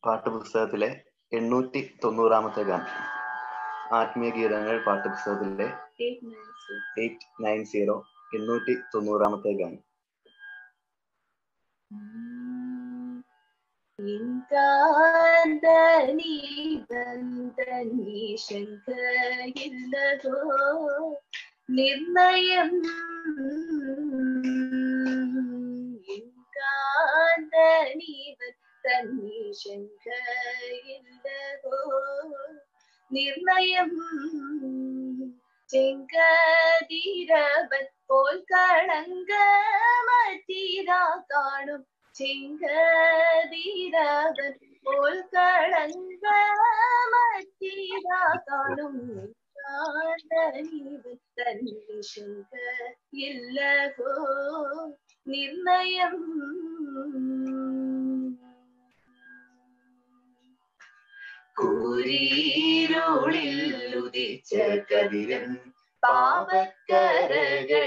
പാഠപുസ്തകത്തിലെ എണ്ണൂറ്റി തൊണ്ണൂറാമത്തെ ഗാനം ആത്മീയ ഗീതങ്ങൾ പാഠപുസ്തകത്തിലെ എയ്റ്റ് നയൻ സീറോ എണ്ണൂറ്റി തൊണ്ണൂറാമത്തെ ഗാനം ಇಂತಾಂದನಿ ಬಂದನಿ ಶಂಕರಿಲ್ಲದೋ ನಿರ್ಣಯಂ ಇಂತಾಂದನಿ ಬಂದನಿ ശങ്കയില്ലതോ നിർണയം ചെങ്കതിരവൻ പോൽ കളങ്കമറ്റിതാ കാണും ചെങ്കതിരവൻ പോൽ കളങ്കമറ്റിതാ കാണും കാന്തനീവൻ തന്നെ ശങ്ക ഇല്ലതോ നിർണയം കൂരിരുളിൽ ഉദിച്ച കതിരൻ പാവക്കരകൾ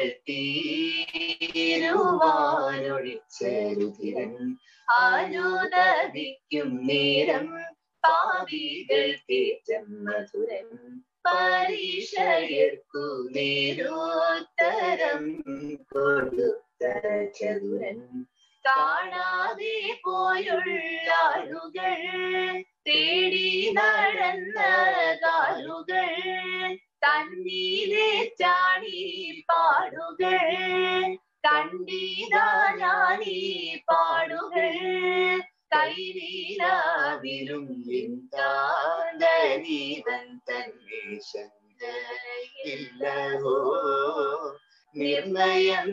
തീരുവാനൊഴിച്ച രുധിരൻ ആരുദവിക്കും നേരം പാവികൾ കേറ്റം മധുരൻ പരീക്ഷയർക്കു നേരോത്തരം കൊടുത്ത ചതുരൻ കാണാതെ പോയുള്ള ആളുകൾ തേടി നടന്ന കാലുകൾ തന്നീലെ ചാടി പാടുകൾ കണ്ടിതാനി പാടുകൾ കൈവീരാവിലും എന്താന്തനീവൻ തന്നെ ശങ്കയില്ലവോ നിർണയം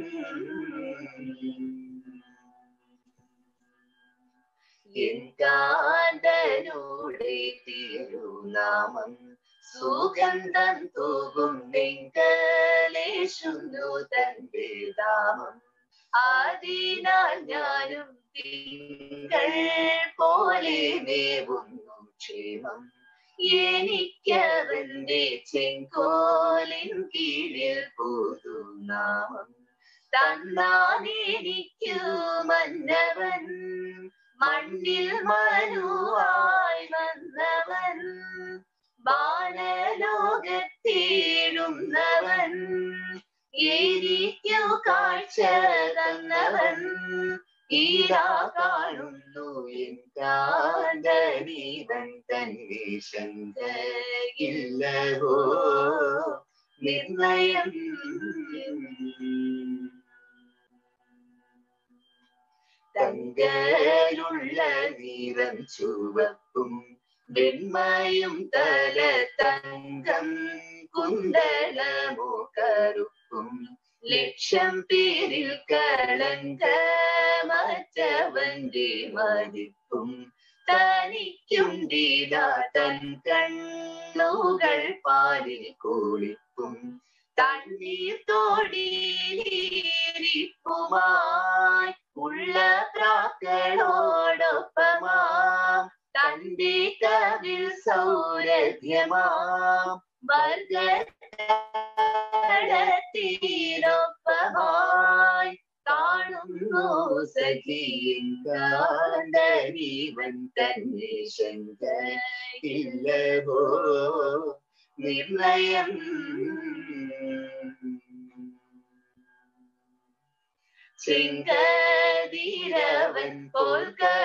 എൻകാന്തനോടെ തിരുനാമം സുഗന്ധം തൂകും വെങ്കലേശുന്നു തന്റെ ദാമം അതിനാൽ ഞാനും തിങ്കൾ പോലെ മേവുന്നു ക്ഷേമം എനിക്കവന്റെ ചെങ്കോലിൻ കീഴിൽ പുതുനാമം തന്നാനെനിക്കു മന്നവൻ മണ്ണിൽ മനുവായി വന്നവൻ ബാലലോകത്തേഴുന്നവൻ എനിക്കു കാഴ്ച തന്നവൻ ഈരാ കാണുന്നു എന്താന്തനീവൻ തന്നെ ശങ്കയില്ലവോ നിർണയം തങ്കരുള്ള നീരം ചുവപ്പും വെണ്മയും തല തങ്കം കുന്തളമോ കറുപ്പും ലക്ഷം പേരിൽ കളങ്കമറ്റവന്റെ മതിപ്പും തനിക്കുണ്ടീതാ തൻ കണ്ണുകൾ പാലിൽ കോളിപ്പും തണ്ണീർ തോടിയിരിപ്പുമായി ഉള്ള പ്രാക്കളോടൊപ്പമാം തന്റെ കവിൽ സൗരഭ്യമാം വർഗത്തീരൊപ്പമായി കാണുന്നു സഖിയും കാന്തരീവൻ തന്നെ ശങ്കയില്ലവോ നിർണയം ചെങ്കതിരവൻ പോൽ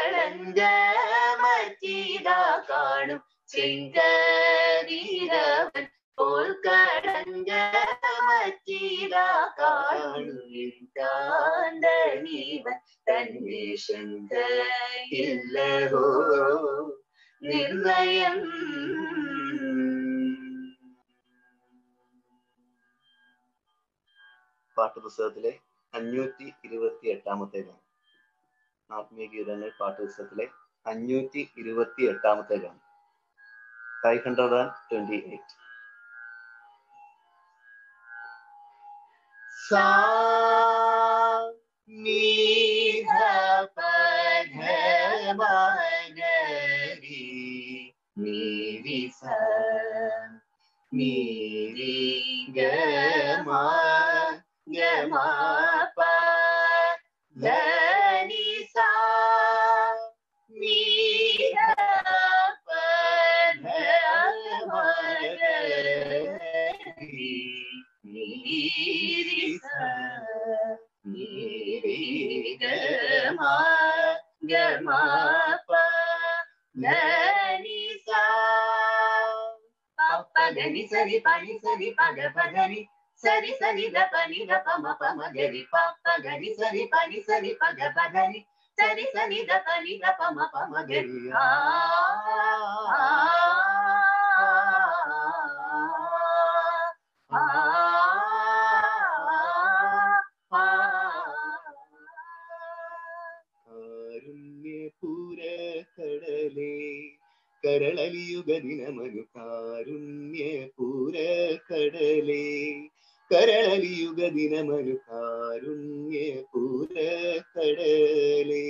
കളങ്കമറ്റിതാ കാണും ചെങ്കതിരവൻ പോൽ കളങ്കമറ്റിതാ കാണും കാന്തനീവൻ തന്നെ ശങ്കയില്ലവോ നിർണയം പാഠപുസ്തകത്തിലെ അഞ്ഞൂറ്റി ഇരുപത്തി എട്ടാമത്തെ ഗാനം ആത്മീയ ഗീതങ്ങൾ പാഠപുസ്തകത്തിലെ അഞ്ഞൂറ്റി ഇരുപത്തി എട്ടാമത്തെ ഗാനം five hundred and twenty eight സാ നീധ പധമഗരി നീരി സ നീരി ഗമ ഗമ പ ധനി സാ നീധ നീരിസ നീരിഗമ ഗമപ ധനിസ പപ്പ ഗനി സരി പനി സരി പഗ പഗനി സരി സരി ద పని ద పమ పమ గరి పప్ప గరి సరి పని సరి పగ పగని సరి సరి ద పని ద పమ పమ గరి ఆ കാരുണ്യപൂര കടലേ കരളലിയുഗ ദിനമനു കാരുണ്യപൂര കടലേ കരളലിയുഗ ദിനമനു കാരുണ്യപൂര കടലേ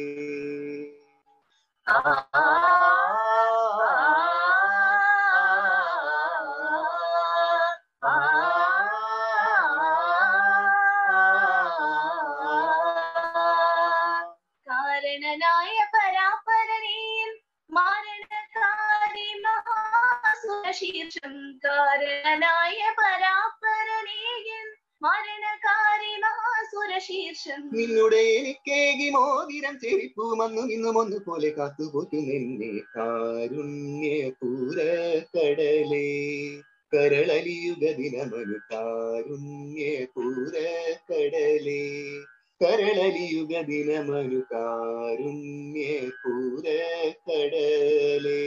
കാരണനായ പരാപരനെയും മാരണകാരി മഹാസുരശീർഷം കാരണനായ പരാപരനെയും മരണകാരി മഹാസുരശീർഷം നിന്നുടെ എനിക്കേകി മോതിരം ചെരിപ്പുമന്നു നിന്നും ഒന്നുപോലെ കാത്തുപോറ്റുന്നെന്നെ കാരുണ്യപൂര കടലേ കരളലിയുഗ ദിനമനു കാരുണ്യപൂര കടലേ കരളലിയുഗ ദിനമനു കാരുണ്യപൂര കടലേ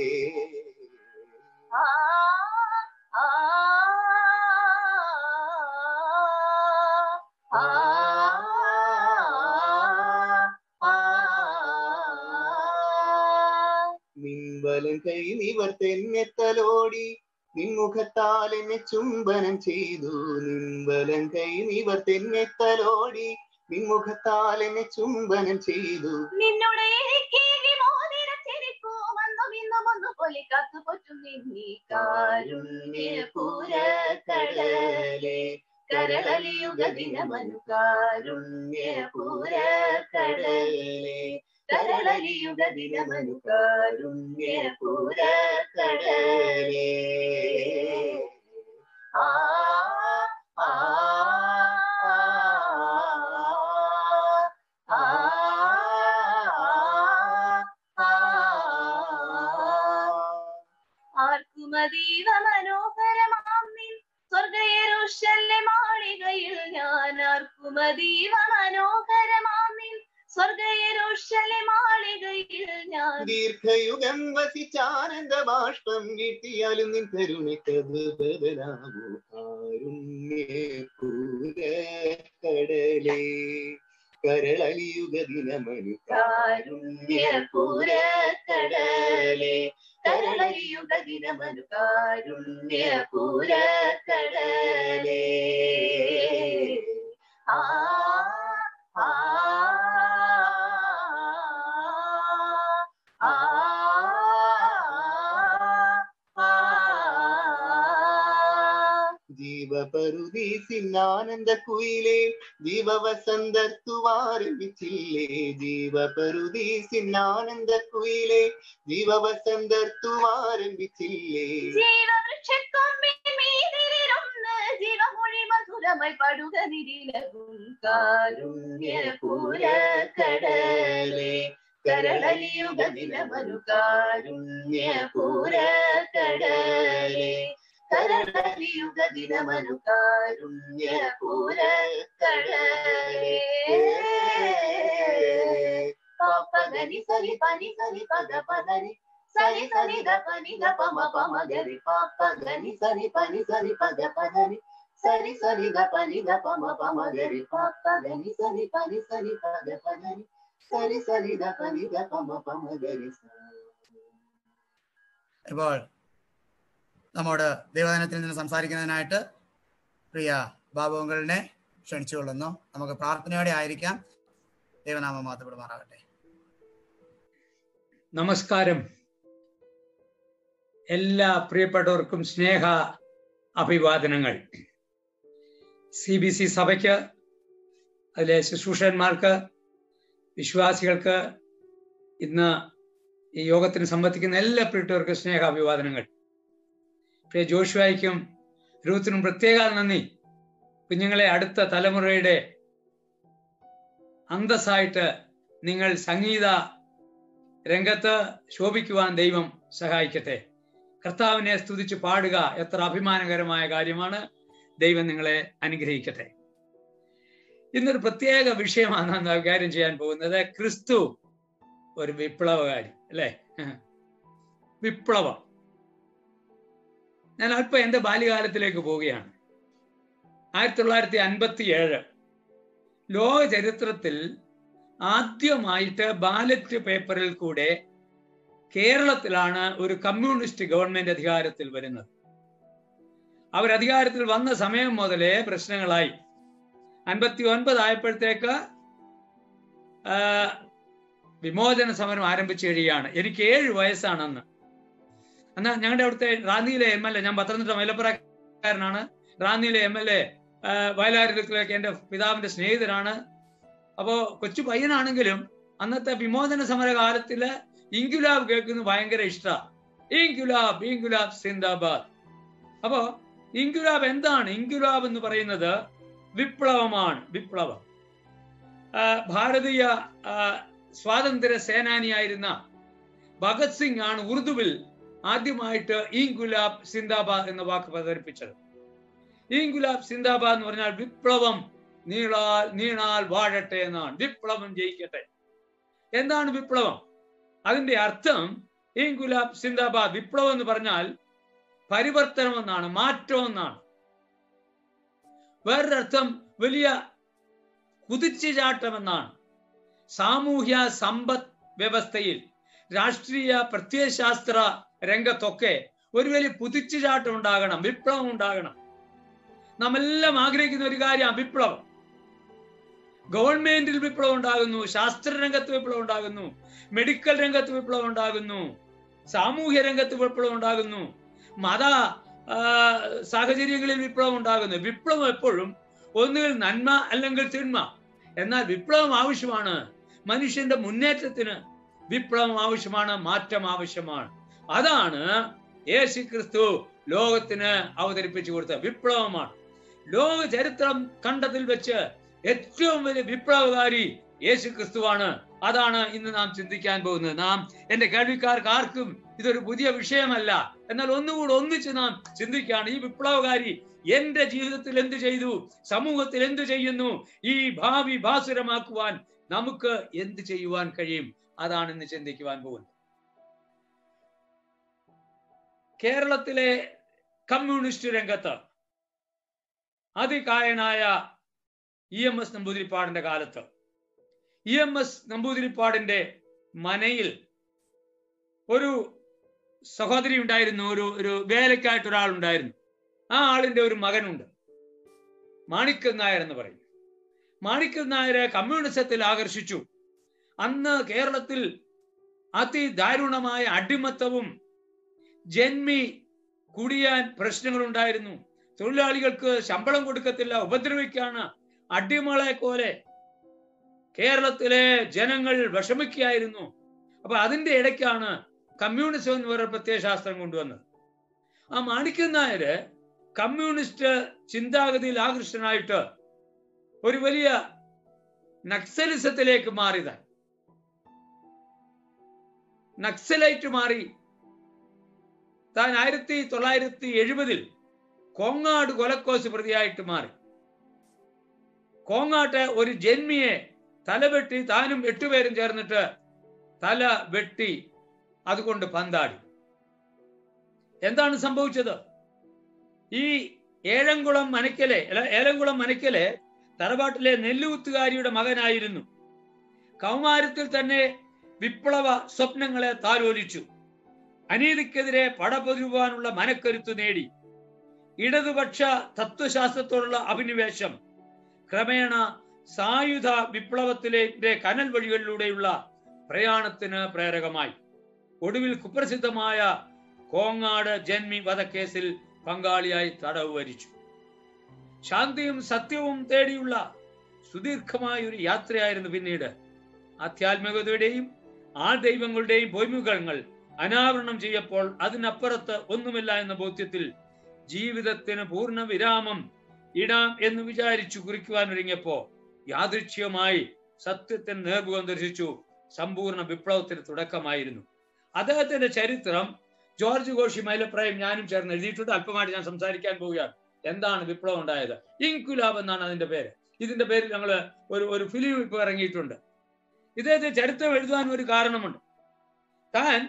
ആ ആ ആ നിൻവലം കൈ നിവർതെന്നെത്തലോടി നിൻമുഖത്താൽ എന്നെ ചുംബനം ചെയ്തു നിൻവലം കൈ നിവർതെന്നെത്തലോടി നിൻമുഖത്താൽ എന്നെ ചുംബനം ചെയ്തു നിന്നോട് എനിക്കേകി മോതിരം ചെരിപ്പൂ വന്നും ഇന്നും ഒന്നുപോലെ കാത്തുപോറ്റും നിന്നീ കാരുണ്യപൂര കടലേ കരളലിയുഗ ദിനമനു കാരുണ്യപൂര കടലേ കരളലിയുഗ ദിനമനു കാരുണ്യപൂര കടലേ ആ ആ ആ ആർക്കുമതീവ മനോഹരമാം നിൻ സ്വർഗയരുഷല്ലെ മാളികയിൽ ഞാൻ ആർക്കുമതീവ മനോഹരമാം നിൻ സ്വർഗയരുഷല്ലെ മാളികയിൽ ഞാൻ ദീർഘയുഗം വസിച്ചാനന്ദ ബാഷ്പം കിട്ടിയാലും നിൻ കരുണയ്ക്കത് ബദലാവൂ കാരുണ്യപൂര കടലേ കരളലിയുഗ ദിനമനു കാരുണ്യപൂര കടലേ കരളലിയുഗ ദിനമനു കാരുണ്യപൂര കടലേ ആ ആ ആ ജീവപരുദീസിന്നാനന്ദ കുയിലേ ജീവവസന്തർത്തുവാരംഭിച്ചില്ലേ ജീവപരുദീസിന്നാനന്ദ കുയിലേ ജീവവസന്തർത്തുവാരംഭിച്ചില്ലേ ജീവവൃക്ഷക്കൊമ്പിൻ മീതിലിരുന്ന് ജീവമൊഴി മധുരമായി പടുക നിരിലകും കാരുണ്യപൂര കടലേ കരളലിയുഗ ദിനമനു കാരുണ്യപൂര കടലേ കരളലിയുഗ ദിനമനു കാരുണ്യപൂര കടലേ പപ്പഗനി സരി പനി സരി പദ പദനി సరి సరి ద పని ద పమ పమ గరి పాప గని సరి పని సరి పద పదని సరి సరి ద పని ద పమ పమ గరి పాప గని సరి పని సరి పద పదని సరి సరి ద పని ద పమ పమ గరి స ഇപ്പോൾ നമ്മോട് ദൈവദിനത്തിൽ നിന്ന് സംസാരിക്കുന്നതിനായിട്ട് പ്രിയ ബാബുങ്കളിനെ ക്ഷണിച്ചുകൊള്ളുന്നു നമുക്ക് പ്രാർത്ഥനയോടെ ആയിരിക്കാം ദൈവനാമം മാത്തപ്പെടുമാറാകട്ടെ നമസ്കാരം എല്ലാ പ്രിയപ്പെട്ടവർക്കും സ്നേഹ അഭിവാദനങ്ങൾ സി ബി സി സഭയ്ക്ക് അതിലെ ശുശ്രൂഷന്മാർക്ക് വിശ്വാസികൾക്ക് ഇന്ന് ഈ യോഗത്തിന് സംബന്ധിക്കുന്ന എല്ലാ പ്രിയപ്പെട്ടവർക്കും സ്നേഹ അഭിവാദനങ്ങൾ പ്രിയ ജോഷുവായിക്കും രൂത്തിനും പ്രത്യേക നന്ദി കുഞ്ഞുങ്ങളെ അടുത്ത തലമുറയുടെ അന്തസ്സായിട്ട് നിങ്ങൾ സംഗീത രംഗത്ത് ശോഭിക്കുവാൻ ദൈവം സഹായിക്കട്ടെ കർത്താവിനെ സ്തുതിച്ച് പാടുക എത്ര അഭിമാനകരമായ കാര്യമാണ് ദൈവം നിങ്ങളെ അനുഗ്രഹിക്കട്ടെ ഇന്നൊരു പ്രത്യേക വിഷയമാണ് നാം കൈകാര്യം ചെയ്യാൻ പോകുന്നത് ക്രിസ്തു ഒരു വിപ്ലവകാരി അല്ലേ വിപ്ലവം ഞാൻ അല്പം എന്റെ ബാല്യകാലത്തിലേക്ക് പോവുകയാണ് ആയിരത്തി തൊള്ളായിരത്തി അൻപത്തി ഏഴ് ലോക ചരിത്രത്തിൽ ആദ്യമായിട്ട് ബാലറ്റ് പേപ്പറിൽ കൂടെ കേരളത്തിലാണ് ഒരു കമ്മ്യൂണിസ്റ്റ് ഗവൺമെന്റ് അധികാരത്തിൽ വരുന്നത് അവർ അധികാരത്തിൽ വന്ന സമയം മുതലേ പ്രശ്നങ്ങളായി അൻപത്തി ഒൻപത് ആയപ്പോഴത്തേക്ക് വിമോചന സമരം ആരംഭിച്ചു കഴിയുകയാണ് എനിക്ക് ഏഴ് വയസ്സാണ് അന്ന് അന്ന് ഞങ്ങളുടെ അവിടുത്തെ റാന്നിയിലെ എം എൽ എ ഞാൻ പത്തനംതിട്ട മലപ്പുറക്കാരനാണ് റാന്നിയിലെ എം എൽ എ വയലാരിലൊക്കെ എൻ്റെ പിതാവിന്റെ സ്നേഹിതരാണ് അപ്പോ കൊച്ചു പയ്യനാണെങ്കിലും അന്നത്തെ വിമോചന സമര കാലത്തില് ഇൻഗുലാബ് കേൾക്കുന്നത് ഭയങ്കര ഇഷ്ടമാണ് ഇൻഗുലാബ് ഇൻഗുലാബ് സിന്ദാബാദ് അപ്പോ ഇൻഗുലാബ് എന്താണ് ഇൻഗുലാബ് എന്ന് പറയുന്നത് വിപ്ലവമാണ് വിപ്ലവം ഭാരതീയ സ്വാതന്ത്ര്യ സേനാനിയായിരുന്ന ഭഗത് സിംഗ് ആണ് ഉറുദുവിൽ ആദ്യമായിട്ട് ഇൻഗുലാബ് സിന്ദാബാദ് എന്ന വാക്ക് പ്രചരിപ്പിച്ചത് ഇൻഗുലാബ് സിന്ദാബാദ് എന്ന് പറഞ്ഞാൽ വിപ്ലവം നീളാൽ നീണാൽ വാഴട്ടെ എന്നാണ് വിപ്ലവം ജയിക്കട്ടെ എന്താണ് വിപ്ലവം അതിന്റെ അർത്ഥം ഇൻഗുലാബ് സിന്ദാബാദ് വിപ്ലവം എന്ന് പറഞ്ഞാൽ പരിവർത്തനം എന്നാണ് മാറ്റം എന്നാണ് വേറൊരർത്ഥം വലിയ കുതിച്ചുചാട്ടം എന്നാണ് സാമൂഹ്യ സമ്പദ് വ്യവസ്ഥയിൽ രാഷ്ട്രീയ പ്രത്യയശാസ്ത്ര രംഗത്തൊക്കെ ഒരു വലിയ കുതിച്ചുചാട്ടം ഉണ്ടാകണം വിപ്ലവം ഉണ്ടാകണം നാം എല്ലാം ആഗ്രഹിക്കുന്ന ഒരു കാര്യമാണ് വിപ്ലവം ഗവൺമെന്റിൽ വിപ്ലവം ഉണ്ടാകുന്നു ശാസ്ത്ര രംഗത്ത് വിപ്ലവം ഉണ്ടാകുന്നു മെഡിക്കൽ രംഗത്ത് വിപ്ലവം ഉണ്ടാകുന്നു സാമൂഹ്യ രംഗത്ത് വിപ്ലവം ഉണ്ടാകുന്നു മത സാഹചര്യങ്ങളിൽ വിപ്ലവം ഉണ്ടാകുന്നു വിപ്ലവം എപ്പോഴും ഒന്നുകിൽ നന്മ അല്ലെങ്കിൽ തിന്മ എന്നാൽ വിപ്ലവം ആവശ്യമാണ് മനുഷ്യന്റെ മുന്നേറ്റത്തിന് വിപ്ലവം ആവശ്യമാണ് മാറ്റം ആവശ്യമാണ് അതാണ് യേശു ക്രിസ്തു ലോകത്തിന് അവതരിപ്പിച്ചു കൊടുത്ത വിപ്ലവമാണ് ലോക ചരിത്രം കണ്ടതിൽ വെച്ച് ഏറ്റവും വലിയ വിപ്ലവകാരി യേശു ക്രിസ്തുവാണ് അതാണ് ഇന്ന് നാം ചിന്തിക്കാൻ പോകുന്നത് നാം എന്റെ കേൾവിക്കാർക്ക് ആർക്കും ഇതൊരു പുതിയ വിഷയമല്ല എന്നാൽ ഒന്നുകൂടെ ഒന്നിച്ച് നാം ചിന്തിക്കുകയാണ് ഈ വിപ്ലവകാരി എന്റെ ജീവിതത്തിൽ എന്ത് ചെയ്തു സമൂഹത്തിൽ എന്ത് ചെയ്യുന്നു ഈ ഭാവി ഭാസുരമാക്കുവാൻ നമുക്ക് എന്ത് ചെയ്യുവാൻ കഴിയും അതാണ് ഇന്ന് ചിന്തിക്കുവാൻ പോകുന്നത് കേരളത്തിലെ കമ്മ്യൂണിസ്റ്റ് രംഗത്ത് അതികായനായ ഇ എം എസ് നമ്പൂതിരിപ്പാടിന്റെ കാലത്ത് ഇ എം എസ് നമ്പൂതിരിപ്പാടിന്റെ മനയിൽ ഒരു സഹോദരി ഉണ്ടായിരുന്നു ഒരു ഒരു വേലക്കായിട്ട് ഒരാൾ ഉണ്ടായിരുന്നു ആ ആളിന്റെ ഒരു മകനുണ്ട് മാണിക്കൻ നായർ എന്ന് പറയും മാണിക്കൻ നായരെ കമ്മ്യൂണിസത്തിൽ ആകർഷിച്ചു അന്ന് കേരളത്തിൽ അതിദാരുണമായ അടിമത്തവും ജന്മി കുടിയാൻ പ്രശ്നങ്ങൾ ഉണ്ടായിരുന്നു തൊഴിലാളികൾക്ക് ശമ്പളം കൊടുക്കത്തില്ല ഉപദ്രവിക്കാണ് അടിമകളെ പോലെ കേരളത്തിലെ ജനങ്ങൾ വിഷമിക്കുകയായിരുന്നു അപ്പൊ അതിന്റെ ഇടയ്ക്കാണ് കമ്മ്യൂണിസം എന്ന് പറയുന്ന പ്രത്യയശാസ്ത്രം കൊണ്ടുവന്നത് ആ മാണിക്കൻ നായര് കമ്മ്യൂണിസ്റ്റ് ചിന്താഗതിയിൽ ആകൃഷ്ടനായിട്ട് ഒരു വലിയ നക്സലിസത്തിലേക്ക് മാറിയതാണ് നക്സലൈറ്റ് മാറി താൻ ആയിരത്തി തൊള്ളായിരത്തി എഴുപതിൽ കോങ്ങാട് കൊലക്കോസ് പ്രതിയായിട്ട് മാറി കോങ്ങാട്ട് ഒരു ജന്മിയെ തലവെട്ടി താനും എട്ടുപേരും ചേർന്നിട്ട് തല വെട്ടി അതുകൊണ്ട് പന്താടി എന്താണ് സംഭവിച്ചത് ഈ ഏഴംകുളം മനക്കലെ അല്ല ഏലംകുളം മനക്കലെ തറവാട്ടിലെ നെല്ലുകുത്തുകാരിയുടെ മകനായിരുന്നു കൗമാരത്തിൽ തന്നെ വിപ്ലവ സ്വപ്നങ്ങളെ താലോലിച്ചു അനീതിക്കെതിരെ പടപൊരുവാനുള്ള മനക്കരുത്ത് നേടി ഇടതുപക്ഷ തത്വശാസ്ത്രത്തോടുള്ള അഭിനിവേശം ക്രമേണ സായുധ വിപ്ലവത്തിലെ കനൽ വഴികളിലൂടെയുള്ള പ്രയാണത്തിന് പ്രേരകമായി ഒടുവിൽ കുപ്രസിദ്ധമായ കോങ്ങാട് ജന്മി വധക്കേസിൽ പങ്കാളിയായി തടവ് വരിച്ചു ശാന്തിയും സത്യവും തേടിയുള്ള സുദീർഘമായ ഒരു യാത്രയായിരുന്നു പിന്നീട് ആധ്യാത്മികതയുടെയും ആ ദൈവങ്ങളുടെയും പൊയ്മുഖങ്ങൾ അനാവരണം ചെയ്യപ്പോൾ അതിനപ്പുറത്ത് ഒന്നുമില്ല എന്ന ബോധ്യത്തിൽ ജീവിതത്തിന് പൂർണ്ണ വിരാമം ഇടാം എന്ന് വിചാരിച്ചു കുറിക്കുവാൻ ഒരുങ്ങിയപ്പോ യാദൃച്ഛ്യമായി സത്യത്തിന് നേർമുഖം ദർശിച്ചു സമ്പൂർണ്ണ വിപ്ലവത്തിന് തുടക്കമായിരുന്നു അദ്ദേഹത്തിന്റെ ചരിത്രം ജോർജ് ഘോഷി മൈലപ്രായം ഞാനും ചേർന്ന് എഴുതിയിട്ടുണ്ട് അല്പമായിട്ട് ഞാൻ സംസാരിക്കാൻ പോവുകയാണ് എന്താണ് വിപ്ലവം ഉണ്ടായത് ഇൻകുലാബ് എന്നാണ് അതിന്റെ പേര് ഇതിന്റെ പേരിൽ ഞങ്ങൾ ഒരു ഒരു ഫിലിം ഇപ്പൊ ഇറങ്ങിയിട്ടുണ്ട് ഇദ്ദേഹത്തെ ചരിത്രം എഴുതാൻ ഒരു കാരണമുണ്ട് താൻ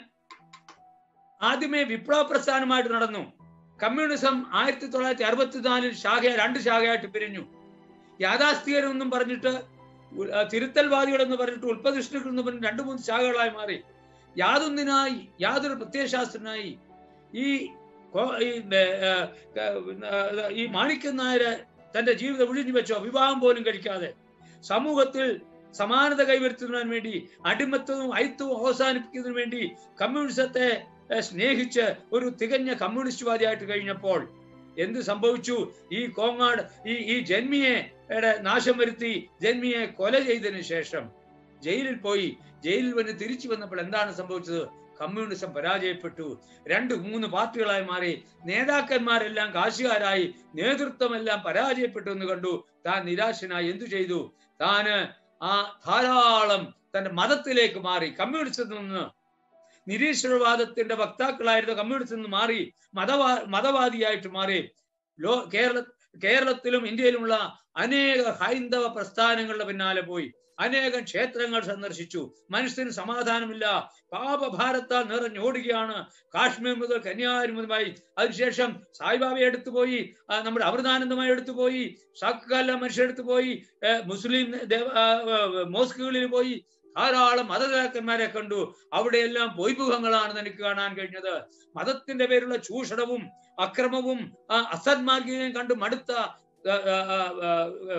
ആദ്യമേ വിപ്ലവ പ്രസ്ഥാനമായിട്ട് നടന്നു കമ്മ്യൂണിസം ആയിരത്തി തൊള്ളായിരത്തി അറുപത്തിനാലിൽ ശാഖ രണ്ട് ശാഖയായിട്ട് പിരിഞ്ഞു യാഥാസ്ഥികരെന്നും പറഞ്ഞിട്ട് ഉ- ആ, തിരുത്തൽവാദികളെന്ന് പറഞ്ഞിട്ട് ഉൽപ്പതിഷ്ണുക്കൾ എന്ന് പറഞ്ഞ് രണ്ട് മൂന്ന് ശാഖകളായി മാറി യാതൊന്നിനായി യാതൊരു പ്രത്യയശാസ്ത്രനായി ഈ കോ- ഈ, ഏ, ഏ, ഏ, ഈ മാണിക്യൻ നായര് തന്റെ ജീവിതം ഒഴിഞ്ഞു വെച്ചോ വിവാഹം പോലും കഴിക്കാതെ സമൂഹത്തിൽ സമാനത കൈവരുത്തുന്നതിന് വേണ്ടി അടിമത്തവും അയിത്തവും അവസാനിപ്പിക്കുന്നതിന് വേണ്ടി കമ്മ്യൂണിസത്തെ ഏ, സ്നേഹിച്ച് ഒരു തികഞ്ഞ കമ്മ്യൂണിസ്റ്റുവാദിയായിട്ട് കഴിഞ്ഞപ്പോൾ എന്ത് സംഭവിച്ചു ഈ കോങ്ങാട് ഈ ഈ ജന്മിയെ യുടെ നാശം വരുത്തി ജന്മിയെ കൊല ചെയ്തതിനു ശേഷം ജയിലിൽ പോയി ജയിലിൽ വന്ന് തിരിച്ചു വന്നപ്പോൾ എന്താണ് സംഭവിച്ചത് കമ്മ്യൂണിസം പരാജയപ്പെട്ടു രണ്ട് മൂന്ന് പാർട്ടികളായി മാറി നേതാക്കന്മാരെല്ലാം കാശുകാരായി നേതൃത്വമെല്ലാം പരാജയപ്പെട്ടു എന്ന് കണ്ടു താൻ നിരാശനായി എന്തു ചെയ്തു താന് ആ ധാരാളം തന്റെ മതത്തിലേക്ക് മാറി കമ്മ്യൂണിസത്തിൽ നിന്ന് നിരീശ്വരവാദത്തിന്റെ വക്താക്കളായിരുന്ന കമ്മ്യൂണിസ്റ്റിൽ നിന്ന് മാറി മതവാ മതവാദിയായിട്ട് മാറി ലോ കേരള കേരളത്തിലും ഇന്ത്യയിലുമുള്ള അനേക ഹൈന്ദവ പ്രസ്ഥാനങ്ങളുടെ പിന്നാലെ പോയി അനേകം ക്ഷേത്രങ്ങൾ സന്ദർശിച്ചു മനുഷ്യന് സമാധാനമില്ല പാപഭാരത്താൽ നിറഞ്ഞോടുകയാണ് കാശ്മീർ മുതൽ കന്യാകുമാരി അതിനുശേഷം സായിബാബയെ എടുത്തു പോയി ആ, നമ്മുടെ അമൃതാനന്ദമായി എടുത്തു പോയി ഷാക്കാല മനുഷ്യരെടുത്തു പോയി ഏ, മുസ്ലിം ദേവ ആ, ആ, മോസ്കുകളിൽ പോയി ധാരാളം മതനേതാക്കന്മാരെ കണ്ടു അവിടെയെല്ലാം പൊയ്മുഖങ്ങളാണ് എനിക്ക് കാണാൻ കഴിഞ്ഞത് മതത്തിന്റെ പേരുള്ള ചൂഷണവും അക്രമവും ആ, അസന്മാർഗീയം കണ്ട് മടുത്ത ആ, ആ, ആ, ആ,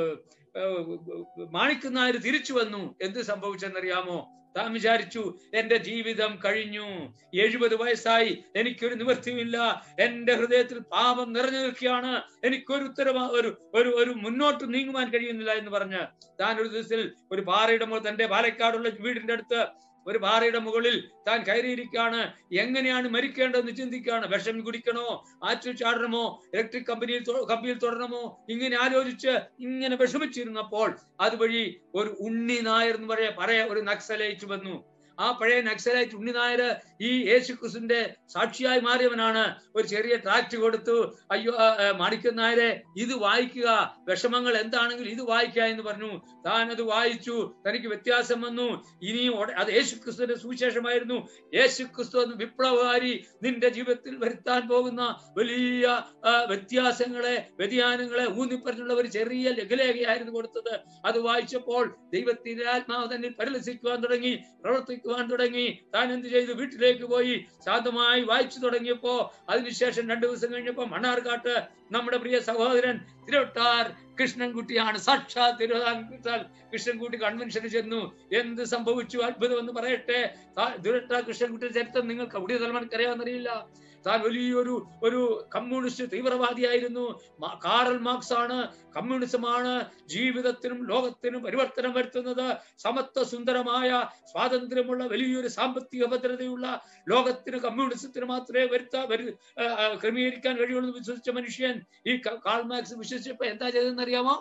ആ, മാണിക്കുന്നായർ തിരിച്ചു വന്നു എന്ത് സംഭവിച്ചെന്നറിയാമോ താൻ വിചാരിച്ചു എന്റെ ജീവിതം കഴിഞ്ഞു എഴുപത് വയസ്സായി എനിക്കൊരു നിവൃത്തിയുമില്ല എന്റെ ഹൃദയത്തിൽ പാപം നിറഞ്ഞു നിൽക്കുകയാണ് എനിക്കൊരു ഉത്തരവാ ഒരു ഒരു ഒരു മുന്നോട്ട് നീങ്ങുവാൻ കഴിയുന്നില്ല എന്ന് പറഞ്ഞ് താൻ ഒരു ദിവസത്തിൽ ഒരു പാറയുടെ മുകളിൽ തന്റെ പാലക്കാടുള്ള വീടിന്റെ അടുത്ത് ഒരു പാറയുടെ മുകളിൽ താൻ കയറിയിരിക്കുകയാണ് എങ്ങനെയാണ് മരിക്കേണ്ടതെന്ന് ചിന്തിക്കുകയാണ് വിഷം കുടിക്കണോ ആറ്റിൽ ചാടണമോ ഇലക്ട്രിക് കമ്പനിയിൽ തൊ- കമ്പിയിൽ തുടരണമോ ഇങ്ങനെ ആലോചിച്ച് ഇങ്ങനെ വിഷമിച്ചിരുന്നപ്പോൾ അതുവഴി ഒരു ഉണ്ണി നായർ എന്ന് പറയാ പറയാ ഒരു നക്സലൈറ്റ് വന്നു ആ പഴയ നക്സലൈറ്റ് ഉണ്ണി നായർ ഈ യേശുക്രിസ്തുവിന്റെ സാക്ഷിയായി മാറിയവനാണ് ഒരു ചെറിയ ട്രാക്ട് കൊടുത്തു അയ്യോ ആ, ആ, മാണിക്യൻ നായരെ ഇത് വായിക്കുക വിഷമങ്ങൾ എന്താണെങ്കിലും ഇത് വായിക്കുക എന്ന് പറഞ്ഞു താൻ അത് വായിച്ചു തനിക്ക് വ്യത്യാസം വന്നു ഇനി ഉട- അത് യേശുക്രിസ്തുവിന്റെ സുവിശേഷമായിരുന്നു യേശുക്രിസ്തു എന്ന വിപ്ലവകാരി നിന്റെ ജീവിതത്തിൽ വരുത്താൻ പോകുന്ന വലിയ ആ, വ്യത്യാസങ്ങളെ വ്യതിയാനങ്ങളെ ഊന്നിപ്പറഞ്ഞുള്ള ഒരു ചെറിയ ലഘുലേഖയായിരുന്നു കൊടുത്തത് അത് വായിച്ചപ്പോൾ ദൈവത്തിന്റെ ആത്മാവ് തന്നെ പരിലസിക്കുവാൻ തുടങ്ങി പ്രവർത്തിക്കുവാൻ തുടങ്ങി താൻ എന്ത് ചെയ്തു വീട്ടിലേക്ക് പോയി ശാന്തമായി വായിച്ചു തുടങ്ങിയപ്പോ അതിനുശേഷം രണ്ടു ദിവസം കഴിഞ്ഞപ്പോ മണ്ണാർക്കാട്ട് നമ്മുടെ പ്രിയ സഹോദരൻ തിരുവട്ടാർ കൃഷ്ണൻകുട്ടിയാണ് സാക്ഷാത് തിരുവതാംകുട്ടാൽ കൃഷ്ണൻകുട്ടി കൺവെൻഷന് ചെന്നു എന്ത് സംഭവിച്ചു അത്ഭുതം എന്ന് പറയട്ടെ താ- തിരുവട്ടാർ കൃഷ്ണൻകുട്ടിയുടെ ചരിത്രം നിങ്ങൾക്ക് പുതിയ തലമുറക്ക് അറിയാമെന്നറിയില്ല താൻ വലിയൊരു ഒരു കമ്മ്യൂണിസ്റ്റ് തീവ്രവാദിയായിരുന്നു മാ- കാറൽ മാർക്സ് ആണ് കമ്മ്യൂണിസമാണ് ജീവിതത്തിനും ലോകത്തിനും പരിവർത്തനം വരുത്തുന്നത് സമത്വ സുന്ദരമായ സ്വാതന്ത്ര്യമുള്ള വലിയൊരു സാമ്പത്തിക ഭദ്രതയുള്ള ലോകത്തിന് കമ്മ്യൂണിസത്തിന് മാത്രമേ വരുത്താ വരു ആ, ആ, ക്രമീകരിക്കാൻ കഴിയുള്ളൂ എന്ന് വിശ്വസിച്ച മനുഷ്യൻ ഈ ക- കാൾ മാർക്സ് വിശ്വസിച്ചപ്പോ എന്താ ചെയ്തതെന്ന് അറിയാമോ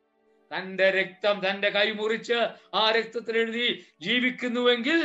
തന്റെ രക്തം തന്റെ കൈ മുറിച്ച് ആ രക്തത്തിൽ എഴുതി ജീവിക്കുന്നുവെങ്കിൽ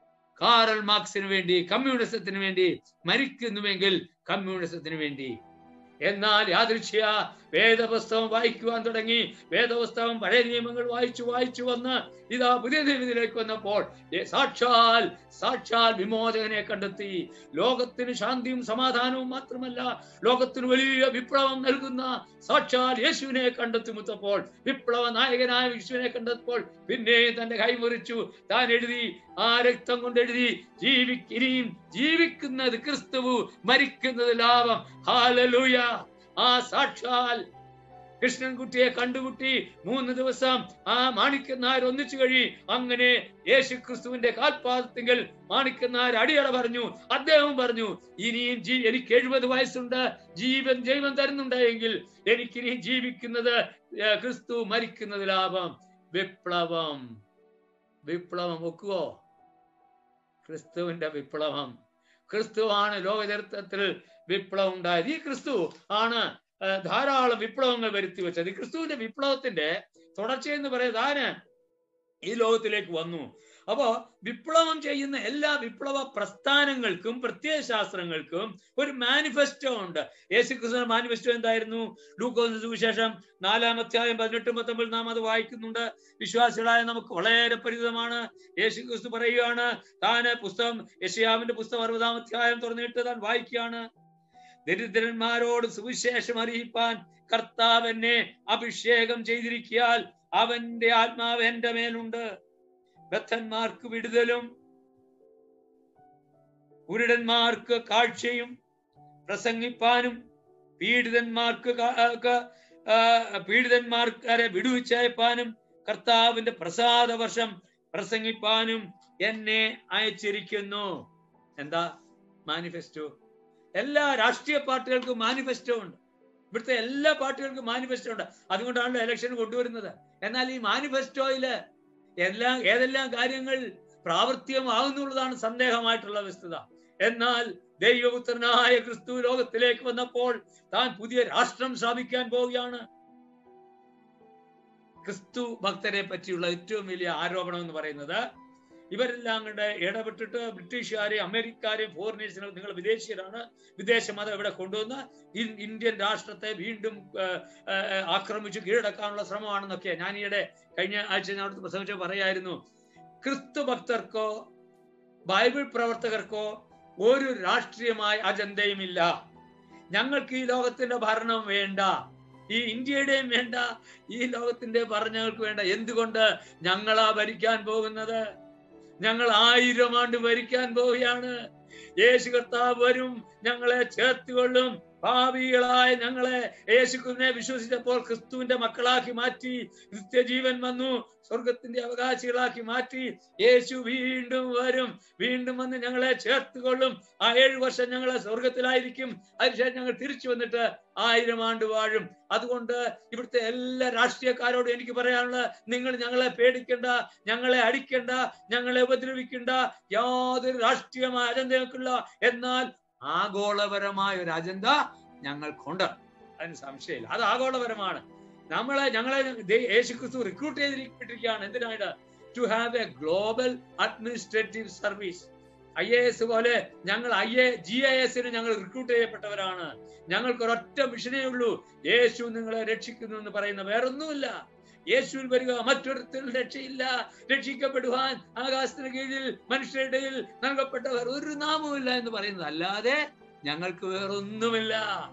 കാറൽ മാർക്സിന് വേണ്ടി കമ്മ്യൂണിസത്തിന് വേണ്ടി മരിക്കുന്നുവെങ്കിൽ കമ്മ്യൂണിസത്തിന് വേണ്ടി എന്നാൽ യാദൃശ്യ വേദപുസ്തകം വായിക്കുവാൻ തുടങ്ങി വേദപുസ്തകം പഴയ നിയമങ്ങൾ വായിച്ചു വായിച്ചു വന്ന് ഇതാ പുതിയ നിയമത്തിലേക്ക് വന്നപ്പോൾ ഏ, സാക്ഷാൽ സാക്ഷാൽ വിമോചകനെ കണ്ടെത്തി ലോകത്തിന് ശാന്തിയും സമാധാനവും മാത്രമല്ല ലോകത്തിന് വലിയ വിപ്ലവം നൽകുന്ന സാക്ഷാൽ യേശുവിനെ കണ്ടെത്തി മുത്തപ്പോൾ വിപ്ലവ നായകനായ യേശുവിനെ കണ്ടപ്പോൾ പിന്നെ തന്റെ കൈമുറിച്ചു താൻ എഴുതി ആ രക്തം കൊണ്ട് എഴുതി ജീവിക്കിനിയും ജീവിക്കുന്നത് ക്രിസ്തുവു മരിക്കുന്നത് ലാഭം ഹാലലൂയ ആ സാക്ഷാൽ കൃഷ്ണൻകുട്ടിയെ കണ്ടുമുട്ടി മൂന്ന് ദിവസം ആ മാണിക്കനായർ ഒന്നിച്ചു കഴി അങ്ങനെ യേശു ക്രിസ്തുവിന്റെ കാൽപാദത്തിങ്കൽ മാണിക്കനായർ അടിയട പറഞ്ഞു അദ്ദേഹം പറഞ്ഞു ഇനിയും ജീ എനിക്ക് എഴുപത് വയസ്സുണ്ട് ജീവൻ ജൈവം തരുന്നുണ്ടെങ്കിൽ എനിക്കിനി ജീവിക്കുന്നത് ഏ, ക്രിസ്തു മരിക്കുന്നത് ലാഭം വിപ്ലവം വിപ്ലവം ഒക്കുവോ ക്രിസ്തുവിന്റെ വിപ്ലവം ക്രിസ്തുവാണ് ലോകചരിത്രത്തിൽ വിപ്ലവം ഉണ്ടായത് ഈ ക്രിസ്തു ആണ് ആ, ധാരാളം വിപ്ലവങ്ങൾ വരുത്തി വെച്ചത് ഈ ക്രിസ്തുവിന്റെ വിപ്ലവത്തിന്റെ തുടർച്ചയെന്ന് പറയുന്നത് താന് ഈ ലോകത്തിലേക്ക് വന്നു അപ്പോ വിപ്ലവം ചെയ്യുന്ന എല്ലാ വിപ്ലവ പ്രസ്ഥാനങ്ങൾക്കും പ്രത്യയശാസ്ത്രങ്ങൾക്കും ഒരു മാനിഫെസ്റ്റോ ഉണ്ട് യേശു ക്രിസ്തുവിന്റെ മാനിഫെസ്റ്റോ എന്തായിരുന്നു ലൂക്കോസിന്റെ സുവിശേഷം നാലാം അധ്യായം പതിനെട്ടും പത്തൊമ്പതിൽ നാം അത് വായിക്കുന്നുണ്ട് വിശ്വാസികളായ നമുക്ക് വളരെ പരിചിതമാണ് യേശു ക്രിസ്തു പറയുകയാണ് താന് പുസ്തകം യശയാവിന്റെ പുസ്തകം അറുപതാം അധ്യായം തുറന്നിട്ട് താൻ വായിക്കുകയാണ് ദരിദ്രന്മാരോട് സുവിശേഷം അറിയിപ്പാൻ കർത്താവ് എന്നെ അഭിഷേകം ചെയ്തിരിക്കിയാൽ അവന്റെ ആത്മാവ് എന്റെ മേലുണ്ട് ബദ്ധന്മാർക്ക് വിടുതലും കുരുടന്മാർക്ക് കാഴ്ചയും പ്രസംഗിപ്പാനും പീഡിതന്മാർക്ക് കാ- ആ, ക- ആ, പീഡിതന്മാർക്കാരെ വിടുവിച്ചയപ്പാനും കർത്താവിന്റെ പ്രസാദ വർഷം പ്രസംഗിപ്പാനും എന്നെ അയച്ചിരിക്കുന്നു എന്താ മാനിഫെസ്റ്റോ എല്ലാ രാഷ്ട്രീയ പാർട്ടികൾക്കും മാനിഫെസ്റ്റോ ഉണ്ട് ഇവിടുത്തെ എല്ലാ പാർട്ടികൾക്കും മാനിഫെസ്റ്റോ ഉണ്ട് അതുകൊണ്ടാണല്ലോ ഇലക്ഷൻ കൊണ്ടുവരുന്നത് എന്നാൽ ഈ മാനിഫെസ്റ്റോയില് എല്ലാം ഏതെല്ലാം കാര്യങ്ങൾ പ്രാവർത്തികമാകുന്നുള്ളതാണ് സന്ദേഹമായിട്ടുള്ള വസ്തുത എന്നാൽ ദൈവപുത്രനായ ക്രിസ്തു ലോകത്തിലേക്ക് വന്നപ്പോൾ താൻ പുതിയ രാഷ്ട്രം സ്ഥാപിക്കാൻ പോവുകയാണ് ക്രിസ്തു ഭക്തരെ പറ്റിയുള്ള ഏറ്റവും വലിയ ആരോപണം എന്ന് പറയുന്നത് ഇവരെല്ലാം കൂടെ ഇടപെട്ടിട്ട് ബ്രിട്ടീഷുകാരെയും അമേരിക്കാരെയും ഫോറിനേഴ്സിനെ നിങ്ങൾ വിദേശീയരാണ് വിദേശ മതം ഇവിടെ കൊണ്ടുവന്ന് ഇൻ- ഇന്ത്യൻ രാഷ്ട്രത്തെ വീണ്ടും ആ, ആ, ആക്രമിച്ച് കീഴടക്കാനുള്ള ശ്രമമാണെന്നൊക്കെ ഞാൻ ഈയിടെ കഴിഞ്ഞ ആഴ്ച ഞാൻ അവിടുത്തെ പ്രസംഗിച്ച് പറയായിരുന്നു ക്രിസ്തു ഭക്തർക്കോ ബൈബിൾ പ്രവർത്തകർക്കോ ഒരു രാഷ്ട്രീയമായ അജണ്ടയുമില്ല ഞങ്ങൾക്ക് ഈ ലോകത്തിന്റെ ഭരണം വേണ്ട ഈ ഇന്ത്യയുടെയും വേണ്ട ഈ ലോകത്തിന്റെ ഭരണങ്ങൾക്ക് വേണ്ട എന്തുകൊണ്ട് ഞങ്ങളാ ഭരിക്കാൻ പോകുന്നത് ഞങ്ങൾ ആയിരം ആണ്ട് ഭരിക്കാൻ പോവുകയാണ് യേശു കർത്താവ് വരും ഞങ്ങളെ ചേർത്തുകൊള്ളും ഭാവികളായ ഞങ്ങളെ യേശുക്രിസ്തുവിനെ വിശ്വസിച്ചപ്പോൾ ക്രിസ്തുവിന്റെ മക്കളാക്കി മാറ്റി നിത്യജീവൻ വന്നു സ്വർഗത്തിന്റെ അവകാശികളാക്കി മാറ്റി യേശു വീണ്ടും വരും വീണ്ടും വന്ന് ഞങ്ങളെ ചേർത്തുകൊള്ളും ആ ഏഴു വർഷം ഞങ്ങളെ സ്വർഗത്തിലായിരിക്കും അതിനുശേഷം ഞങ്ങൾ തിരിച്ചു വന്നിട്ട് ആയിരം ആണ്ട് വാഴും അതുകൊണ്ട് ഇവിടുത്തെ എല്ലാ രാഷ്ട്രീയക്കാരോടും എനിക്ക് പറയാനുള്ളത് നിങ്ങൾ ഞങ്ങളെ പേടിക്കണ്ട ഞങ്ങളെ അടിക്കണ്ട ഞങ്ങളെ ഉപദ്രവിക്കണ്ട യാതൊരു രാഷ്ട്രീയമായ അജണ്ടയ്ക്കുള്ള എന്നാൽ ആഗോളപരമായ ഒരു അജണ്ട ഞങ്ങൾക്കുണ്ട് അതിന് സംശയമില്ല അത് ആഗോളപരമാണ് നമ്മളെ ഞങ്ങളെ ദേ- യേശുക്രിസ്തു റിക്രൂട്ട് ചെയ്തിരിക്കപ്പെട്ടിരിക്കുകയാണ് എന്തിനായിട്ട് to have a global administrative service I A S പോലെ ഞങ്ങൾ ഐ എ ജി ഐ എസിന് ഞങ്ങൾ റിക്രൂട്ട് ചെയ്യപ്പെട്ടവരാണ് ഞങ്ങൾക്ക് ഒരൊറ്റ മിഷനേ ഉള്ളൂ യേശു നിങ്ങളെ രക്ഷിക്കുന്നു എന്ന് പറയുന്ന വേറൊന്നുമില്ല യേശുവിൽ വരിക മറ്റൊരുത്തിൽ രക്ഷയില്ല രക്ഷിക്കപ്പെടുവാൻ ആകാശത്തിന് കീഴിൽ മനുഷ്യരുടെ ഇടയിൽ നൽകപ്പെട്ടവർ ഒരു നാമവുമില്ല എന്ന് പറയുന്നത് അല്ലാതെ ഞങ്ങൾക്ക് വേറൊന്നുമില്ല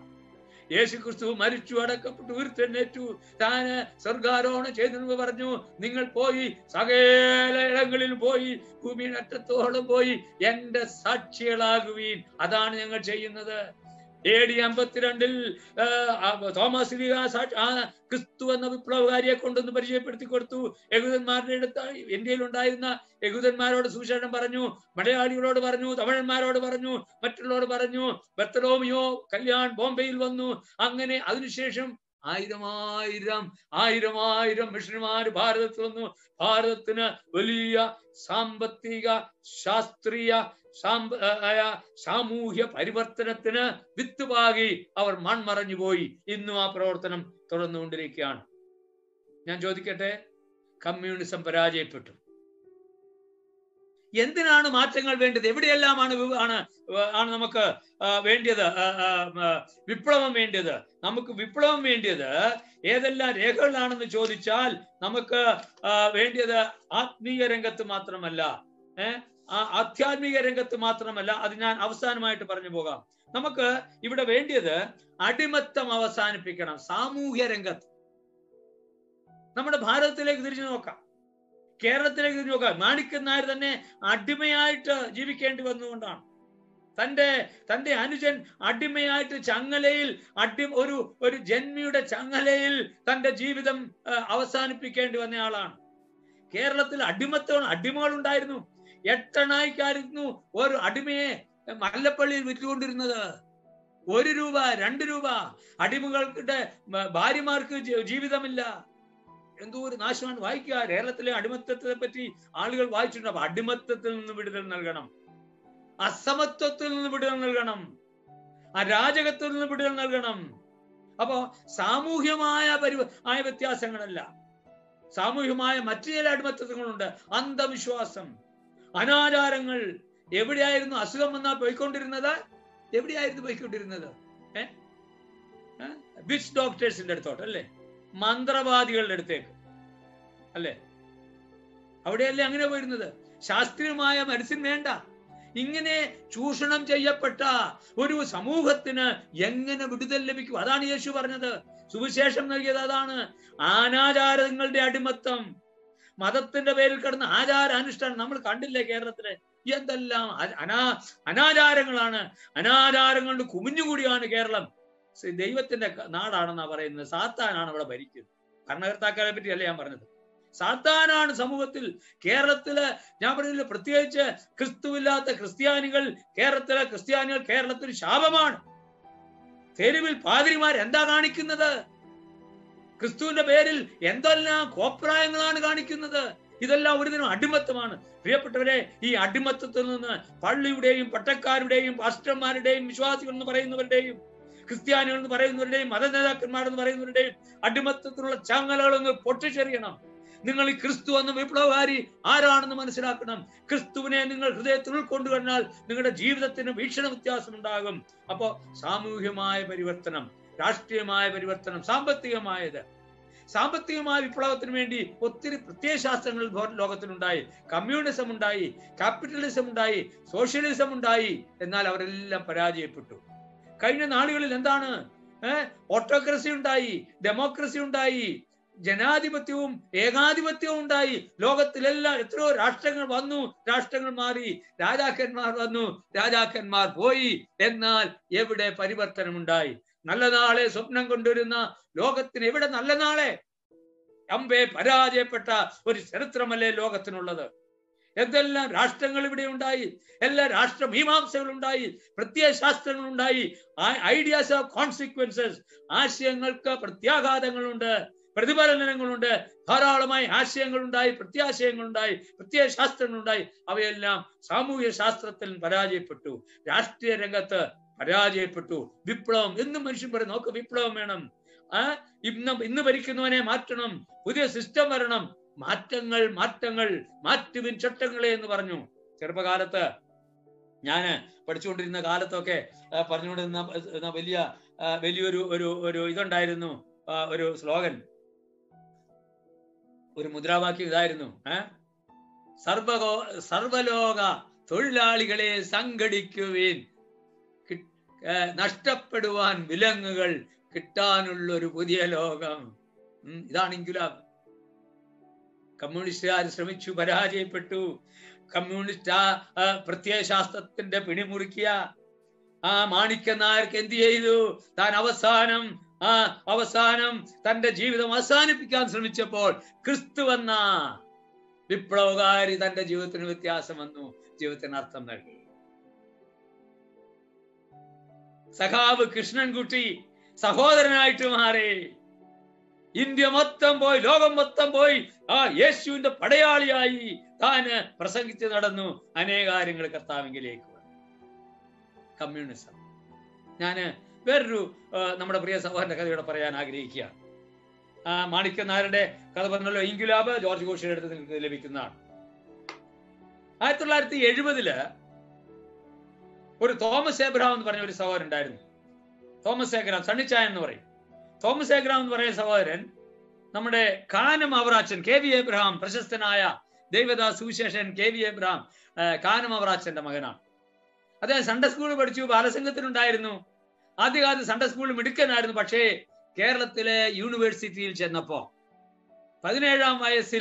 യേശു ക്രിസ്തു മരിച്ചു അടക്കപ്പെട്ടു ഉയർത്തെഴുന്നേറ്റു താന് സ്വർഗാരോഹണം ചെയ്തെന്ന് പറഞ്ഞു നിങ്ങൾ പോയി സകല ഇടങ്ങളിൽ പോയി ഭൂമിയുടെ അറ്റത്തോളം പോയി എന്റെ സാക്ഷികളാകുവീൻ അതാണ് ഞങ്ങൾ ചെയ്യുന്നത് എ ഡി അമ്പത്തിരണ്ടിൽ ആ, ആ, തോമസ് ലീഗ സാക്ഷി- ആ ക്രിസ്തു എന്ന വിപ്ലവകാരിയെ കൊണ്ടൊന്ന് പരിചയപ്പെടുത്തി കൊടുത്തു യഹൂദന്മാരുടെ അടുത്ത് ഇന്ത്യയിൽ ഉണ്ടായിരുന്ന യഹൂദന്മാരോട് സുവിശേഷം പറഞ്ഞു മലയാളികളോട് പറഞ്ഞു തമിഴന്മാരോട് പറഞ്ഞു മറ്റുള്ളവരോട് പറഞ്ഞു ബത്തലോമിയോ കല്യാൺ ബോംബെയിൽ വന്നു അങ്ങനെ അതിനുശേഷം ആയിരം ആയിരം ആയിരം ആയിരം മിഷണന്മാർ ഭാരതത്തിൽ വന്നു ഭാരതത്തിന് വലിയ സാമ്പത്തിക ശാസ്ത്രീയ സാമ്പ ആയ സാമൂഹ്യ പരിവർത്തനത്തിന് വിത്തുപാകി അവർ മൺമറഞ്ഞു പോയി ഇന്നും ആ പ്രവർത്തനം തുടർന്നുകൊണ്ടിരിക്കുകയാണ് ഞാൻ ചോദിക്കട്ടെ കമ്മ്യൂണിസം പരാജയപ്പെട്ടു എന്തിനാണ് മാറ്റങ്ങൾ വേണ്ടത് എവിടെയെല്ലാമാണ് വി- ആണ് വ- ആണ് നമുക്ക് ആ, വേണ്ടിയത് ആ, ആ, ആ, വിപ്ലവം വേണ്ടിയത് നമുക്ക് വിപ്ലവം വേണ്ടിയത് ഏതെല്ലാം രേഖകളാണെന്ന് ചോദിച്ചാൽ നമുക്ക് ആ, വേണ്ടിയത് ആത്മീയ രംഗത്ത് മാത്രമല്ല ഏഹ് ആ ആധ്യാത്മിക രംഗത്ത് മാത്രമല്ല അത് ഞാൻ അവസാനമായിട്ട് പറഞ്ഞു പോകാം നമുക്ക് ഇവിടെ വേണ്ടിയത് അടിമത്തം അവസാനിപ്പിക്കണം സാമൂഹ്യ രംഗത്ത് നമ്മുടെ ഭാരതത്തിലേക്ക് തിരിഞ്ഞു നോക്കാം കേരളത്തിലേക്ക് തിരിഞ്ഞു നോക്കാം മാണിക്കൻ നായർ തന്നെ അടിമയായിട്ട് ജീവിക്കേണ്ടി വന്നുകൊണ്ടാണ് തന്റെ തന്റെ അനുജൻ അടിമയായിട്ട് ചങ്ങലയിൽ അടി ഒരു ഒരു ജന്മിയുടെ ചങ്ങലയിൽ തന്റെ ജീവിതം ആ, അവസാനിപ്പിക്കേണ്ടി വന്ന ആളാണ് കേരളത്തിൽ അടിമത്തം അടിമകൾ ഉണ്ടായിരുന്നു എട്ടണായിക്കായിരുന്നു ഒരു അടിമയെ മല്ലപ്പള്ളിയിൽ വിറ്റുകൊണ്ടിരുന്നത് ഒരു രൂപ രണ്ട് രൂപ അടിമകളുടെ മ- ഭാര്യമാർക്ക് ജി- ജീവിതമില്ല എന്തോ ഒരു നാശമാണ് വായിക്കുക കേരളത്തിലെ അടിമത്തത്തെ പറ്റി ആളുകൾ വായിച്ചിട്ടുണ്ട് അപ്പൊ അടിമത്തത്തിൽ നിന്ന് വിടുതൽ നൽകണം അസമത്വത്തിൽ നിന്ന് വിടുതൽ നൽകണം അരാജകത്തിൽ നിന്ന് വിടുതൽ നൽകണം അപ്പോ സാമൂഹ്യമായ പരി ആയ വ്യത്യാസങ്ങളല്ല സാമൂഹ്യമായ മറ്റു ചില അടിമത്തങ്ങളുണ്ട് അന്ധവിശ്വാസം അനാചാരങ്ങൾ എവിടെയായിരുന്നു അസുഖം വന്നാൽ പോയിക്കൊണ്ടിരുന്നത് എവിടെയായിരുന്നു പോയിക്കൊണ്ടിരുന്നത് ഏ വിച്ച് ഡോക്ടേഴ്സിന്റെ അടുത്തോട്ട് അല്ലേ മന്ത്രവാദികളുടെ അടുത്തേക്ക് അല്ലേ അവിടെയല്ലേ അങ്ങനെ പോയിരുന്നത് ശാസ്ത്രീയമായ മെഡിസിൻ വേണ്ട ഇങ്ങനെ ചൂഷണം ചെയ്യപ്പെട്ട ഒരു സമൂഹത്തിന് എങ്ങനെ വിടുതൽ ലഭിക്കും അതാണ് യേശു പറഞ്ഞത് സുവിശേഷം നൽകിയത് അതാണ് അനാചാരങ്ങളുടെ അടിമത്തം മതത്തിന്റെ പേരിൽ കിടന്ന ആചാര അനുഷ്ഠാനം നമ്മൾ കണ്ടില്ലേ കേരളത്തിലെ എന്തെല്ലാം അ- അനാ അനാചാരങ്ങളാണ് അനാചാരങ്ങളുടെ കുമിഞ്ഞുകൂടിയാണ് കേരളം സി- ദൈവത്തിന്റെ ക- നാടാണെന്നാ പറയുന്നത് സാത്താനാണ് ഇവിടെ ഭരിക്കുന്നത് ഭരണകർത്താക്കളെ പറ്റിയല്ല ഞാൻ പറഞ്ഞത് സാത്താനാണ് സമൂഹത്തിൽ കേരളത്തില് ഞാൻ പറഞ്ഞില്ല പ്രത്യേകിച്ച് ക്രിസ്തുവില്ലാത്ത ക്രിസ്ത്യാനികൾ കേരളത്തിലെ ക്രിസ്ത്യാനികൾ കേരളത്തിൽ ശാപമാണ് തെരുവിൽ പാതിരിമാർ എന്താ കാണിക്കുന്നത് ക്രിസ്തുവിന്റെ പേരിൽ എന്തെല്ലാം കോപ്രായങ്ങളാണ് കാണിക്കുന്നത് ഇതെല്ലാം ഒരുതിനും അടിമത്തമാണ് പ്രിയപ്പെട്ടവരെ ഈ അടിമത്തത്തിൽ നിന്ന് പള്ളിയുടെയും പട്ടക്കാരുടെയും പാസ്റ്റർമാരുടെയും വിശ്വാസികൾ എന്ന് പറയുന്നവരുടെയും ക്രിസ്ത്യാനികൾ എന്ന് പറയുന്നവരുടെയും മത നേതാക്കന്മാർ എന്ന് പറയുന്നവരുടെയും അടിമത്തത്തിലുള്ള ചങ്ങലകളൊന്ന് പൊട്ടിച്ചെറിയണം നിങ്ങൾ ഈ ക്രിസ്തു എന്ന വിപ്ലവകാരി ആരാണെന്ന് മനസ്സിലാക്കണം ക്രിസ്തുവിനെ നിങ്ങൾ ഹൃദയത്തിൽ ഉൾക്കൊണ്ടു കഴിഞ്ഞാൽ നിങ്ങളുടെ ജീവിതത്തിന് വീക്ഷണ വ്യത്യാസം ഉണ്ടാകും അപ്പോ സാമൂഹ്യമായ പരിവർത്തനം രാഷ്ട്രീയമായ പരിവർത്തനം സാമ്പത്തികമായത് സാമ്പത്തികമായ വിപ്ലവത്തിന് വേണ്ടി ഒത്തിരി പ്രത്യയശാസ്ത്രങ്ങൾ ഭോ- ലോകത്തിലുണ്ടായി കമ്മ്യൂണിസം ഉണ്ടായി ക്യാപിറ്റലിസം ഉണ്ടായി സോഷ്യലിസം ഉണ്ടായി എന്നാൽ അവരെല്ലാം പരാജയപ്പെട്ടു കഴിഞ്ഞ നാളുകളിൽ എന്താണ് ഏഹ് ഓട്ടോക്രസി ഉണ്ടായി ഡെമോക്രസി ഉണ്ടായി ജനാധിപത്യവും ഏകാധിപത്യവും ഉണ്ടായി ലോകത്തിലെല്ലാം എത്രയോ രാഷ്ട്രങ്ങൾ വന്നു രാഷ്ട്രങ്ങൾ മാറി രാജാക്കന്മാർ വന്നു രാജാക്കന്മാർ പോയി എന്നാൽ എവിടെ പരിവർത്തനമുണ്ടായി നല്ല നാളെ സ്വപ്നം കൊണ്ടുവരുന്ന ലോകത്തിന് എവിടെ നല്ല നാളെ അമ്പെ പരാജയപ്പെട്ട ഒരു ചരിത്രമല്ലേ ലോകത്തിനുള്ളത് എന്തെല്ലാം രാഷ്ട്രങ്ങൾ ഇവിടെ ഉണ്ടായി എല്ലാ രാഷ്ട്ര മീമാംസകൾ ഉണ്ടായി പ്രത്യയശാസ്ത്രങ്ങൾ ഉണ്ടായി ഐഡിയാസ് ഓഫ് കോൺസിക്വൻസസ് ആശയങ്ങൾക്ക് പ്രത്യാഘാതങ്ങളുണ്ട് പ്രതിഫലനങ്ങളുണ്ട് ധാരാളമായി ആശയങ്ങളുണ്ടായി പ്രത്യാശയങ്ങളുണ്ടായി പ്രത്യയശാസ്ത്രങ്ങളുണ്ടായി അവയെല്ലാം സാമൂഹ്യ ശാസ്ത്രത്തിൽ പരാജയപ്പെട്ടു രാഷ്ട്രീയ രംഗത്ത് പരാജയപ്പെട്ടു വിപ്ലവം എന്നും മനുഷ്യൻ പറയും നമുക്ക് വിപ്ലവം വേണം ആ ഇന്ന് ഇന്ന് ഭരിക്കുന്നവനെ മാറ്റണം പുതിയ സിസ്റ്റം വരണം മാറ്റങ്ങൾ മാറ്റങ്ങൾ മാറ്റുവിൻ ചട്ടങ്ങളെ എന്ന് പറഞ്ഞു ചെറുപ്പകാലത്ത് ഞാന് പഠിച്ചുകൊണ്ടിരുന്ന കാലത്തൊക്കെ ആ, പറഞ്ഞുകൊണ്ടിരുന്ന ആ, വലിയ ആ, വലിയൊരു ഒരു ഒരു ഇതുണ്ടായിരുന്നു ആ, ഒരു സ്ലോഗൻ ഒരു മുദ്രാവാക്യം ഇതായിരുന്നു ഏ സർവകോ സർവലോക തൊഴിലാളികളെ സംഘടിക്കുവിൻ കി- ഏ, നഷ്ടപ്പെടുവാൻ വിലങ്ങുകൾ കിട്ടാനുള്ള ഒരു പുതിയ ലോകം ഉം, ഇതാണ് ഇൻകുലാബ് കമ്മ്യൂണിസ്റ്റുകാർ ശ്രമിച്ചു പരാജയപ്പെട്ടു കമ്മ്യൂണിസ്റ്റ് ആ ആ, പ്രത്യയശാസ്ത്രത്തിന്റെ പിടിമുറുക്കിയ ആ മാണിക്യ നായർക്ക് എന്ത് ചെയ്തു താൻ അവസാനം ആ അവസാനം തന്റെ ജീവിതം അവസാനിപ്പിക്കാൻ ശ്രമിച്ചപ്പോൾ ക്രിസ്തു വന്ന വിപ്ലവകാരി തന്റെ ജീവിതത്തിന് വ്യത്യാസം വന്നു ജീവിതത്തിന് അർത്ഥം നൽകി സഖാവ് കൃഷ്ണൻകുട്ടി സഹോദരനായിട്ട് മാറി ഇന്ത്യ മൊത്തം പോയി ലോകം മൊത്തം പോയി ആ യേശുവിന്റെ പടയാളിയായി താന് പ്രസംഗിച്ച് നടന്നു അനേകാര്യങ്ങൾ കർത്താവിങ്കിലേക്ക് വന്നു കമ്മ്യൂണിസം ഞാന് വേറൊരു ആ, നമ്മുടെ പ്രിയ സഹോദരന്റെ കഥയോടെ പറയാൻ ആഗ്രഹിക്കുകയാണ് ആ മാണിക്യ നായരുടെ കഥ പറഞ്ഞല്ലോ ഇൻഗുലാബ് ജോർജ് ഘോഷിയുടെ അടുത്ത് നിങ്ങൾക്ക് ലഭിക്കുന്നതാണ് ആയിരത്തി തൊള്ളായിരത്തി എഴുപതില് ഒരു തോമസ് ഏബ്രഹാം എന്ന് പറഞ്ഞ ഒരു സഹോദരൻ ഉണ്ടായിരുന്നു തോമസ് ഏഗ്രാം സണ്ണിച്ചായൻ എന്ന് പറയും തോമസ് ഏഗ്രാം എന്ന് പറയുന്ന സഹോദരൻ നമ്മുടെ Kanam Avarachan K V Abraham പ്രശസ്തനായ ദൈവദാസ് സുവിശേഷൻ കെ വി എബ്രഹാം ആ, കാനം അവറാച്ചന്റെ മകനാണ് അദ്ദേഹം സൺഡേ സ്കൂളിൽ പഠിച്ചു ബാലസംഘത്തിനുണ്ടായിരുന്നു ആദ്യകാലത്ത് സൺഡേ സ്കൂളിൽ മിടുക്കനായിരുന്നു പക്ഷേ കേരളത്തിലെ യൂണിവേഴ്സിറ്റിയിൽ ചെന്നപ്പോ പതിനേഴാം വയസ്സിൽ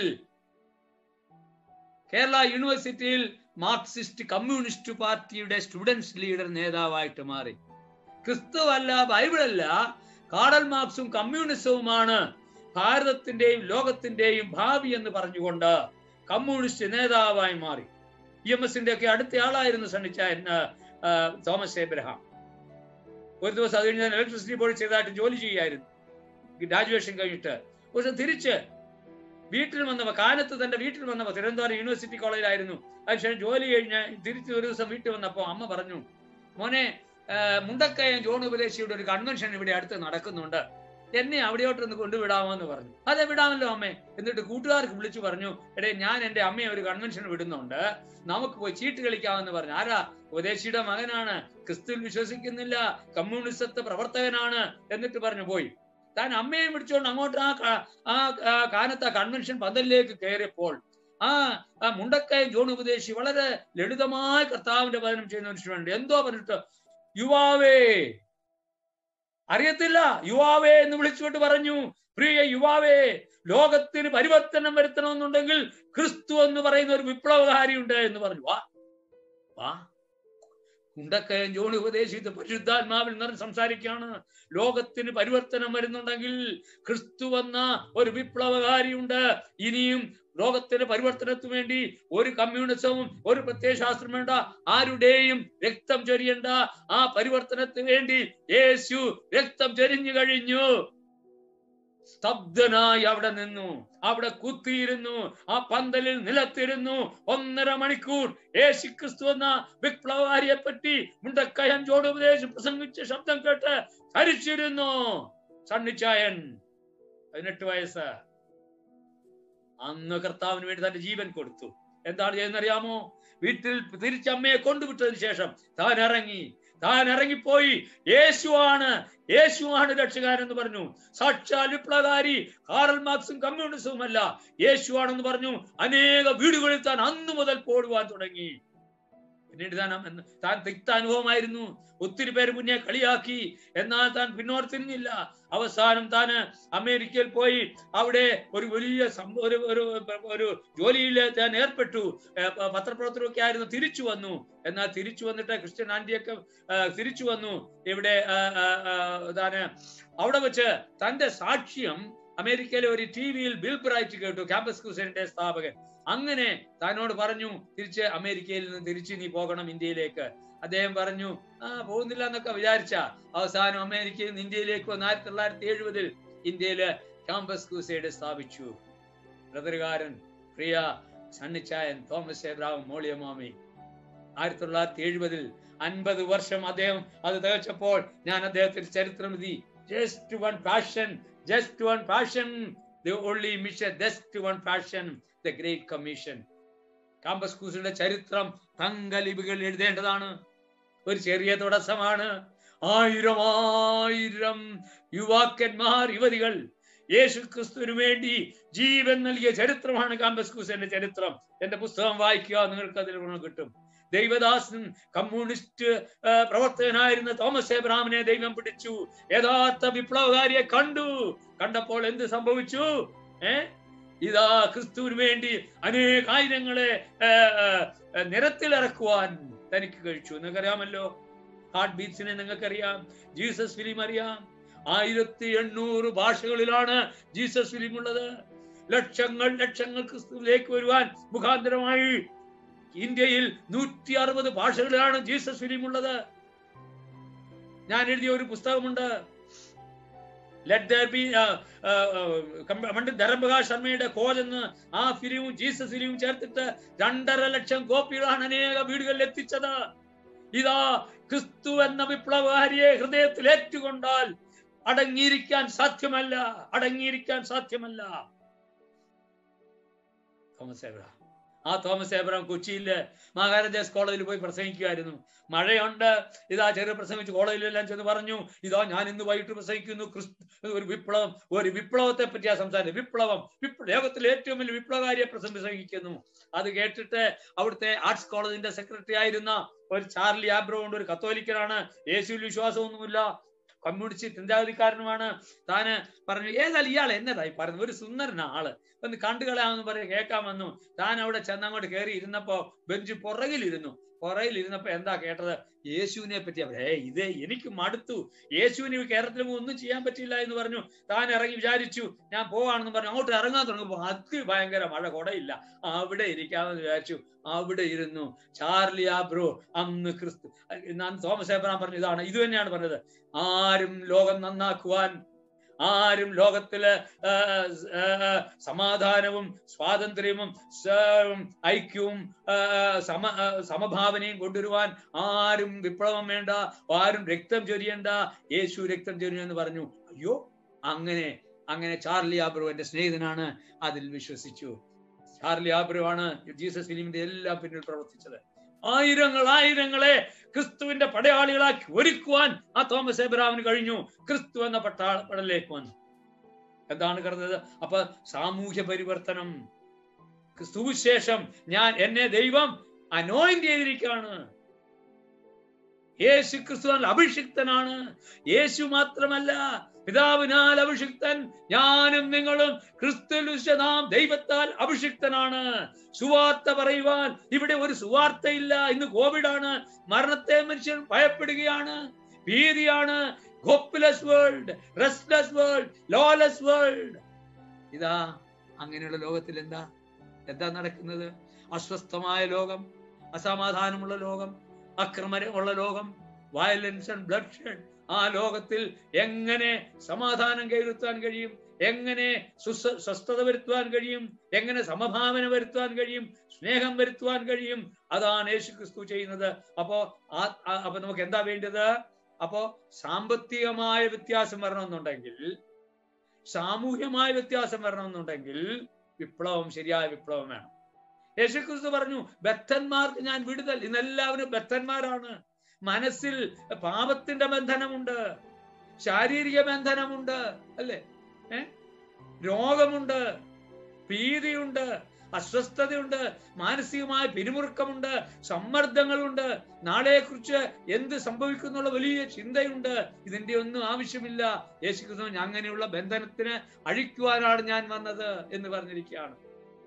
കേരള യൂണിവേഴ്സിറ്റിയിൽ മാർക്സിസ്റ്റ് കമ്മ്യൂണിസ്റ്റ് പാർട്ടിയുടെ സ്റ്റുഡൻസ് ലീഡർ നേതാവായിട്ട് മാറി ക്രിസ്തുവല്ല ബൈബിളല്ല കാടൽ മാർക്സും കമ്മ്യൂണിസവുമാണ് ഭാരതത്തിന്റെയും ലോകത്തിന്റെയും ഭാവി എന്ന് പറഞ്ഞുകൊണ്ട് കമ്മ്യൂണിസ്റ്റ് നേതാവായി മാറി ഇ എം എസിന്റെ ഒക്കെ അടുത്ത ആളായിരുന്നു സണ്ണിച്ചായൻ ആ, ആ, തോമസ് എബ്രഹാം ഒരു ദിവസം അത് കഴിഞ്ഞ് ഞാൻ ഇലക്ട്രിസിറ്റി ബോർഡിൽ ചെയ്തതായിട്ട് ജോലി ചെയ്യായിരുന്നു ഗ്രാജുവേഷൻ കഴിഞ്ഞിട്ട് പക്ഷെ തിരിച്ച് വീട്ടിൽ വന്നപ്പോ കാനത്ത് തന്റെ വീട്ടിൽ വന്നപ്പോ തിരുവനന്തപുരം യൂണിവേഴ്സിറ്റി കോളേജിലായിരുന്നു അതിനുശേഷം ജോലി കഴിഞ്ഞ് തിരിച്ച് ഒരു ദിവസം വീട്ടിൽ വന്നപ്പോ അമ്മ പറഞ്ഞു മോനെ ആ, മുണ്ടക്കയം ജോൺ ഉപദേശിയുടെ ഒരു കൺവെൻഷൻ ഇവിടെ അടുത്ത് നടക്കുന്നുണ്ട് എന്നെ അവിടെയോട്ടൊന്ന് കൊണ്ടുവിടാമോ എന്ന് പറഞ്ഞു അതെ വിടാമല്ലോ അമ്മേ എന്നിട്ട് കൂട്ടുകാർക്ക് വിളിച്ചു പറഞ്ഞു എടേ ഞാൻ എന്റെ അമ്മയെ ഒരു കൺവെൻഷൻ വിടുന്നുണ്ട് നമുക്ക് പോയി ചീട്ട് കളിക്കാമെന്ന് പറഞ്ഞു ആരാ ഉപദേശിയുടെ മകനാണ് ക്രിസ്തുവിൽ വിശ്വസിക്കുന്നില്ല കമ്മ്യൂണിസത്തെ പ്രവർത്തകനാണ് എന്നിട്ട് പറഞ്ഞു പോയി താൻ അമ്മയെ വിളിച്ചുകൊണ്ട് അങ്ങോട്ട് ആ ക- ആ ആ കാനത്ത് ആ കൺവെൻഷൻ പന്തലിലേക്ക് കയറിയപ്പോൾ ആ ആ മുണ്ടക്കയം ജോൺ ഉപദേശി വളരെ ലളിതമായ കർത്താവിന്റെ വചനം ചെയ്യുന്ന മനുഷ്യനുണ്ട് എന്തോ പറഞ്ഞിട്ട് യുവാവേ അറിയത്തില്ല യുവാവേ എന്ന് വിളിച്ചുകൊണ്ട് പറഞ്ഞു പ്രിയ യുവാവേ ലോകത്തിന് പരിവർത്തനം വരുത്തണമെന്നുണ്ടെങ്കിൽ ക്രിസ്തു എന്ന് പറയുന്ന ഒരു വിപ്ലവകാരിയുണ്ട് എന്ന് പറഞ്ഞു വാ വാ കുണ്ടക്കയം ജോണി ഉപദേശിച്ച് പരിശുദ്ധാത്മാവിൽ നിന്ന് സംസാരിക്കുകയാണ് ലോകത്തിന് പരിവർത്തനം വരുന്നുണ്ടെങ്കിൽ ക്രിസ്തു എന്ന ഒരു വിപ്ലവകാരിയുണ്ട് ഇനിയും ലോകത്തിന്റെ പരിവർത്തനത്തിന് വേണ്ടി ഒരു കമ്മ്യൂണിസവും ഒരു പ്രത്യയശാസ്ത്രം വേണ്ട ആരുടെയും രക്തം ചൊരിയണ്ട ആ പരിവർത്തനത്തിന് വേണ്ടി യേശു രക്തം ചൊരിഞ്ഞു കഴിഞ്ഞു സ്തബ്ധനായി അവിടെ നിന്നു അവിടെ കുത്തിയിരുന്നു ആ പന്തലിൽ നിലത്തിരുന്നു ഒന്നര മണിക്കൂർ യേശു ക്രിസ്തു എന്ന വിപ്ലവകാരിയെ പറ്റി മുണ്ടക്കയം ജോടുപദേശം പ്രസംഗിച്ച ശബ്ദം കേട്ട് ധരിച്ചിരുന്നു സണ്ണിച്ചായൻ പതിനെട്ട് വയസ്സ് അന്ന് കർത്താവിന് വേണ്ടി തന്റെ ജീവൻ കൊടുത്തു എന്താണ് ചെയ്യുന്നറിയാമോ വീട്ടിൽ തിരിച്ചമ്മയെ കൊണ്ടുവിട്ടതിന് ശേഷം താൻ ഇറങ്ങി താൻ ഇറങ്ങിപ്പോയി യേശുവാണ് യേശുവാണ് രക്ഷകാരൻ എന്ന് പറഞ്ഞു സാക്ഷാൽ വിപ്ലവകാരി കാറൽ മാർക്സും കമ്മ്യൂണിസവും അല്ല യേശുവാണെന്ന് പറഞ്ഞു അനേക വീടുകളിൽ താൻ അന്നു മുതൽ പോടുവാൻ തുടങ്ങി പിന്നീട് താൻ അന്ന് താൻ തിക്ത അനുഭവമായിരുന്നു ഒത്തിരി പേര് മുന്നേ കളിയാക്കി എന്നാൽ താൻ പിന്നോട്ട് തിരിഞ്ഞില്ല അവസാനം താന് അമേരിക്കയിൽ പോയി അവിടെ ഒരു വലിയ സംഭവ ഒരു ഒരു ഒരു ജോലിയിൽ താൻ ഏർപ്പെട്ടു ഏർ പ- പത്രപ്രവർത്തകരൊക്കെ ആയിരുന്നു തിരിച്ചു വന്നു എന്നാൽ തിരിച്ചു വന്നിട്ട് ക്രിസ്ത്യൻ ആന്റിയൊക്കെ ആ, തിരിച്ചു വന്നു ഇവിടെ ആ, ആ, ആ, താന് അവിടെ വെച്ച് തന്റെ സാക്ഷ്യം അമേരിക്കയിലെ ഒരു ടി വിയിൽ ബിൽ ബ്രൈറ്റ് കേട്ടു ക്യാമ്പസ് ക്രൂസൈഡിന്റെ സ്ഥാപകൻ അങ്ങനെ താനോട് പറഞ്ഞു തിരിച്ച് അമേരിക്കയിൽ നിന്ന് തിരിച്ച് നീ പോകണം ഇന്ത്യയിലേക്ക് അദ്ദേഹം പറഞ്ഞു ആ പോകുന്നില്ല എന്നൊക്കെ വിചാരിച്ച അവസാനം അമേരിക്കയിൽ നിന്ന് ഇന്ത്യയിലേക്ക് വന്ന് ആയിരത്തി തൊള്ളായിരത്തി എഴുപതിൽ ഇന്ത്യയില് ക്യാമ്പസ് ക്രൂസൈഡ് സ്ഥാപിച്ചു ബ്രദറുകാരൻ പ്രിയ സണ്ണിച്ചായൻ തോമസ് എബ്രാഹിം മോളിയമാമി ആയിരത്തി തൊള്ളായിരത്തി എഴുപതിൽ അൻപത് വർഷം അദ്ദേഹം അത് തികച്ചപ്പോൾ ഞാൻ അദ്ദേഹത്തിന്റെ ചരിത്രം എഴുതി just one passion just one passion the only mission just one passion the great commission campus ക്രൂസിന്റെ ചരിത്രം തങ്കലിപികൾ എഴുതേണ്ടതാണ് ഒരു ചെറിയ തുടക്കമാണ് ആയിരം ആയിരം യുവാക്കന്മാർ യുവതികൾ യേശു ക്രിസ്തുവിന് വേണ്ടി ജീവൻ നൽകിയ ചരിത്രമാണ് കാമ്പസ് ക്രൂസിന്റെ ചരിത്രം എന്റെ പുസ്തകം വായിക്കുക നിങ്ങൾക്ക് അതിൽ ഗുണം കിട്ടും ദൈവദാസൻ കമ്മ്യൂണിസ്റ്റ് ആ, പ്രവർത്തകനായിരുന്ന തോമസ് എബ്രാമിനെ ദൈവം പിടിച്ചു യഥാർത്ഥ വിപ്ലവകാരിയെ കണ്ടു കണ്ടപ്പോൾ എന്ത് സംഭവിച്ചു ഏ ഇതാ ക്രിസ്തുവിന് വേണ്ടി അനേകായിരങ്ങളെ ആ, ആ, ആ, നിരത്തിലിറക്കുവാൻ തനിക്ക് കഴിച്ചു നിങ്ങൾക്കറിയാമല്ലോ ഹാർട്ട് ബീറ്റ്സിനെ നിങ്ങൾക്കറിയാം ജീസസ് ഫിലിം അറിയാം ആയിരത്തി എണ്ണൂറ് ഭാഷകളിലാണ് ജീസസ് ഫിലിം ഉള്ളത് ലക്ഷങ്ങൾ ലക്ഷങ്ങൾ ക്രിസ്തുവിലേക്ക് വരുവാൻ മുഖാന്തരമായി ഇന്ത്യയിൽ നൂറ്റി അറുപത് ഭാഷകളിലാണ് ജീസസ് ഫിലിം ഉള്ളത് ഞാൻ എഴുതിയ ഒരു പുസ്തകമുണ്ട് let there be Pandit Dharmaprakash ശർമ്മയുടെ കോജ് എന്ന് ആ ഫിലിമും ജീസസ് ഫിലിമും ചേർത്തിട്ട് രണ്ടര ലക്ഷം കോപ്പികളാണ് അനേക വീടുകളിൽ എത്തിച്ചത് ഇതാ ക്രിസ്തു എന്ന വിപ്ലവകാരിയെ ഹൃദയത്തിൽ ഏറ്റുകൊണ്ടാൽ അടങ്ങിയിരിക്കാൻ സാധ്യമല്ല അടങ്ങിയിരിക്കാൻ സാധ്യമല്ല തോമസ് എബ്രഹാം ആ തോമസ് എബ്രഹാം കൊച്ചിയില് മഹാരാജാസ് കോളേജിൽ പോയി പ്രസംഗിക്കുമായിരുന്നു മഴയുണ്ട് ഇതാ ചെറിയ പ്രസംഗിച്ച് കോളേജിലെല്ലാം ചെന്ന് പറഞ്ഞു ഇതാ ഞാൻ ഇന്ന് വൈകിട്ട് പ്രസംഗിക്കുന്നു ക്രിസ്തു ഒരു വിപ്ലവം ഒരു വിപ്ലവത്തെ പറ്റിയാ സംസാരിക്കുന്നത് വിപ്ലവം വിപ്ല ലോകത്തിലെ ഏറ്റവും വലിയ വിപ്ലവകാരിയെ പ്രസം- പ്രസംഗിക്കുന്നു അത് കേട്ടിട്ട് അവിടുത്തെ ആർട്സ് കോളേജിന്റെ സെക്രട്ടറി ആയിരുന്ന ഒരു ചാർലി ആബ്രോ കൊണ്ട് ഒരു കത്തോലിക്കനാണ് യേശുവിൽ വിശ്വാസമൊന്നുമില്ല കമ്മ്യൂണിസ്റ്റ് ചിന്താഗതിക്കാരനുമാണ് താന് പറഞ്ഞു ഏതായാലും ഇയാൾ എന്നതായി പറയുന്നത് ഒരു സുന്ദരനാ ആള് ഒന്ന് കണ്ടുകളയാമെന്ന് പറയും കേൾക്കാമെന്നു താൻ അവിടെ ചെന്ന് അങ്ങോട്ട് കയറി ഇരുന്നപ്പോ ബെഞ്ച് പുറകിലിരുന്നു പുറകിൽ ഇരുന്നപ്പോ എന്താ കേട്ടത് യേശുവിനെ പറ്റി അവർ ഏ ഇത് എനിക്ക് മടുത്തു യേശുവിന് ഈ കേരളത്തിൽ ഒന്നും ചെയ്യാൻ പറ്റില്ല എന്ന് പറഞ്ഞു താൻ ഇറങ്ങി വിചാരിച്ചു ഞാൻ പോവാണെന്ന് പറഞ്ഞു അങ്ങോട്ട് ഇറങ്ങാൻ തുടങ്ങുമ്പോ അതിഭയങ്കര മഴ കൊടയില്ല അവിടെ ഇരിക്കാമെന്ന് വിചാരിച്ചു അവിടെ ഇരുന്നു ചാർലി ആബ്രോ അന്ന് ക്രിസ്തു ഞാൻ തോമസ് ഏബ്രാം പറഞ്ഞു ഇതാണ് ഇത് തന്നെയാണ് പറഞ്ഞത് ആരും ലോകം നന്നാക്കുവാൻ ആരും ലോകത്തില് ആ, ആ, സമാധാനവും സ്വാതന്ത്ര്യവും സ- ഐക്യവും ആ, സമ ആ, സമഭാവനയും കൊണ്ടുവരുവാൻ ആരും വിപ്ലവം വേണ്ട ആരും രക്തം ചൊരിയണ്ട യേശു രക്തം ചൊരിയെന്ന് പറഞ്ഞു അയ്യോ അങ്ങനെ അങ്ങനെ ചാർലി ആബ്രോ എന്റെ സ്നേഹിതനാണ് അതിൽ വിശ്വസിച്ചു ചാർലി ആബ്രോ ആണ് ജീസസ് ഫിലിമിന്റെ എല്ലാം പിന്നിൽ പ്രവർത്തിച്ചത് ആയിരങ്ങൾ ആയിരങ്ങളെ ക്രിസ്തുവിന്റെ പടയാളികളാക്കി ഒരുക്കുവാൻ ആ തോമസ് എബ്രാമിന് കഴിഞ്ഞു ക്രിസ്തു എന്ന പട്ടാള പടലിലേക്ക് വന്നു എന്താണ് കിടന്നത് അപ്പൊ സാമൂഹ്യ പരിവർത്തനം സുവിശേഷം ഞാൻ എന്നെ ദൈവം അനോയിന്റ് ചെയ്തിരിക്കുകയാണ് യേശു ക്രിസ്തു അഭിഷിക്തനാണ് യേശു മാത്രമല്ല പിതാവിനാൽ അഭിഷിക്തൻ ഞാനും നിങ്ങളും ക്രിസ്തു നാം ദൈവത്താൽ അഭിഷിക്തനാണ് സുവാർത്ത പറയുവാൻ ഇവിടെ ഒരു സുവാർത്തയില്ല ഇന്ന് കോവിഡ് ആണ് മരണത്തെ മനുഷ്യൻ ഭയപ്പെടുകയാണ് ഭീതിയാണ് hopeless world restless world lawless world ഇതാ അങ്ങനെയുള്ള ലോകത്തിൽ എന്താ എന്താ നടക്കുന്നത് അസ്വസ്ഥമായ ലോകം അസമാധാനമുള്ള ലോകം അക്രമമുള്ള ലോകം വയലൻസ് ആൻഡ് ബ്ലഡ് ഷെഡ് ആ ലോകത്തിൽ എങ്ങനെ സമാധാനം കൈവരുത്താൻ കഴിയും എങ്ങനെ സുസ്ഥ- സ്വസ്ഥത വരുത്തുവാൻ കഴിയും എങ്ങനെ സമഭാവന വരുത്തുവാൻ കഴിയും സ്നേഹം വരുത്തുവാൻ കഴിയും അതാണ് യേശു ക്രിസ്തു ചെയ്യുന്നത് അപ്പോ ആ ആ- അപ്പൊ നമുക്ക് എന്താ വേണ്ടത് അപ്പോ സാമ്പത്തികമായ വ്യത്യാസം വരണമെന്നുണ്ടെങ്കിൽ സാമൂഹ്യമായ വ്യത്യാസം വരണമെന്നുണ്ടെങ്കിൽ വിപ്ലവം ശരിയായ വിപ്ലവം വേണം യേശുക്രിസ്തു പറഞ്ഞു ബദ്ധന്മാർക്ക് ഞാൻ വിടുതൽ ഇന്നെല്ലാവരും ബദ്ധന്മാരാണ് മനസ്സിൽ പാപത്തിന്റെ ബന്ധനമുണ്ട് ശാരീരിക ബന്ധനമുണ്ട് അല്ലേ ഏ രോഗമുണ്ട് ഭീതിയുണ്ട് അസ്വസ്ഥതയുണ്ട് മാനസികമായ പിരിമുറുക്കമുണ്ട് സമ്മർദ്ദങ്ങളുണ്ട് നാളെക്കുറിച്ച് എന്ത് സംഭവിക്കുന്നുള്ള വലിയ ചിന്തയുണ്ട് ഇതിന്റെ ഒന്നും ആവശ്യമില്ല യേശുക്രിസ്തു അങ്ങനെയുള്ള ബന്ധനത്തിന് അഴിക്കുവാനാണ് ഞാൻ വന്നത് എന്ന് പറഞ്ഞിരിക്കുകയാണ്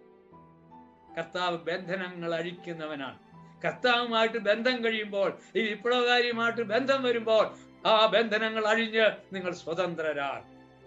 കർത്താവ് ബന്ധനങ്ങൾ അഴിക്കുന്നവനാണ് കർത്താവുമായിട്ട് ബന്ധം കഴിയുമ്പോൾ ഈ വിപ്ലവകാരിയുമായിട്ട് ബന്ധം വരുമ്പോൾ ആ ബന്ധനങ്ങൾ അഴിഞ്ഞ് നിങ്ങൾ സ്വതന്ത്രരാണ്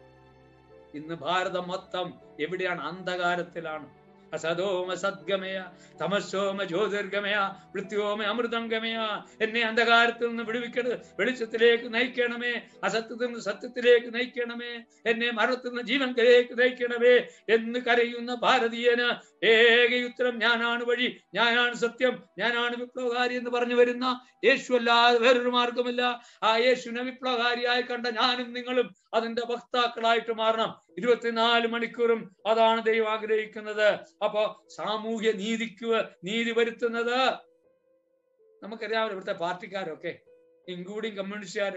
ഇന്ന് ഭാരതം മൊത്തം എവിടെയാണ് അന്ധകാരത്തിലാണ് അസതോമ സദ്ഗമയ തമസോമ ജ്യോതിർഗമയ മൃത്യോമ അമൃതം ഗമയ എന്നെ അന്ധകാരത്തിൽ നിന്ന് വിടുവിക്കരുത് വെളിച്ചത്തിലേക്ക് നയിക്കണമേ അസത്യത്തിൽ നിന്ന് സത്യത്തിലേക്ക് നയിക്കണമേ എന്നെ മരണത്തിൽ നിന്ന് ജീവനിലേക്ക് നയിക്കണമേ എന്ന് കരയുന്ന ഭാരതീയന് ഏക ഉത്തരം ഞാനാണ് വഴി ഞാനാണ് സത്യം ഞാനാണ് വിപ്ലവകാരി എന്ന് പറഞ്ഞു വരുന്ന യേശു അല്ലാതെ വേറൊരു മാർഗമില്ല ആ യേശുവിനെ വിപ്ലവകാരിയായി കണ്ട ഞാനും നിങ്ങളും അതിന്റെ വക്താക്കളായിട്ട് മാറണം ഇരുപത്തിനാല് മണിക്കൂറും അതാണ് ദൈവം ആഗ്രഹിക്കുന്നത് അപ്പോ സാമൂഹ്യ നീതിക്ക് നീതി വരുത്തുന്നത് നമുക്കറിയാമല്ലോ ഇവിടുത്തെ പാർട്ടിക്കാരൊക്കെ ഇൻക്ലൂഡിങ് കമ്മ്യൂണിസ്റ്റുകാര്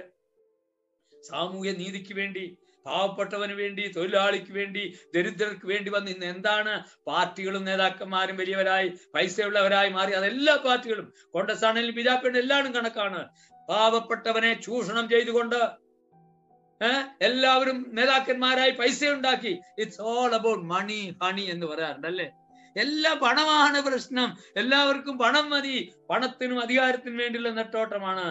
സാമൂഹ്യ നീതിക്ക് വേണ്ടി പാവപ്പെട്ടവന് വേണ്ടി തൊഴിലാളിക്ക് വേണ്ടി ദരിദ്രർക്ക് വേണ്ടി വന്ന് ഇന്ന് എന്താണ് പാർട്ടികളും നേതാക്കന്മാരും വലിയവരായി പൈസയുള്ളവരായി മാറി അതെല്ലാ പാർട്ടികളും കോൺഗ്രസ് ആണെങ്കിലും ബി ജെ പി എല്ലാവരും കണക്കാണ് പാവപ്പെട്ടവനെ ചൂഷണം ചെയ്തുകൊണ്ട് ഏഹ് എല്ലാവരും നേതാക്കന്മാരായി പൈസ ഉണ്ടാക്കി it's all about money honey എന്ന് പറയാറുണ്ട് അല്ലേ എല്ലാം പണമാണ് പ്രശ്നം എല്ലാവർക്കും പണം മതി പണത്തിനും അധികാരത്തിനും വേണ്ടിയുള്ള നെട്ടോട്ടമാണ്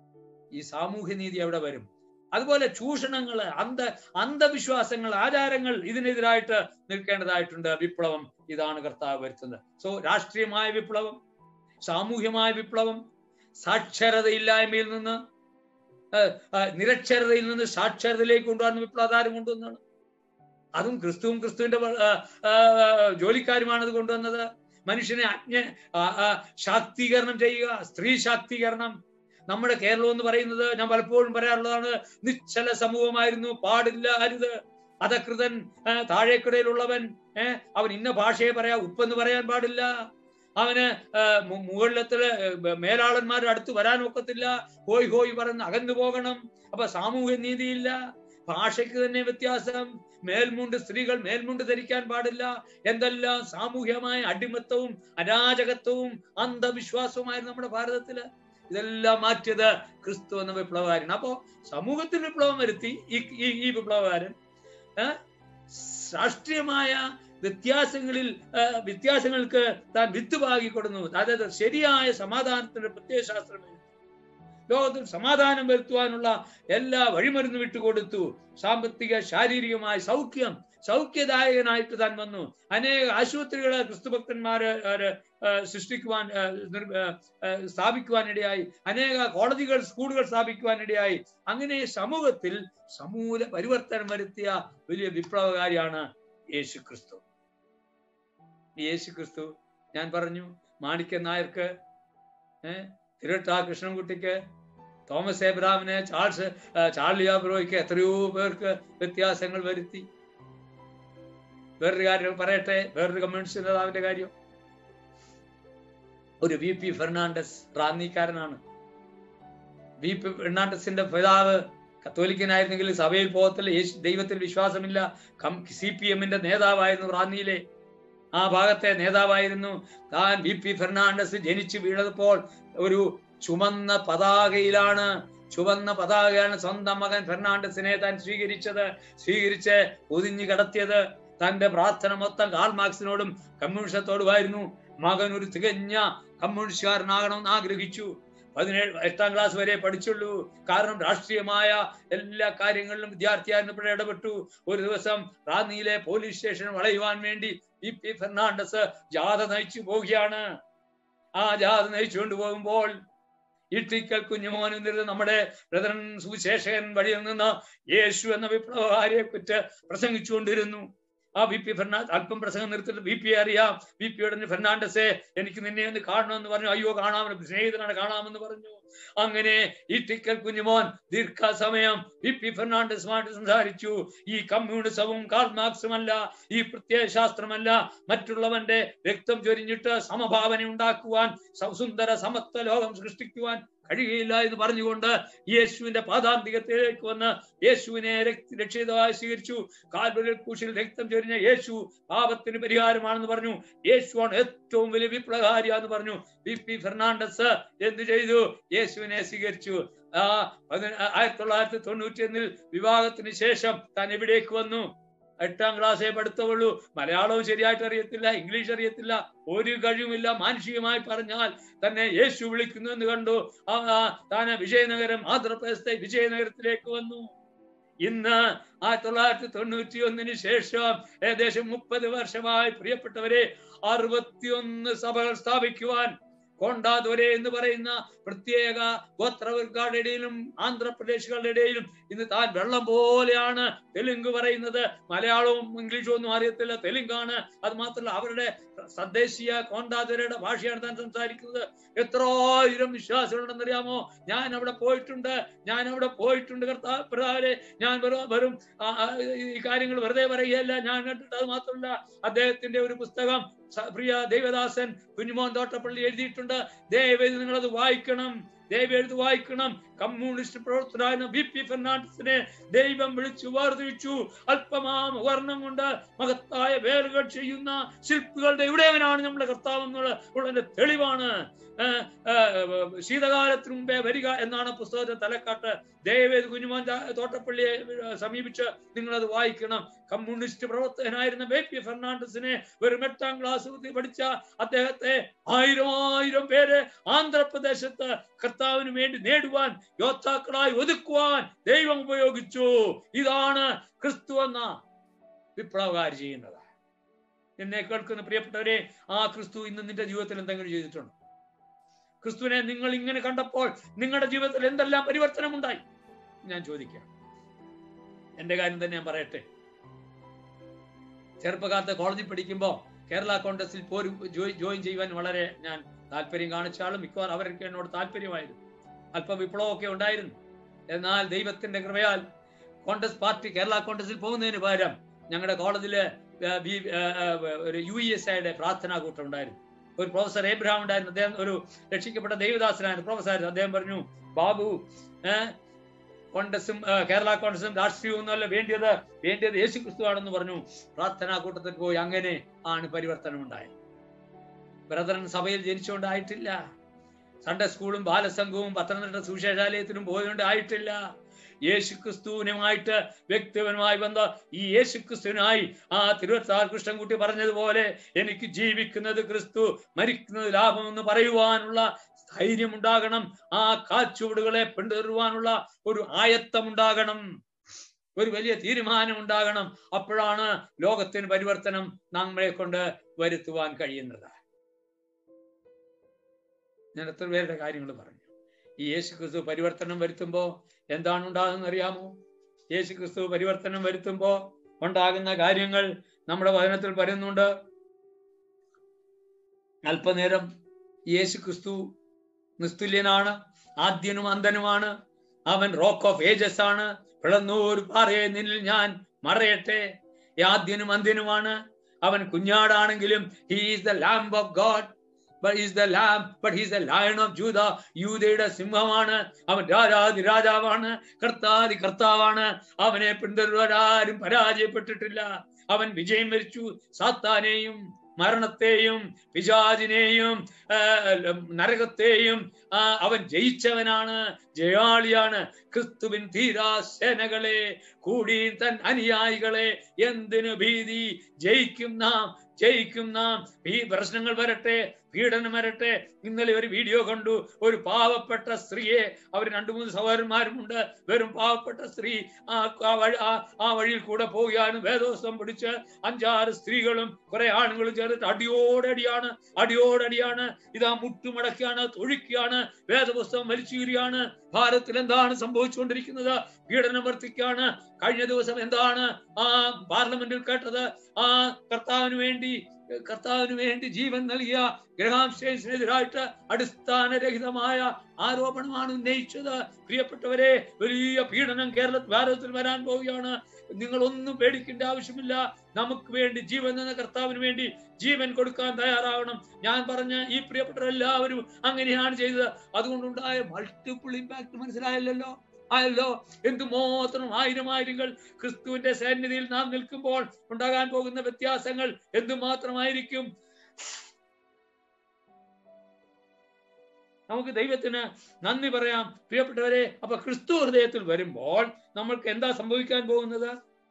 ഈ സാമൂഹ്യ നീതി അവിടെ വരും അതുപോലെ ചൂഷണങ്ങള് അന്ധ അന്ധവിശ്വാസങ്ങൾ ആചാരങ്ങൾ ഇതിനെതിരായിട്ട് നിൽക്കേണ്ടതായിട്ടുണ്ട് വിപ്ലവം ഇതാണ് കർത്താവ് വരുത്തുന്നത് സോ രാഷ്ട്രീയമായ വിപ്ലവം സാമൂഹ്യമായ വിപ്ലവം സാക്ഷരതയില്ലായ്മയിൽ നിന്ന് ഏഹ്, ആ, നിരക്ഷരതയിൽ നിന്ന് സാക്ഷരതയിലേക്ക് കൊണ്ടുവന്ന വിപ്ലവതാരം കൊണ്ടുവന്നാണ് അതും ക്രിസ്തുവും ക്രിസ്തുവിന്റെ ആ, ആ, ജോലിക്കാരുമാണ് അത് കൊണ്ടുവന്നത് മനുഷ്യനെ അജ്ഞ ആ, ആ, ശാക്തീകരണം ചെയ്യുക സ്ത്രീ ശാക്തീകരണം നമ്മുടെ കേരളം എന്ന് പറയുന്നത് ഞാൻ പലപ്പോഴും പറയാറുള്ളതാണ് നിശ്ചല സമൂഹമായിരുന്നു പാടില്ല അരുത് അധകൃതൻ ആ, താഴേക്കിടയിലുള്ളവൻ ഏഹ് അവൻ ഇന്ന ഭാഷയെ പറയാ ഉപ്പെന്ന് പറയാൻ പാടില്ല അവന് ആ, മു- മുകളിലത്തില് മേലാളന്മാരുടെ അടുത്ത് വരാൻ ഒക്കത്തില്ല ഹോയ് ഹോയ് പറഞ്ഞ് അകന്നു പോകണം അപ്പൊ സാമൂഹ്യ നീതിയില്ല ഭാഷയ്ക്ക് തന്നെ വ്യത്യാസം മേൽമുണ്ട് സ്ത്രീകൾ മേൽമുണ്ട് ധരിക്കാൻ പാടില്ല എന്തെല്ലാം സാമൂഹ്യമായ അടിമത്തവും അരാജകത്വവും അന്ധവിശ്വാസവുമായിരുന്നു നമ്മുടെ ഭാരതത്തില് ഇതെല്ലാം മാറ്റിയത് ക്രിസ്തു എന്ന വിപ്ലവകാരൻ അപ്പോ സമൂഹത്തിൽ വിപ്ലവം വരുത്തി ഈ ഈ- ഈ വിപ്ലവകാരൻ ഏ, രാഷ്ട്രീയമായ വ്യത്യാസങ്ങളിൽ ആ, വ്യത്യാസങ്ങൾക്ക് താൻ വിത്ത് പാകി കൊടുന്നു അതായത് ശരിയായ സമാധാനത്തിന്റെ പ്രത്യയശാസ്ത്രം ലോകത്തിൽ സമാധാനം വരുത്തുവാനുള്ള എല്ലാ വഴിമരുന്ന് വിട്ടുകൊടുത്തു സാമ്പത്തിക ശാരീരികമായ സൗഖ്യം സൗഖ്യദായകനായിട്ട് താൻ വന്നു അനേക ആശുപത്രികളെ ക്രിസ്തുഭക്തന്മാര് ആര്, ആ, സൃഷ്ടിക്കുവാൻ ആ, നിർ- ആ, ആ, സ്ഥാപിക്കുവാനിടയായി അനേക കോടതികൾ സ്കൂളുകൾ സ്ഥാപിക്കുവാനിടയായി അങ്ങനെ സമൂഹത്തിൽ സമൂല പരിവർത്തനം വരുത്തിയ വലിയ വിപ്ലവകാരിയാണ് യേശു ക്രിസ്തു ഈ യേശു ക്രിസ്തു ഞാൻ പറഞ്ഞു മാണിക്യൻ നായർക്ക് ഏഹ് തിരുവട്ടാ കൃഷ്ണൻകുട്ടിക്ക് തോമസ് എബ്രാമിന് ചാൾസ് ആ, ചാർലി ആബ്രോയ്ക്ക് എത്രയോ പേർക്ക് വ്യത്യാസങ്ങൾ വരുത്തി വേറൊരു കാര്യം പറയട്ടെ വേറൊരു കമ്മ്യൂണിസ്റ്റ് നേതാവിന്റെ കാര്യം ഒരു വി പി ഫെർണാണ്ടസ് റാന്നിക്കാരനാണ് വി പി ഫെർണാണ്ടസിന്റെ പിതാവ് കത്തോലിക്കനായിരുന്നെങ്കിൽ സഭയിൽ പോകത്തില്ല യേശു ദൈവത്തിൽ വിശ്വാസമില്ല സി പി എമ്മിന്റെ നേതാവായിരുന്നു റാന്നിയിലെ ആ ഭാഗത്തെ നേതാവായിരുന്നു താൻ വി പി ഫെർണാണ്ടസ് ജനിച്ചു വീണപ്പോൾ ഒരു ചുമന്ന പതാകയിലാണ് ചുവന്ന പതാകയാണ് സ്വന്തം മകൻ ഫെർണാണ്ടസിനെ താൻ സ്വീകരിച്ചത് സ്വീകരിച്ച് പൊതിഞ്ഞു കടത്തിയത് തന്റെ പ്രാർത്ഥന മൊത്തം കാൾ മാർക്സിനോടും കമ്മ്യൂണിസത്തോടുമായിരുന്നു മകൻ ഒരു തികഞ്ഞ കമ്മ്യൂണിസ്റ്റുകാരനാകണമെന്ന് ആഗ്രഹിച്ചു പതിനേഴ് എട്ടാം ക്ലാസ് വരെ പഠിച്ചുള്ളൂ കാരണം രാഷ്ട്രീയമായ എല്ലാ കാര്യങ്ങളിലും വിദ്യാർത്ഥിയായിരുന്നപ്പോൾ ഇടപെട്ടു ഒരു ദിവസം റാന്നിയിലെ പോലീസ് സ്റ്റേഷൻ വളയുവാൻ വേണ്ടി വി പി ഫെർണാണ്ടസ് ജാഥ നയിച്ചു പോവുകയാണ് ആ ജാഥ നയിച്ചുകൊണ്ട് പോകുമ്പോൾ ഇട്ടിക്കൽ കുഞ്ഞുമോൻ എന്നിരുന്ന നമ്മുടെ ബ്രദറൻ സുവിശേഷകൻ വഴിയിൽ നിന്ന് യേശു എന്ന വിപ്ലവകാരിയെ കുറിച്ച് പ്രസംഗിച്ചുകൊണ്ടിരുന്നു ആ വി പി ഫെർണാണ്ട് അല്പം പ്രസംഗം നിർത്തിട്ട് വി പി അറിയാം വി പിയോട് ഫെർണാണ്ടസെ എനിക്ക് നിന്നെ ഒന്ന് കാണണമെന്ന് പറഞ്ഞു അയ്യോ കാണാമെന്ന് സ്നേഹിതനാണ് കാണാമെന്ന് പറഞ്ഞു അങ്ങനെ ഈ ടിക്കൽ കുഞ്ഞുമോൻ ദീർഘസമയം വി പി ഫെർണാണ്ടസുമായിട്ട് സംസാരിച്ചു ഈ കമ്മ്യൂണിസവും കാൾ മാർക്സുമല്ല ഈ പ്രത്യയ ശാസ്ത്രമല്ല മറ്റുള്ളവന്റെ രക്തം ചൊരിഞ്ഞിട്ട് സമഭാവന ഉണ്ടാക്കുവാൻ സ- സുന്ദര സമത്വ ലോകം സൃഷ്ടിക്കുവാൻ കഴിയുകയില്ല എന്ന് പറഞ്ഞുകൊണ്ട് യേശുവിന്റെ പാതാന്തികത്തിലേക്ക് വന്ന് യേശുവിനെ രക്ത- രക്ഷിതാവായി സ്വീകരിച്ചു കാൽവരിൽ കൂശിൽ രക്തം ചൊരിഞ്ഞ യേശു പാപത്തിന് പരിഹാരമാണെന്ന് പറഞ്ഞു യേശുവാണ് ഏറ്റവും വലിയ വിപ്ലവകാരിയാന്ന് പറഞ്ഞു വി പി ഫെർണാണ്ടസ് എന്ത് ചെയ്തു യേശുവിനെ സ്വീകരിച്ചു ആ പതി- ആയിരത്തി തൊള്ളായിരത്തി തൊണ്ണൂറ്റി ഒന്നിൽ വിവാഹത്തിന് ശേഷം താൻ എവിടേക്ക് വന്നു എട്ടാം ക്ലാസ്സേ പഠിത്തമുള്ളൂ മലയാളവും ശരിയായിട്ട് അറിയത്തില്ല ഇംഗ്ലീഷ് അറിയത്തില്ല ഒരു കഴിവുമില്ല മാനുഷികമായി പറഞ്ഞാൽ തന്നെ യേശു വിളിക്കുന്നു എന്ന് കണ്ടു ആ ആ, താന് വിജയനഗരം ആന്ധ്രാപ്രദേശത്തെ വിജയനഗരത്തിലേക്ക് വന്നു ഇന്ന് ആയിരത്തി തൊള്ളായിരത്തി തൊണ്ണൂറ്റി ഒന്നിന് ശേഷം ഏകദേശം മുപ്പത് വർഷമായി പ്രിയപ്പെട്ടവരെ അറുപത്തിയൊന്ന് സഭകൾ സ്ഥാപിക്കുവാൻ കോണ്ടാദോരെ എന്ന് പറയുന്ന പ്രത്യേക ഗോത്രവർഗങ്ങളുടെ ഇടയിലും ആന്ധ്രാപ്രദേശുകളുടെ ഇടയിലും ഇന്ന് താൻ വെള്ളം പോലെയാണ് തെലുങ്ക് പറയുന്നത് മലയാളവും ഇംഗ്ലീഷും ഒന്നും അറിയത്തില്ല തെലുങ്കാണ് അത് മാത്രമല്ല അവരുടെ തദ്ദേശീയ കോണ്ടാദോരയുടെ ഭാഷയാണ് താൻ സംസാരിക്കുന്നത് എത്രായിരം വിശ്വാസികളുണ്ടെന്നറിയാമോ ഞാൻ അവിടെ പോയിട്ടുണ്ട് ഞാൻ അവിടെ പോയിട്ടുണ്ട് കർത്താവ് പ്രധാനെ ഞാൻ വെറും വെറും ആ, ആ, ഈ കാര്യങ്ങൾ വെറുതെ പറയുകയല്ല ഞാൻ കണ്ടിട്ട് അത് മാത്രമല്ല അദ്ദേഹത്തിന്റെ ഒരു പുസ്തകം സ- പ്രിയ ദേവദാസൻ കുഞ്ഞുമോൻ തോട്ടപ്പള്ളി എഴുതിയിട്ടുണ്ട് ദയവേത് നിങ്ങളത് വായിക്കണം ദയവേത് വായിക്കണം കമ്മ്യൂണിസ്റ്റ് പ്രവർത്തനായ ബി പി ഫെർണാണ്ടസിനെ ദൈവം വിളിച്ചു വേർതിരിച്ചു അല്പമാം വർണ്ണം കൊണ്ട് മഹത്തായ വേറുകൾ ചെയ്യുന്ന ശില്പികളുടെ ഇവിടെയവനാണ് നമ്മുടെ കർത്താവ് എന്നുള്ള ഉള്ളതിന്റെ തെളിവാണ് ഏഹ്, ഏഹ്, ശീതകാലത്തിന് മുമ്പേ വരിക എന്നാണ് പുസ്തകത്തിന്റെ തലക്കാട്ട് ദയവേത് കുഞ്ഞുമോൻ ചാ- തോട്ടപ്പള്ളിയെ ഏഹ്, സമീപിച്ച് നിങ്ങളത് വായിക്കണം കമ്മ്യൂണിസ്റ്റ് പ്രവർത്തകനായിരുന്ന ബേ പി ഫെർണാണ്ടസിനെ വെറും എട്ടാം ക്ലാസ് പഠിച്ച അദ്ദേഹത്തെ ആയിരം ആയിരം പേര് ആന്ധ്രാപ്രദേശത്ത് കർത്താവിന് വേണ്ടി നേടുവാൻ യോദ്ധാക്കളായി ഒതുക്കുവാൻ ദൈവം ഉപയോഗിച്ചു ഇതാണ് ക്രിസ്തു എന്ന വിപ്ലവകാരി ചെയ്യുന്നത് എന്നെ കേൾക്കുന്ന പ്രിയപ്പെട്ടവരെ ആ ക്രിസ്തു ഇന്ന് നിന്റെ ജീവിതത്തിൽ എന്തെങ്കിലും ചെയ്തിട്ടുണ്ട് ക്രിസ്തുവിനെ നിങ്ങൾ ഇങ്ങനെ കണ്ടപ്പോൾ നിങ്ങളുടെ ജീവിതത്തിൽ എന്തെല്ലാം പരിവർത്തനം ഉണ്ടായി ഞാൻ ചോദിക്കാം എന്റെ കാര്യം തന്നെ ഞാൻ പറയട്ടെ ചെറുപ്പകാലത്ത് കോളേജിൽ പഠിക്കുമ്പോൾ കേരള കോൺഗ്രസിൽ പോരും ജോയി- ജോയിൻ ചെയ്യുവാൻ വളരെ ഞാൻ താല്പര്യം കാണിച്ച ആളും മിക്കവാറും അവർക്ക് എന്നോട് താല്പര്യമായിരുന്നു അല്പം വിപ്ലവമൊക്കെ ഉണ്ടായിരുന്നു എന്നാൽ ദൈവത്തിന്റെ കൃപയാൽ കോൺഗ്രസ് പാർട്ടി കേരള കോൺഗ്രസിൽ പോകുന്നതിന് പകരം ഞങ്ങളുടെ കോളേജില് ആ, ബി- ആ, ആ, ഒരു യു ഇ എസ് ഐയുടെ പ്രാർത്ഥനാ കൂട്ടം ഉണ്ടായിരുന്നു ഒരു പ്രൊഫസർ എബ്രഹാം ഉണ്ടായിരുന്നു അദ്ദേഹം ഒരു രക്ഷിക്കപ്പെട്ട ദൈവദാസനായിരുന്നു പ്രൊഫസർ അദ്ദേഹം പറഞ്ഞു ബാബു ഏഹ് കോൺഗ്രസും ആ, കേരള കോൺഗ്രസും രാഷ്ട്രീയവും ഒന്നുമല്ല വേണ്ടിയത് വേണ്ടിയത് യേശു ക്രിസ്തു ആണെന്ന് പറഞ്ഞു പ്രാർത്ഥനാ കൂട്ടത്തിൽ പോയി അങ്ങനെ ആണ് പരിവർത്തനം ഉണ്ടായത് ബ്രദറൻ സഭയിൽ ജനിച്ചുകൊണ്ടായിട്ടില്ല സൺഡേ സ്കൂളും ബാലസംഘവും പത്തനംതിട്ട സുവിശേഷാലയത്തിനും പോയതുകൊണ്ട് ആയിട്ടില്ല യേശു ക്രിസ്തുവിനുമായിട്ട് വ്യക്തിപരമായി ബന്ധ ഈ യേശു ക്രിസ്തുവിനായി ആ തിരുവത്താർ കൃഷ്ണൻകുട്ടി പറഞ്ഞതുപോലെ എനിക്ക് ജീവിക്കുന്നത് ക്രിസ്തു മരിക്കുന്നത് ലാഭമെന്ന് പറയുവാനുള്ള ധൈര്യം ഉണ്ടാകണം ആ കാച്ചുവടുകളെ പിന്തുടരുവാനുള്ള ഒരു ആയത്തം ഉണ്ടാകണം ഒരു വലിയ തീരുമാനം ഉണ്ടാകണം അപ്പോഴാണ് ലോകത്തിന് പരിവർത്തനം നമ്മളെ കൊണ്ട് വരുത്തുവാൻ കഴിയുന്നത് ഞാൻ എത്ര പേരുടെ കാര്യങ്ങൾ പറഞ്ഞു ഈ യേശു ക്രിസ്തു പരിവർത്തനം വരുത്തുമ്പോ എന്താണ് ഉണ്ടാകുന്നത് അറിയാമോ യേശു ക്രിസ്തു പരിവർത്തനം വരുത്തുമ്പോ ഉണ്ടാകുന്ന കാര്യങ്ങൾ നമ്മുടെ വചനത്തിൽ പറയുന്നുണ്ട് അല്പനേരം യേശു ക്രിസ്തു നിസ്തുല്യനാണ് ആദ്യനും അന്തനുമാണ് അവൻ റോക്ക് ഓഫ് ഏജസ് ആണ് പിളന്നൂർ പാറയെ നിന്നിൽ ഞാൻ മറയട്ടെ ഈ ആദ്യനും അന്ത്യനുമാണ് അവൻ കുഞ്ഞാടാണെങ്കിലും he is the lamb of God but he's the lamb but he's the lion of judah യൂതയുടെ സിംഹമാണ് അവൻ രാജാതി രാജാവാണ് കർത്താതി കർത്താവാണ് അവനെ പിന്തുടരാരും പരാജയപ്പെട്ടിട്ടില്ല അവൻ വിജയം വരിച്ചു സാത്താനെയും മരണത്തെയും പിശാചിനെയും ആ, നരകത്തെയും ആ, അവൻ ജയിച്ചവനാണ് ജയാളിയാണ് ക്രിസ്തുവിൻ ധീരാസേനകളെ കൂടി തൻ അനുയായികളെ എന്തിനു ഭീതി ജയിക്കും നാം ജയിക്കും നാം ഈ പ്രശ്നങ്ങൾ വരട്ടെ പീഡനം വരട്ടെ ഇന്നലെ ഒരു വീഡിയോ കണ്ടു ഒരു പാവപ്പെട്ട സ്ത്രീയെ അവർ രണ്ടു മൂന്ന് സഹോദരന്മാരുമുണ്ട് വെറും പാവപ്പെട്ട സ്ത്രീ ആ ആ വഴി ആ- ആ വഴിയിൽ കൂടെ പോവുകയാണ് വേദോസ്തം പിടിച്ച് അഞ്ചാറ് സ്ത്രീകളും കുറെ ആണുങ്ങളും ചേർന്നിട്ട് അടിയോടടിയാണ് അടിയോടടിയാണ് ഇതാ മുട്ടുമടക്കിയാണ് തൊഴിക്കുകയാണ് വേദപുസ്തകം വലിച്ചീറിയാണ് ഭാരതത്തിൽ എന്താണ് സംഭവിച്ചുകൊണ്ടിരിക്കുന്നത് പീഡനം വർദ്ധിക്കുകയാണ് കഴിഞ്ഞ ദിവസം എന്താണ് ആ പാർലമെന്റിൽ കേട്ടത് ആ കർത്താവിന് വേണ്ടി കർത്താവിന് വേണ്ടി ജീവൻ നൽകിയ ഗ്രഹാം സ്റ്റേഷനെതിരായിട്ട് അടിസ്ഥാനരഹിതമായ ആരോപണമാണ് ഉന്നയിച്ചത് പ്രിയപ്പെട്ടവരെ വലിയ പീഡനം കേരള ഭാരതത്തിൽ വരാൻ പോവുകയാണ് നിങ്ങൾ ഒന്നും പേടിക്കേണ്ട ആവശ്യമില്ല നമുക്ക് വേണ്ടി ജീവൻ എന്ന കർത്താവിന് വേണ്ടി ജീവൻ കൊടുക്കാൻ തയ്യാറാവണം ഞാൻ പറഞ്ഞ ഈ പ്രിയപ്പെട്ടവരെല്ലാവരും അങ്ങനെയാണ് ചെയ്തത് അതുകൊണ്ടുണ്ടായ മൾട്ടിപ്പിൾ ഇമ്പാക്ട് മനസ്സിലായല്ലോ ആയല്ലോ എന്തുമാത്രം ആയിരം ആയിരങ്ങൾ ക്രിസ്തുവിന്റെ സന്നിധിയിൽ നാം നിൽക്കുമ്പോൾ ഉണ്ടാകാൻ പോകുന്ന വ്യത്യാസങ്ങൾ എന്തുമാത്രമായിരിക്കും നമുക്ക് ദൈവത്തിന് നന്ദി പറയാം പ്രിയപ്പെട്ടവരെ അപ്പൊ ക്രിസ്തു ഹൃദയത്തിൽ വരുമ്പോൾ നമ്മൾക്ക് എന്താ സംഭവിക്കാൻ പോകുന്നത്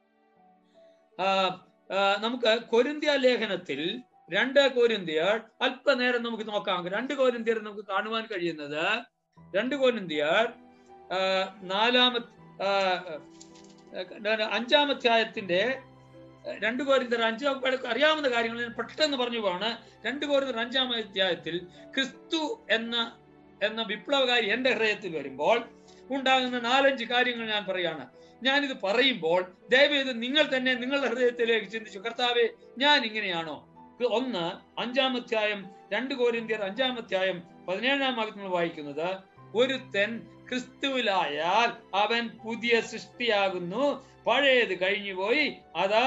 ആ, ആ, നമുക്ക് കൊരിന്ത്യ ലേഖനത്തിൽ രണ്ട് കോരിന്ത്യർ അല്പനേരം നമുക്ക് നോക്കാം രണ്ട് കോരിന്ത്യർ നമുക്ക് കാണുവാൻ കഴിയുന്നത് രണ്ട് കോരിന്ത്യർ ആ, നാലാമത്തെ ആ, ആ, അഞ്ചാമധ്യായത്തിന്റെ രണ്ട് കോരിന്തർ അഞ്ചാം അറിയാവുന്ന കാര്യങ്ങൾ ഞാൻ പെട്ടെന്ന് പറഞ്ഞു പോവാണ് രണ്ട് കോരിന്തർ അഞ്ചാം അധ്യായത്തിൽ ക്രിസ്തു എന്ന എന്ന വിപ്ലവകാരി എന്റെ ഹൃദയത്തിൽ വരുമ്പോൾ ഉണ്ടാകുന്ന നാലഞ്ച് കാര്യങ്ങൾ ഞാൻ പറയാണ് ഞാനിത് പറയുമ്പോൾ ദയവേത് നിങ്ങൾ തന്നെ നിങ്ങളുടെ ഹൃദയത്തിലേക്ക് ചിന്തിച്ചു കർത്താവെ ഞാൻ ഇങ്ങനെയാണോ ഒന്ന് അഞ്ചാമധ്യായം രണ്ട് കോരിന്ത്യർ അഞ്ചാമധ്യായം പതിനേഴാം ഭാഗത്ത് നമ്മൾ വായിക്കുന്നത് ഒരുത്തൻ ക്രിസ്തുവിലായാൽ അവൻ പുതിയ സൃഷ്ടിയാകുന്നു പഴയത് കഴിഞ്ഞുപോയി അതാ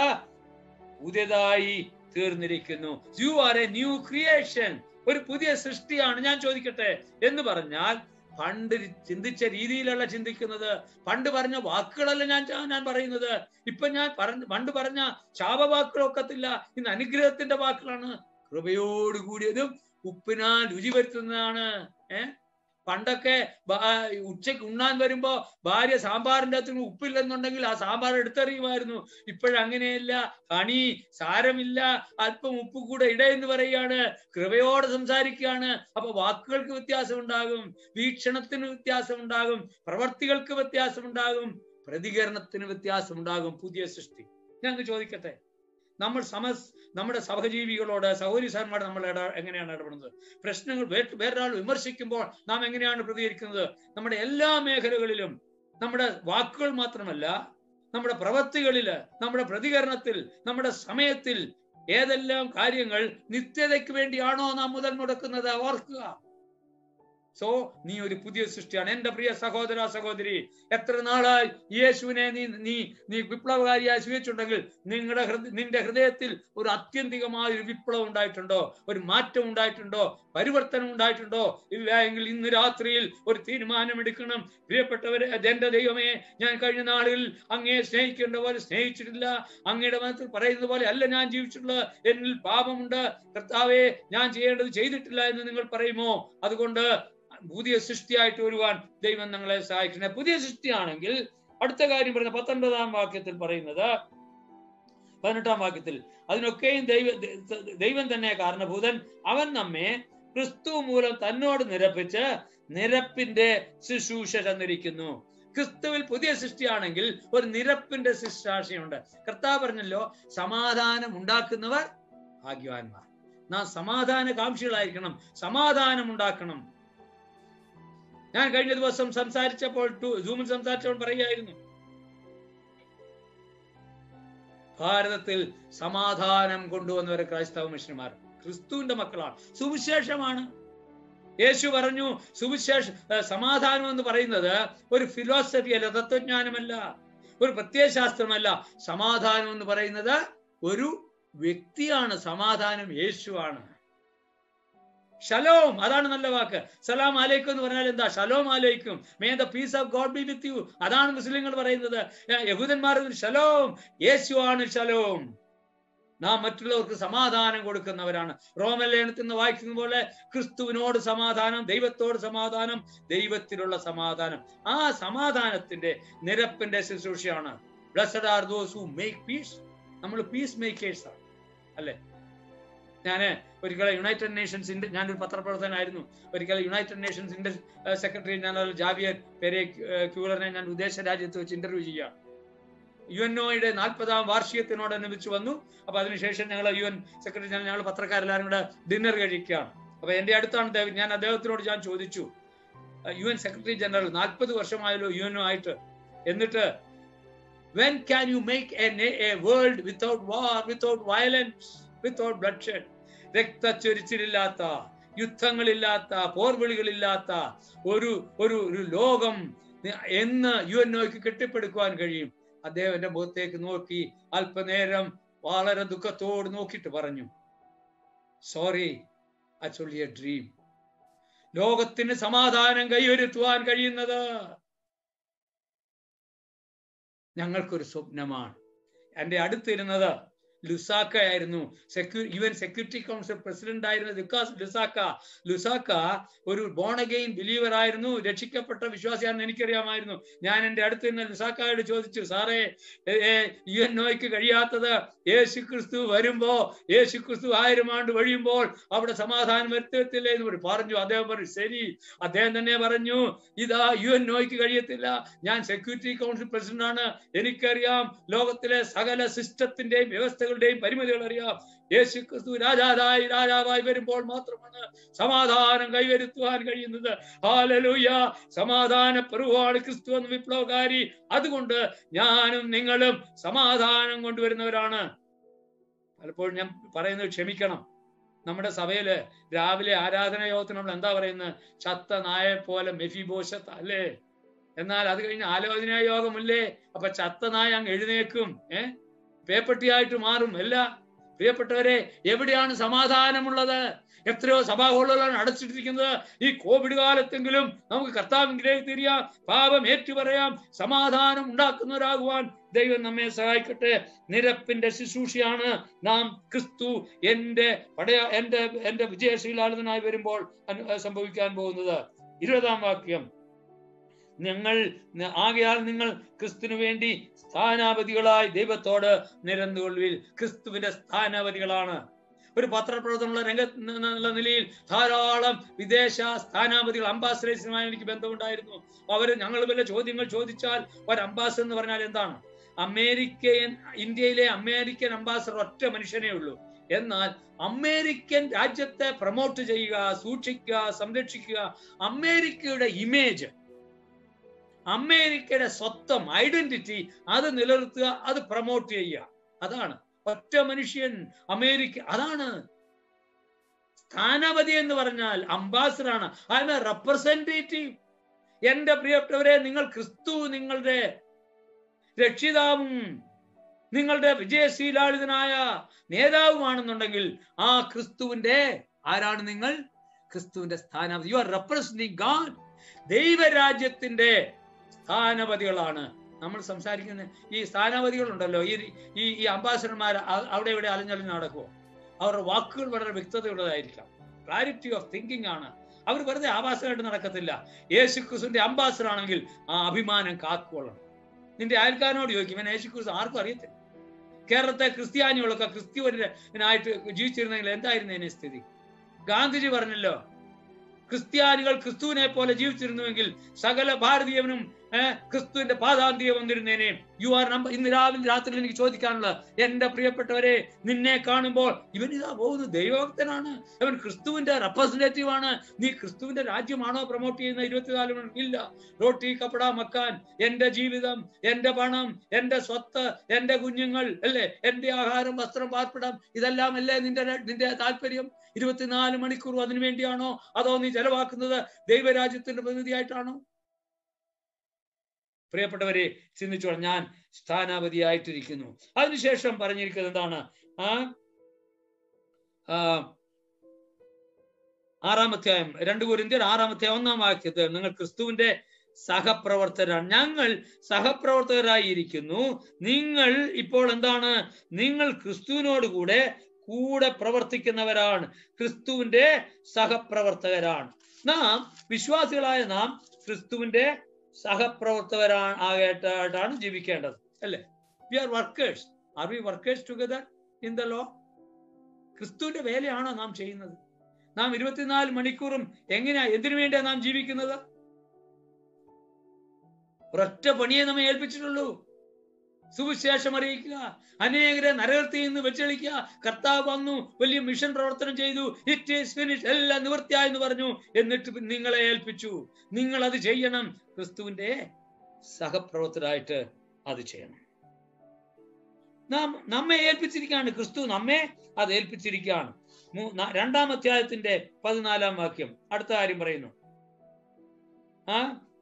പുതിയതായി തീർന്നിരിക്കുന്നു you are a new creation ഒരു പുതിയ സൃഷ്ടിയാണ് ഞാൻ ചോദിക്കട്ടെ എന്ന് പറഞ്ഞാൽ പണ്ട് ചിന്തിച്ച രീതിയിലല്ല ചിന്തിക്കുന്നത് പണ്ട് പറഞ്ഞ വാക്കുകളല്ല ഞാൻ ഞാൻ പറയുന്നത് ഇപ്പൊ ഞാൻ പറഞ്ഞ പണ്ട് പറഞ്ഞ ശാപവാക്കുകളൊക്കത്തില്ല ഇന്ന് അനുഗ്രഹത്തിന്റെ വാക്കുകളാണ് കൃപയോട് കൂടിയതും ഉപ്പിനാൽ രുചി വരുത്തുന്നതാണ് ഏഹ് പണ്ടൊക്കെ ബ- ഉച്ചയ്ക്ക് ഉണ്ണാൻ വരുമ്പോ ഭാര്യ സാമ്പാറിന്റെ അകത്ത് ഉപ്പില്ലെന്നുണ്ടെങ്കിൽ ആ സാമ്പാർ എടുത്തെറിയുമായിരുന്നു ഇപ്പോഴങ്ങനെയല്ല ഹണി സാരമില്ല അല്പം ഉപ്പ് കൂടെ ഇട എന്ന് പറയുകയാണ് കൃപയോടെ സംസാരിക്കുകയാണ് അപ്പൊ വാക്കുകൾക്ക് വ്യത്യാസം ഉണ്ടാകും വീക്ഷണത്തിന് വ്യത്യാസം ഉണ്ടാകും പ്രവർത്തികൾക്ക് വ്യത്യാസം ഉണ്ടാകും പ്രതികരണത്തിന് വ്യത്യാസം ഉണ്ടാകും പുതിയ സൃഷ്ടി ഞാൻ ചോദിക്കട്ടെ നമ്മൾ സമസ് നമ്മുടെ സഹജീവികളോട് സഹോദരി സാർമാരോട് നമ്മൾ ഇട എങ്ങനെയാണ് ഇടപെടുന്നത് പ്രശ്നങ്ങൾ വേ- വേറൊരാൾ വിമർശിക്കുമ്പോൾ നാം എങ്ങനെയാണ് പ്രതികരിക്കുന്നത് നമ്മുടെ എല്ലാ മേഖലകളിലും നമ്മുടെ വാക്കുകൾ മാത്രമല്ല നമ്മുടെ പ്രവൃത്തികളില് നമ്മുടെ പ്രതികരണത്തിൽ നമ്മുടെ സമയത്തിൽ ഏതെല്ലാം കാര്യങ്ങൾ നിത്യതയ്ക്ക് വേണ്ടിയാണോ നാം മുതൽ മുടക്കുന്നത് ഓർക്കുക സോ നീ ഒരു പുതിയ സൃഷ്ടിയാണ് എന്റെ പ്രിയ സഹോദര സഹോദരി എത്ര നാളായി യേശുവിനെ നീ നീ നീ വിപ്ലവകാരിയായി സ്വീകരിച്ചിട്ടുണ്ടെങ്കിൽ നിങ്ങളുടെ ഹൃദയ നിന്റെ ഹൃദയത്തിൽ ഒരു അത്യന്തികമായ ഒരു വിപ്ലവം ഉണ്ടായിട്ടുണ്ടോ ഒരു മാറ്റം ഉണ്ടായിട്ടുണ്ടോ പരിവർത്തനം ഉണ്ടായിട്ടുണ്ടോ ഇല്ല എങ്കിൽ ഇന്ന് രാത്രിയിൽ ഒരു തീരുമാനം എടുക്കണം പ്രിയപ്പെട്ടവരെ എന്റെ ദൈവമേ ഞാൻ കഴിഞ്ഞ നാളുകളിൽ അങ്ങയെ സ്നേഹിക്കേണ്ട പോലെ സ്നേഹിച്ചിട്ടില്ല അങ്ങയുടെ മനസ്സിൽ പറയുന്നത് പോലെ അല്ല ഞാൻ ജീവിച്ചിട്ടുള്ളത് എന്നിൽ പാപമുണ്ട് കർത്താവെ ഞാൻ ചെയ്യേണ്ടത് ചെയ്തിട്ടില്ല എന്ന് നിങ്ങൾ പറയുമോ അതുകൊണ്ട് പുതിയ സൃഷ്ടിയായിട്ട് വരുവാൻ ദൈവം ഞങ്ങളെ സഹായിക്കണേ പുതിയ സൃഷ്ടിയാണെങ്കിൽ അടുത്ത കാര്യം പറയുന്ന പത്തൊൻപതാം വാക്യത്തിൽ പറയുന്നത് പതിനെട്ടാം വാക്യത്തിൽ അതിനൊക്കെയും ദൈവ ദൈവം തന്നെ കാരണഭൂതൻ അവൻ നമ്മെ ക്രിസ്തു മൂലം തന്നോട് നിരപ്പിച്ച് നിരപ്പിന്റെ ശുശ്രൂഷ തന്നിരിക്കുന്നു ക്രിസ്തുവിൽ പുതിയ സൃഷ്ടിയാണെങ്കിൽ ഒരു നിരപ്പിന്റെ ശുശ്രാശയുണ്ട് കർത്താവ് പറഞ്ഞല്ലോ സമാധാനം ഉണ്ടാക്കുന്നവർ ഭാഗ്യവാന്മാർ നാം സമാധാന കാംക്ഷികളായിരിക്കണം സമാധാനം ഉണ്ടാക്കണം ഞാൻ കഴിഞ്ഞ ദിവസം സംസാരിച്ചപ്പോൾ ടു- സൂമിൽ സംസാരിച്ചപ്പോൾ പറയുകയായിരുന്നു ഭാരതത്തിൽ സമാധാനം കൊണ്ടുവന്നവർ ക്രൈസ്തവ മിഷനുമാർ ക്രിസ്തുവിന്റെ മക്കളാണ് സുവിശേഷമാണ് യേശു പറഞ്ഞു സുവിശേഷ ഏഹ് സമാധാനം എന്ന് പറയുന്നത് ഒരു ഫിലോസഫി അല്ല തത്വജ്ഞാനമല്ല ഒരു പ്രത്യയശാസ്ത്രമല്ല സമാധാനം എന്ന് പറയുന്നത് ഒരു വ്യക്തിയാണ് സമാധാനം യേശുവാണ് ഷലോം അതാണ് നല്ല വാക്ക് സലാം അലൈക്കും എന്ന് പറഞ്ഞാൽ എന്താ ഷലോം അലൈക്കും may the peace of God be with you അതാണ് മുസ്ലിങ്ങൾ പറയുന്നത് ഏഹ് യഹൂദന്മാർ ഷലോം യേശുവാണ് ഷലോം നാം മറ്റുള്ളവർക്ക് സമാധാനം കൊടുക്കുന്നവരാണ് റോമലേഖനത്തിൽ നിന്ന് വായിക്കുന്ന പോലെ ക്രിസ്തുവിനോട് സമാധാനം ദൈവത്തോട് സമാധാനം ദൈവത്തിലുള്ള സമാധാനം ആ സമാധാനത്തിന്റെ നിരപ്പിന്റെ ശുശ്രൂഷയാണ് blessed are those who make peace നമ്മൾ പീസ് മേക്കേഴ്സ് ആണ് അല്ലെ ഞാന് ഒരിക്കൽ യുണൈറ്റഡ് നേഷൻസിന്റെ ഞാനൊരു പത്രപ്രവർത്തകനായിരുന്നു ഒരിക്കൽ യുണൈറ്റഡ് നേഷൻസിന്റെ സെക്രട്ടറി ജനറൽ ജാവിയർ പെരെ ക്യൂലറിനെ ഞാൻ വിദേശ രാജ്യത്ത് വെച്ച് ഇന്റർവ്യൂ ചെയ്യുകയാണ് യു എൻ ഒയുടെ നാൽപ്പതാം വാർഷികത്തിനോടനുബന്ധിച്ച് വന്നു അപ്പൊ അതിനുശേഷം ഞങ്ങൾ യു എൻ സെക്രട്ടറി ജനറൽ ഞങ്ങൾ പത്രക്കാരെല്ലാവരും കൂടെ ഡിന്നർ കഴിക്കുകയാണ് അപ്പൊ എന്റെ അടുത്താണ് അദ്ദേഹം- ഞാൻ അദ്ദേഹത്തിനോട് ഞാൻ ചോദിച്ചു യു എൻ സെക്രട്ടറി ജനറൽ നാൽപ്പത് വർഷമായല്ലോ യു എൻ ആയിട്ട് എന്നിട്ട് when can you make a world without war without violence without bloodshed രക്തച്ചൊരിച്ചിലില്ലാത്ത യുദ്ധങ്ങളില്ലാത്ത പോർവിളികളില്ലാത്ത ഒരു ഒരു ഒരു ലോകം എന്ന് യു എൻ ഒക്ക് കെട്ടിപ്പടുക്കുവാൻ കഴിയും അദ്ദേഹം എന്റെ മുഖത്തേക്ക് നോക്കി അല്പനേരം വളരെ ദുഃഖത്തോട് നോക്കിയിട്ട് പറഞ്ഞു സോറി അച്ഛൊള്ളി എ ഡ്രീം ലോകത്തിന് സമാധാനം കൈവരുത്തുവാൻ കഴിയുന്നത് ഞങ്ങൾക്കൊരു സ്വപ്നമാണ് എന്റെ അടുത്തിരുന്നത് ലുസാക്ക ആയിരുന്നു സെക്യൂ U N security council president ആയിരുന്ന ലുക്കാസ് ലുസാക്ക ലുസാക്ക ഒരു ബോണഗെയിൻ ബിലീവർ ആയിരുന്നു രക്ഷിക്കപ്പെട്ട വിശ്വാസിയാണെന്ന് എനിക്കറിയാമായിരുന്നു ഞാൻ എന്റെ അടുത്ത് നിന്ന് ലുസാക്കയോട് ചോദിച്ചു സാറേ യു എൻ ഒയ്ക്ക് കഴിയാത്തത് യേശു ക്രിസ്തു വരുമ്പോ യേശു ക്രിസ്തു ആയിരം ആണ്ട് കഴിയുമ്പോൾ അവിടെ സമാധാനം വരുത്തത്തില്ലേ എന്ന് പറ- പറഞ്ഞു അദ്ദേഹം പറഞ്ഞു ശരി അദ്ദേഹം തന്നെ പറഞ്ഞു ഇതാ യു എൻ ഒയ്ക്ക് കഴിയത്തില്ല ഞാൻ സെക്യൂരിറ്റി കൗൺസിൽ പ്രസിഡന്റ് ആണ് എനിക്കറിയാം ലോകത്തിലെ സകല സിസ്റ്റത്തിന്റെയും വ്യവസ്ഥകളുടെയും പരിമിതികൾ അറിയാം യേശു ക്രിസ്തു രാജാവായി രാജാവായി വരുമ്പോൾ മാത്രമാണ് സമാധാനം കൈവരുത്തുവാൻ കഴിയുന്നത് ഹാലലൂയ സമാധാന പ്രഭുവാണ് ക്രിസ്തു എന്ന വിപ്ലവകാരി അതുകൊണ്ട് ഞാനും നിങ്ങളും സമാധാനം കൊണ്ടുവരുന്നവരാണ് പലപ്പോഴും ഞാൻ പറയുന്നത് ക്ഷമിക്കണം നമ്മുടെ സഭയില് രാവിലെ ആരാധന യോഗത്തിന് നമ്മൾ എന്താ പറയുന്നത് ചത്ത നായെ പോലെ മെഫിബോഷത്ത് അല്ലേ എന്നാൽ അത് കഴിഞ്ഞ് ആലോചനാ യോഗമല്ലേ അപ്പൊ ചത്ത നായ അങ്ങ് എഴുന്നേക്കും ഏ പേപ്പട്ടിയായിട്ട് മാറും അല്ല പ്രിയപ്പെട്ടവരെ എവിടെയാണ് സമാധാനമുള്ളത് എത്രയോ സഭാഹോളുകളാണ് അടച്ചിട്ടിരിക്കുന്നത് ഈ കോവിഡ് കാലത്തെങ്കിലും നമുക്ക് കർത്താവിലേക്ക് തിരിയാം പാപം ഏറ്റുപറയാം സമാധാനം ഉണ്ടാക്കുന്നവരാകുവാൻ ദൈവം നമ്മെ സഹായിക്കട്ടെ നിരപ്പിന്റെ ശുശ്രൂഷയാണ് നാം ക്രിസ്തു എന്റെ പടയ എന്റെ എന്റെ വിജയശീലാളിതനായി വരുമ്പോൾ അനു- സംഭവിക്കാൻ പോകുന്നത് ഇരുപതാം വാക്യം നിങ്ങൾ ആകയാൽ നിങ്ങൾ ക്രിസ്തുവിനു വേണ്ടി സ്ഥാനാപതികളായി ദൈവത്തോട് നിരന്നുകൊള്ളുവിൽ ക്രിസ്തുവിന്റെ സ്ഥാനാപതികളാണ് ഒരു പത്രപ്രവർത്തനമുള്ള രംഗത്ത് എന്നുള്ള നിലയിൽ ധാരാളം വിദേശ സ്ഥാനാപതികൾ അംബാസഡേഴ്സുമായി എനിക്ക് ബന്ധമുണ്ടായിരുന്നു അവര് ഞങ്ങൾ വല്ല ചോദ്യങ്ങൾ ചോദിച്ചാൽ ഒരു അംബാസഡർ എന്ന് പറഞ്ഞാൽ എന്താണ് അമേരിക്കൻ ഇന്ത്യയിലെ അമേരിക്കൻ അംബാസഡർ ഒറ്റ മനുഷ്യനേ ഉള്ളൂ എന്നാൽ അമേരിക്കൻ രാജ്യത്തെ പ്രൊമോട്ട് ചെയ്യുക സൂക്ഷിക്കുക സംരക്ഷിക്കുക അമേരിക്കയുടെ ഇമേജ് അമേരിക്കയുടെ സ്വത്വം ഐഡന്റിറ്റി അത് നിലനിർത്തുക അത് പ്രൊമോട്ട് ചെയ്യുക അതാണ് ഒറ്റ മനുഷ്യൻ അമേരിക്ക അതാണ് സ്ഥാനാപതി എന്ന് പറഞ്ഞാൽ അംബാസഡർ ആണ് ഐ എം എ റെപ്രസെന്റേറ്റീവ് എന്റെ പ്രിയപ്പെട്ടവരെ നിങ്ങൾ ക്രിസ്തു നിങ്ങളുടെ രക്ഷിതാവും നിങ്ങളുടെ വിജയശീലാളിതനായ നേതാവുമാണെന്നുണ്ടെങ്കിൽ ആ ക്രിസ്തുവിന്റെ ആരാണ് നിങ്ങൾ ക്രിസ്തുവിന്റെ സ്ഥാനാപതി യു ആർ റെപ്രസെന്റിങ് ഗാഡ് ദൈവരാജ്യത്തിന്റെ സ്ഥാനപതികളാണ് നമ്മൾ സംസാരിക്കുന്ന ഈ സ്ഥാനാപതികളുണ്ടല്ലോ ഈ ഈ ഈ അംബാസഡർമാർ അവിടെ ഇവിടെ അലഞ്ഞലിഞ്ഞ് നടക്കുമോ അവരുടെ വാക്കുകൾ വളരെ വ്യക്തതയുള്ളതായിരിക്കാം ക്ലാരിറ്റി ഓഫ് തിങ്കിങ് ആണ് അവർ വെറുതെ ആഭാസമായിട്ട് നടക്കത്തില്ല യേശു ക്രിസ്തുവിന്റെ അംബാസഡർ ആണെങ്കിൽ ആ അഭിമാനം കാക്കുകൊള്ളണം നിന്റെ അയൽക്കാരനോട് ചോദിക്കും ഇവൻ യേശു ക്രിസ്തു ആർക്കും അറിയത്തില്ല കേരളത്തെ ക്രിസ്ത്യാനികളൊക്കെ ക്രിസ്ത്യുവനായിട്ട് ജീവിച്ചിരുന്നെങ്കിൽ എന്തായിരുന്നു ഇതിന്റെ സ്ഥിതി ഗാന്ധിജി പറഞ്ഞല്ലോ ക്രിസ്ത്യാനികൾ ക്രിസ്തുവിനെ പോലെ ജീവിച്ചിരുന്നുവെങ്കിൽ സകല ഭാരതീയനും ഏഹ് ക്രിസ്തുവിന്റെ പാതാന്തിയെ വന്നിരുന്നേനെ യു ആർ നമ്പർ ഇന്ന് രാവിലെ രാത്രി എനിക്ക് ചോദിക്കാനുള്ളത് എന്റെ പ്രിയപ്പെട്ടവരെ നിന്നെ കാണുമ്പോൾ ഇവൻ ഇതാ പോകുന്നു ദൈവഭക്തനാണ് അവൻ ക്രിസ്തുവിന്റെ റെപ്രസെന്റേറ്റീവ് ആണ് നീ ക്രിസ്തുവിന്റെ രാജ്യമാണോ പ്രൊമോട്ട് ചെയ്യുന്ന ഇരുപത്തിനാല് മണി ഇല്ല റോട്ടി കപ്പട മക്കാൻ എന്റെ ജീവിതം എന്റെ പണം എന്റെ സ്വത്ത് എന്റെ കുഞ്ഞുങ്ങൾ അല്ലേ എന്റെ ആഹാരം വസ്ത്രം പാർപ്പിടം ഇതെല്ലാം അല്ലേ നിന്റെ നിന്റെ താല്പര്യം ഇരുപത്തിനാല് മണിക്കൂർ അതിനു വേണ്ടിയാണോ അതോ നീ ചെലവാക്കുന്നത് ദൈവരാജ്യത്തിന്റെ പ്രതിനിധിയായിട്ടാണോ പ്രിയപ്പെട്ടവരെ ചിന്തിച്ചോളാം ഞാൻ സ്ഥാനാപതിയായിട്ടിരിക്കുന്നു അതിനുശേഷം പറഞ്ഞിരിക്കുന്നത് എന്താണ് ആ ആ, ആറാമധ്യായം രണ്ട് കുരിന്തിയർ ആറാമധ്യായം ഒന്നാം വാക്യത്തിൽ നിങ്ങൾ ക്രിസ്തുവിന്റെ സഹപ്രവർത്തകരാണ് ഞങ്ങൾ സഹപ്രവർത്തകരായിരിക്കുന്നു നിങ്ങൾ ഇപ്പോൾ എന്താണ് നിങ്ങൾ ക്രിസ്തുവിനോട് കൂടെ കൂടെ പ്രവർത്തിക്കുന്നവരാണ് ക്രിസ്തുവിന്റെ സഹപ്രവർത്തകരാണ് നാം വിശ്വാസികളായ നാം ക്രിസ്തുവിന്റെ സഹപ്രവർത്തകരാണ് ആകേട്ടായിട്ടാണ് ജീവിക്കേണ്ടത് അല്ലേ we are workers are we workers together in the lord ക്രിസ്തുവിന്റെ വേലയാണോ നാം ചെയ്യുന്നത് നാം ഇരുപത്തിനാല് മണിക്കൂറും എങ്ങനെയാ എന്തിനു വേണ്ടിയാ നാം ജീവിക്കുന്നത് ഒരൊറ്റ പണിയെ നമ്മെ ഏൽപ്പിച്ചിട്ടുള്ളൂ സുവിശേഷം അറിയിക്കുക അനേകരെ നരകത്തിൽ നിന്ന് വെച്ചളിക്കുക കർത്താവ് വന്നു വലിയ മിഷൻ പ്രവർത്തനം ചെയ്തു ഇറ്റ് ഈസ് ഫിനിഷ് എല്ലാം നിവൃത്തിയായി എന്ന് പറഞ്ഞു എന്നിട്ട് നിങ്ങളെ ഏൽപ്പിച്ചു നിങ്ങൾ അത് ചെയ്യണം ക്രിസ്തുവിന്റെ സഹപ്രവർത്തകരായിട്ട് അത് ചെയ്യണം നാം നമ്മെ ഏൽപ്പിച്ചിരിക്കുകയാണ് ക്രിസ്തു നമ്മെ അത് ഏൽപ്പിച്ചിരിക്കുകയാണ് മൂ- ന- രണ്ടാം അധ്യായത്തിന്റെ പതിനാലാം വാക്യം അടുത്ത കാര്യം പറയുന്നു ആ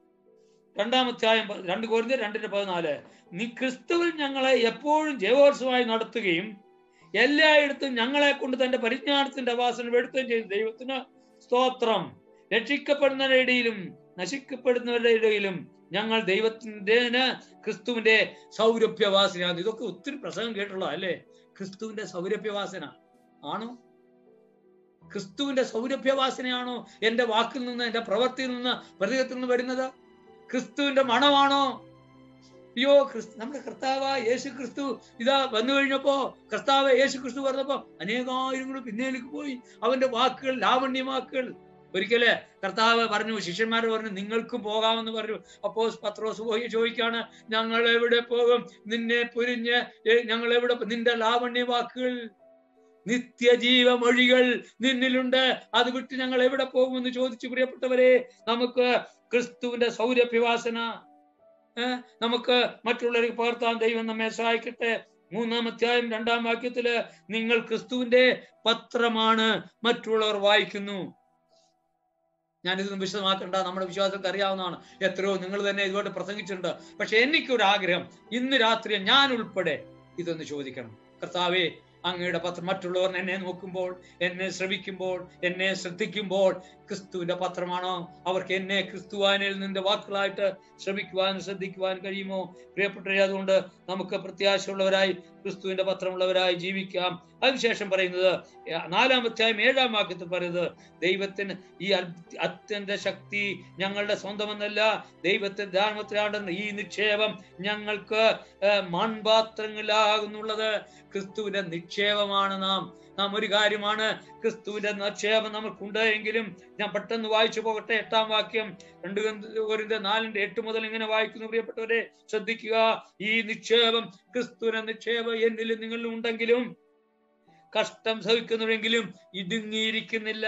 രണ്ടാം അധ്യായം പ- രണ്ട് കോരിന്ത്യർ രണ്ടിന്റെ പതിനാല് നീ ക്രിസ്തുവിൽ ഞങ്ങളെ എപ്പോഴും ജയോത്സവമായി നടത്തുകയും എല്ലായിടത്തും ഞങ്ങളെ കൊണ്ട് തന്റെ പരിജ്ഞാനത്തിന്റെ വാസന എടുത്തുകയും ചെയ്തു ദൈവത്തിന് സ്തോത്രം രക്ഷിക്കപ്പെടുന്നവരുടെ ഇടയിലും നശിക്കപ്പെടുന്നവരുടെ ഇടയിലും ഞങ്ങൾ ദൈവത്തിന്റെ ക്രിസ്തുവിന്റെ സൗരഭ്യവാസനയാണ് ഇതൊക്കെ ഒത്തിരി പ്രസംഗം കേട്ടുള്ള അല്ലേ ക്രിസ്തുവിന്റെ സൗരഭ്യവാസന ആണോ ക്രിസ്തുവിന്റെ സൗരഭ്യവാസനയാണോ എന്റെ വാക്കിൽ നിന്ന് എന്റെ പ്രവൃത്തിയിൽ നിന്ന് പ്രതികത്തിൽ നിന്ന് വരുന്നത് ക്രിസ്തുവിന്റെ മണമാണോ അയ്യോ ക്രിസ്തു നമ്മുടെ കർത്താവ് യേശു ക്രിസ്തു ഇതാ വന്നു കഴിഞ്ഞപ്പോ കർത്താവ് യേശു ക്രിസ്തു പറഞ്ഞപ്പോ അനേകായിരങ്ങൾ പിന്നേലേക്ക് പോയി അവന്റെ വാക്കുകൾ ലാവണ്യ വാക്കുകൾ ഒരിക്കല് കർത്താവ് പറഞ്ഞു ശിഷ്യന്മാർ പറഞ്ഞു നിങ്ങൾക്കും പോകാമെന്ന് പറഞ്ഞു അപ്പോ പത്രോസ് പോയി ചോദിക്കാണ് ഞങ്ങൾ എവിടെ പോകും നിന്നെ പുരിഞ്ഞ് ഏ, ഞങ്ങൾ എവിടെ പോ- നിന്റെ ലാവണ്യ വാക്കുകൾ നിത്യജീവമൊഴികൾ നിന്നിലുണ്ട് അത് വിട്ട് ഞങ്ങൾ എവിടെ പോകുമെന്ന് ചോദിച്ചു പ്രിയപ്പെട്ടവരെ നമുക്ക് ക്രിസ്തുവിന്റെ സൗരഭ്യവാസന ഏ, നമുക്ക് മറ്റുള്ളവർക്ക് പകർത്താൻ ദൈവം നമ്മെ സഹായിക്കട്ടെ മൂന്നാം അധ്യായം രണ്ടാം വാക്യത്തില് നിങ്ങൾ ക്രിസ്തുവിന്റെ പത്രമാണ് മറ്റുള്ളവർ വായിക്കുന്നു ഞാനിതൊന്നും വിശദമാക്കണ്ട നമ്മുടെ വിശ്വാസങ്ങൾക്ക് അറിയാവുന്നതാണ് എത്രയോ നിങ്ങൾ തന്നെ ഇതുകൊണ്ട് പ്രസംഗിച്ചിട്ടുണ്ട് പക്ഷെ എനിക്കൊരു ആഗ്രഹം ഇന്ന് രാത്രി ഞാൻ ഉൾപ്പെടെ ഇതൊന്ന് ചോദിക്കണം കർത്താവേ അങ്ങയുടെ പത്രം മറ്റുള്ളവർ എന്നെ നോക്കുമ്പോൾ എന്നെ ശ്രവിക്കുമ്പോൾ എന്നെ ശ്രദ്ധിക്കുമ്പോൾ ക്രിസ്തുവിന്റെ പത്രമാണോ അവർക്ക് എന്നെ ക്രിസ്തുവാനിൽ നിന്റെ വാക്കുകളായിട്ട് ശ്രമിക്കുവാൻ ശ്രദ്ധിക്കുവാൻ കഴിയുമോ പ്രിയപ്പെട്ടവരെ അതുകൊണ്ട് നമുക്ക് പ്രത്യാശയുള്ളവരായി ക്രിസ്തുവിന്റെ പത്രമുള്ളവരായി ജീവിക്കാം അതിനുശേഷം പറയുന്നത് ഏ- നാലാം അധ്യായം ഏഴാം വാക്യത്തിൽ പറയുന്നത് ദൈവത്തിന് ഈ അത്യ- അത്യന്ത ശക്തി ഞങ്ങളുടെ സ്വന്തമെന്നല്ല ദൈവത്തിന്റെ ധാരണത്തിലാണ്ടെന്ന് ഈ നിക്ഷേപം ഞങ്ങൾക്ക് ഏ, മൺപാത്രങ്ങളിലാകുന്നുള്ളത് ക്രിസ്തുവിന്റെ നിക്ഷേപമാണ് നാം നാം ഒരു കാര്യമാണ് ക്രിസ്തുവിന്റെ നിക്ഷേപം നമുക്കുണ്ട് എങ്കിലും ഞാൻ പെട്ടെന്ന് വായിച്ചു പോകട്ടെ എട്ടാം വാക്യം രണ്ട് കോരിന്ത്യർ നാലിന്റെ എട്ട് മുതൽ ഇങ്ങനെ വായിക്കുന്നു പ്രിയപ്പെട്ടവരെ ശ്രദ്ധിക്കുക ഈ നിക്ഷേപം ക്രിസ്തുവിന്റെ നിക്ഷേപം എന്നിലും നിങ്ങളിലും ഉണ്ടെങ്കിലും കഷ്ടം സഹിക്കുന്നവരെങ്കിലും ഇടുങ്ങിയിരിക്കുന്നില്ല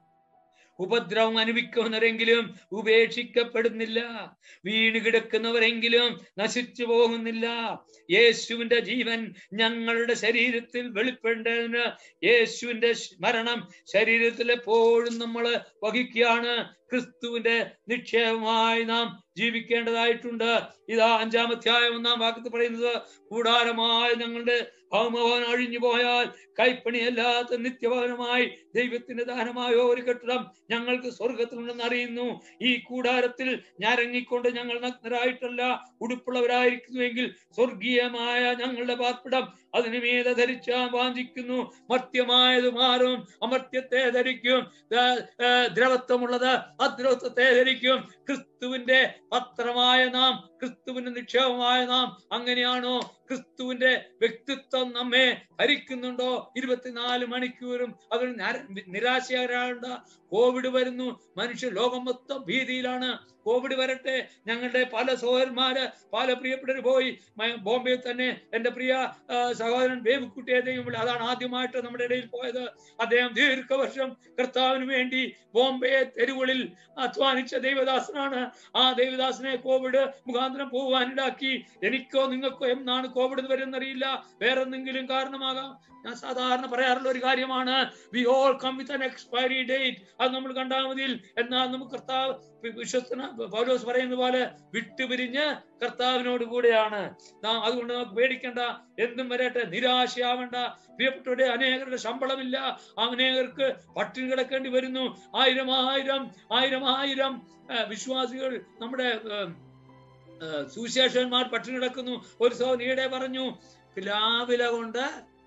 ഉപദ്രവം അനുഭവിക്കുന്നവരെങ്കിലും ഉപേക്ഷിക്കപ്പെടുന്നില്ല വീണ് കിടക്കുന്നവരെങ്കിലും നശിച്ചു പോകുന്നില്ല യേശുവിന്റെ ജീവൻ ഞങ്ങളുടെ ശരീരത്തിൽ വെളിപ്പെടേണ്ടതിന് യേശുവിന്റെ ശ്- മരണം ശരീരത്തിൽ എപ്പോഴും നമ്മൾ വഹിക്കുകയാണ് ക്രിസ്തുവിന്റെ നിക്ഷേപമായി നാം ജീവിക്കേണ്ടതായിട്ടുണ്ട് ഇതാ അഞ്ചാമധ്യായം ഒന്നാം വാക്യത്തിൽ പറയുന്നത് കൂടാരമായ ഞങ്ങളുടെ ഭൗമഭവനം അഴിഞ്ഞു പോയാൽ കൈപ്പണിയല്ലാത്ത നിത്യഭവനമായി ദൈവത്തിന്റെ ദാനമായ ഒരു കെട്ടിടം ഞങ്ങൾക്ക് സ്വർഗത്തിലുണ്ടെന്ന് അറിയുന്നു ഈ കൂടാരത്തിൽ ഞരങ്ങിക്കൊണ്ട് ഞങ്ങൾ നഗ്നരായിട്ടല്ല ഉടുപ്പുള്ളവരായിരിക്കുന്നുവെങ്കിൽ സ്വർഗീയമായ ഞങ്ങളുടെ പാർപ്പിടം അതിനു മീതെ ധരിച്ചാൻ വാഞ്ചിക്കുന്നു മർത്യമായത് മാറും അമർത്യത്തെ ധരിക്കും ദ- ഏ, ദ്രവത്വമുള്ളത് അദ്രവത്വത്തെ ധരിക്കും ക്രിസ്തുവിന്റെ പത്രമായ നാം ക്രിസ്തുവിന്റെ നിക്ഷേപമായ നാം അങ്ങനെയാണോ ക്രിസ്തുവിന്റെ വ്യക്തിത്വം നമ്മെ ഭരിക്കുന്നുണ്ടോ ഇരുപത്തിനാല് മണിക്കൂറും അതിൽ നിരാശയാകേണ്ട കോവിഡ് വരുന്നു മനുഷ്യ ലോകം മൊത്തം ഭീതിയിലാണ് കോവിഡ് വരട്ടെ ഞങ്ങളുടെ പല സഹോദരന്മാര് പല പ്രിയപ്പെട്ടവർ പോയി മ- ബോംബെയിൽ തന്നെ എന്റെ പ്രിയ ആ, സഹോദരൻ ബേബിക്കുട്ടിയെ ദൈവം അതാണ് ആദ്യമായിട്ട് നമ്മുടെ ഇടയിൽ പോയത് അദ്ദേഹം ദീർഘവർഷം കർത്താവിന് വേണ്ടി ബോംബെ തെരുവുകളിൽ അധ്വാനിച്ച ദൈവദാസനാണ് ആ ദൈവദാസനെ കോവിഡ് മുഖാന്തരം പോകാനിടാക്കി എനിക്കോ നിങ്ങൾക്കോ എന്നാണ് കോവിഡ് വരുന്നറിയില്ല വേറെ എന്തെങ്കിലും കാരണമാകാം ഞാൻ സാധാരണ പറയാറുള്ള ഒരു കാര്യമാണ് we all come with an expiry date അത് നമ്മൾ കണ്ടാൽ മതിയിൽ എന്നാൽ നമുക്ക് കർത്താവ് വിശ്വസ്തന പൗലോസ് പറയുന്ന പോലെ വിട്ടുപിരിഞ്ഞ് കർത്താവിനോട് കൂടെയാണ് നാം അതുകൊണ്ട് നമുക്ക് പേടിക്കണ്ട എന്തും വരട്ടെ നിരാശയാവണ്ട പ്രിയപ്പെട്ടവരുടെ അനേകരുടെ ശമ്പളമില്ല അനേകർക്ക് പട്ടിണി കിടക്കേണ്ടി വരുന്നു ആയിരം ആയിരം ആയിരം ആയിരം ആ, വിശ്വാസികൾ നമ്മുടെ ആ, ആ, സുവിശേഷന്മാർ പട്ടിണി കിടക്കുന്നു ഒരു സോ നീടെ പറഞ്ഞു പ്ലാവില കൊണ്ട്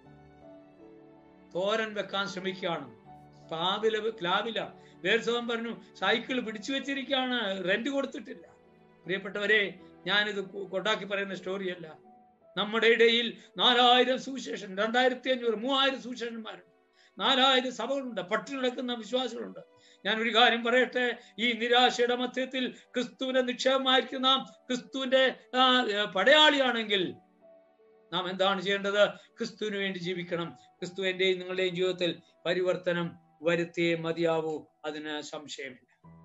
തോരൻ വെക്കാൻ ശ്രമിക്കുകയാണ് പാവില പ്ലാവില വേർസവൻ പറഞ്ഞു സൈക്കിൾ പിടിച്ചു വെച്ചിരിക്കുകയാണ് റെന്റ് കൊടുത്തിട്ടില്ല പ്രിയപ്പെട്ടവരെ ഞാനിത് കൊ- കൊണ്ടാക്കി പറയുന്ന സ്റ്റോറിയല്ല നമ്മുടെ ഇടയിൽ നാലായിരം സുവിശേഷൻ രണ്ടായിരത്തി അഞ്ഞൂറ് മൂവായിരം സുവിശേഷന്മാരുണ്ട് നാലായിരം സഭകളുണ്ട് പട്ടിണി കിടക്കുന്ന വിശ്വാസികളുണ്ട് ഞാൻ ഒരു കാര്യം പറയട്ടെ ഈ നിരാശയുടെ മധ്യത്തിൽ ക്രിസ്തുവിന്റെ നിക്ഷേപമായിരിക്കും നാം ക്രിസ്തുവിന്റെ ആ, ഏ, പടയാളിയാണെങ്കിൽ നാം എന്താണ് ചെയ്യേണ്ടത് ക്രിസ്തുവിന് വേണ്ടി ജീവിക്കണം ക്രിസ്തു എന്റെയും നിങ്ങളുടെയും ജീവിതത്തിൽ പരിവർത്തനം വരുത്തിയേ മതിയാവൂ അതിന് സംശയമില്ല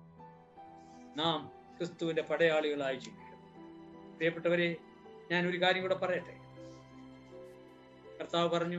നാം ക്രിസ്തുവിന്റെ പടയാളികളായി ജീവിക്കണം പ്രിയപ്പെട്ടവരെ ഞാൻ ഒരു കാര്യം കൂടെ പറയട്ടെ കർത്താവ് പറഞ്ഞു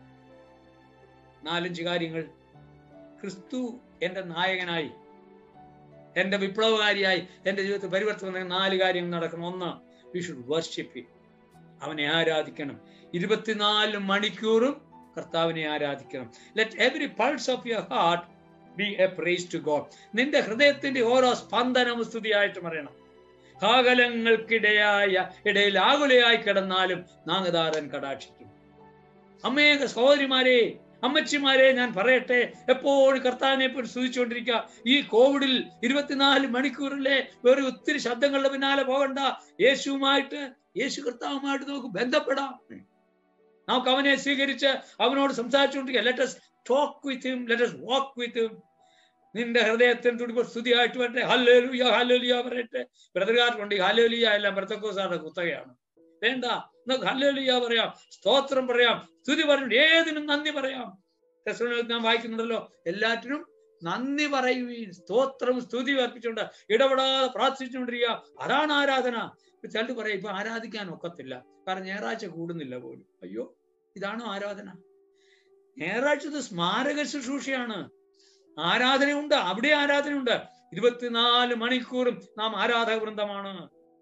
നാലഞ്ച് കാര്യങ്ങൾ ക്രിസ്തു എന്റെ നായകനായി എന്റെ വിപ്ലവകാരിയായി എന്റെ ജീവിതത്തിൽ പരിവർത്തനം വന്ന നാല് കാര്യങ്ങൾ നടക്കണം ഒന്ന് വി ഷുഡ് വർഷിപ്പ് അവനെ ആരാധിക്കണം ഇരുപത്തിനാല് മണിക്കൂറും കർത്താവിനെ ആരാധിക്കണം let every pulse of your heart be a praise to God നിന്റെ ഹൃദയത്തിന്റെ ഓരോ സ്പന്ദനവും സ്തുതിയായിട്ട് പറയണം കാകലങ്ങൾക്കിടയായ ഇടയിൽ ആകുലയായി കിടന്നാലും നാഗതാരൻ കടാക്ഷിക്കും അമ്മേക സഹോദരിമാരെ അമ്മച്ചിമാരെ ഞാൻ പറയട്ടെ എപ്പോഴും കർത്താവിനെ പോയി സ്തുതിച്ചുകൊണ്ടിരിക്കുക ഈ കോവിഡിൽ ഇരുപത്തിനാല് മണിക്കൂറിലെ വേറെ ഒത്തിരി ശബ്ദങ്ങളുടെ പിന്നാലെ പോകണ്ട യേശുവുമായിട്ട് യേശു കർത്താവുമായിട്ട് നമുക്ക് ബന്ധപ്പെടാം നമുക്ക് അവനെ സ്വീകരിച്ച് അവനോട് സംസാരിച്ചുകൊണ്ടിരിക്കുക let's talk with him let's walk with him നിന്റെ ഹൃദയത്തിന് തുടിപ്പോൾ സ്തുതിയായിട്ട് വരട്ടെ ഹല്ലേലൂയ ഹല്ലേലൂയ പറയട്ടെ ബ്രദർകാർക്കുണ്ട് ഈ ഹല്ലേലൂയ എല്ലാം ബ്രതക്കോസാറുടെ കുത്തകയാണ് വേണ്ട നമുക്ക് ഹല്ലേലൂയ പറയാം സ്തോത്രം പറയാം സ്തുതി പറഞ്ഞു ഏതിനും നന്ദി പറയാം ടെസ്റ്റിമോണിയിൽ ഞാൻ വായിക്കുന്നുണ്ടല്ലോ എല്ലാറ്റിനും നന്ദി പറയുകയും സ്തോത്രം സ്തുതി അർപ്പിച്ചുകൊണ്ട് ഇടപെടാതെ പ്രാർത്ഥിച്ചുകൊണ്ടിരിക്കുക അതാണ് ആരാധന ഇപ്പൊ ചിലർ പറയാം ഇപ്പൊ ആരാധിക്കാൻ ഒക്കത്തില്ല കാരണം ഞായറാഴ്ച കൂടുന്നില്ല പോലും അയ്യോ ഇതാണോ ആരാധന ഞായറാഴ്ച ഇത് സ്മാരക ശുശ്രൂഷയാണ് ആരാധനയുണ്ട് അവിടെ ആരാധനയുണ്ട് ഇരുപത്തിനാല് മണിക്കൂറും നാം ആരാധക വൃന്ദമാണ്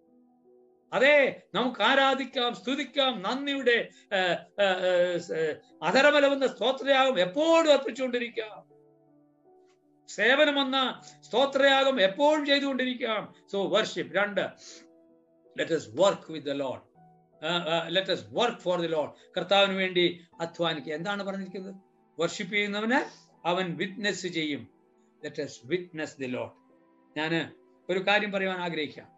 അതെ നമുക്ക് ആരാധിക്കാം സ്തുതിക്കാം നന്ദിയുടെ ഏർ, ഏർ, ഏർ, അധരമലവുന്ന സ്തോത്രയാഗം എപ്പോഴും അർപ്പിച്ചുകൊണ്ടിരിക്കാം സേവനമെന്ന സ്തോത്രയാഗം എപ്പോഴും ചെയ്തുകൊണ്ടിരിക്കാം സോ വർഷിപ്പ് രണ്ട് let us work with the lord let us work for the lord കർത്താവിന് വേണ്ടി അധ്വാനിക്കുക എന്താണ് പറഞ്ഞിരിക്കുന്നത് വർഷിപ്പ് ചെയ്യുന്നവന് അവൻ വിറ്റ്നസ് ചെയ്യും let us witness the lord ഞാൻ ഒരു കാര്യം പറയുവാൻ ആഗ്രഹിക്കാം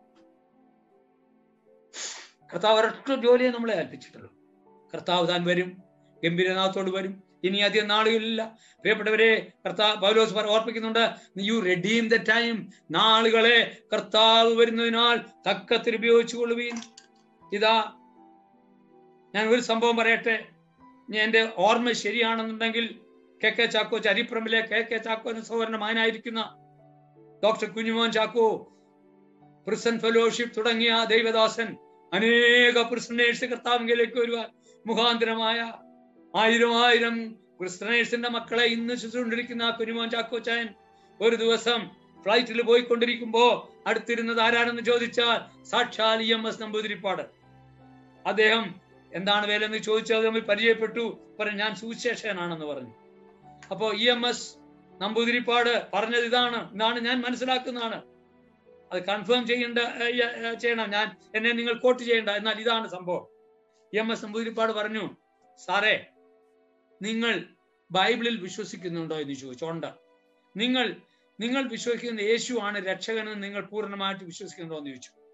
കർത്താവ് ഒരൊറ്റ ജോലിയെ നമ്മളെ ഏൽപ്പിച്ചിട്ടുള്ളൂ കർത്താവ് താൻ വരും ഗംഭീരനാഥത്തോട് വരും ഇനി അധികം നാളുകളില്ല പ്രിയപ്പെട്ടവരെ കർത്താവ് പൗലോസ് പറ- ഓർപ്പിക്കുന്നുണ്ട് യു റെഡീം ദ ടൈം നാളുകളെ കർത്താവ് വരുന്നതിനാൽ തക്കത്തിൽ ഉപയോഗിച്ചു കൊള്ളുവീൻ ഇതാ ഞാൻ ഒരു സംഭവം പറയട്ടെ ഇനി എന്റെ ഓർമ്മ ശരിയാണെന്നുണ്ടെങ്കിൽ കെ കെ ചാക്കോ ചരിപ്രമിലെ കെ കെ ചാക്കോ എന്ന സഹോദരന്റെ മകനായിരിക്കുന്ന doctor Kunjumon Chacko prison fellowship തുടങ്ങിയ ദൈവദാസൻ അനേക പ്രിസണേഴ്സ് കർത്താവിലേക്ക് വരുവാൻ മുഖാന്തരമായ ആയിരം ആയിരം ക്രിസ്ത്യനേഴ്സിന്റെ മക്കളെ ഇന്ന് ശുശ്രൂഷിക്കുന്ന ആ കുഞ്ഞുമോൻ ചാക്കോച്ചായൻ ഒരു ദിവസം ഫ്ലൈറ്റിൽ പോയിക്കൊണ്ടിരിക്കുമ്പോ അടുത്തിരുന്നത് ആരാണെന്ന് ചോദിച്ചാൽ സാക്ഷാൽ ഇ എം എസ് നമ്പൂതിരിപ്പാട് അദ്ദേഹം എന്താണ് വേല എന്ന് ചോദിച്ചത് തമ്മിൽ പരിചയപ്പെട്ടു പറഞ്ഞു ഞാൻ സുവിശേഷകനാണെന്ന് പറഞ്ഞു അപ്പോ ഇ എം എസ് നമ്പൂതിരിപ്പാട് പറഞ്ഞത് ഇതാണ് ഇതാണ് ഞാൻ മനസ്സിലാക്കുന്നതാണ് അത് കൺഫേം ചെയ്യേണ്ട ഏ, ഏ, ചെയ്യണം ഞാൻ എന്നെ നിങ്ങൾ കോട്ട് ചെയ്യേണ്ട എന്നാൽ ഇതാണ് സംഭവം ഇ എം എസ് നമ്പൂതിരിപ്പാട് പറഞ്ഞു സാറേ നിങ്ങൾ ബൈബിളിൽ വിശ്വസിക്കുന്നുണ്ടോ എന്ന് ചോദിച്ചോണ്ട് നിങ്ങൾ നിങ്ങൾ വിശ്വസിക്കുന്ന യേശു ആണ് രക്ഷകനെന്ന് നിങ്ങൾ പൂർണ്ണമായിട്ട് വിശ്വസിക്കുന്നുണ്ടോ എന്ന് ചോദിച്ചു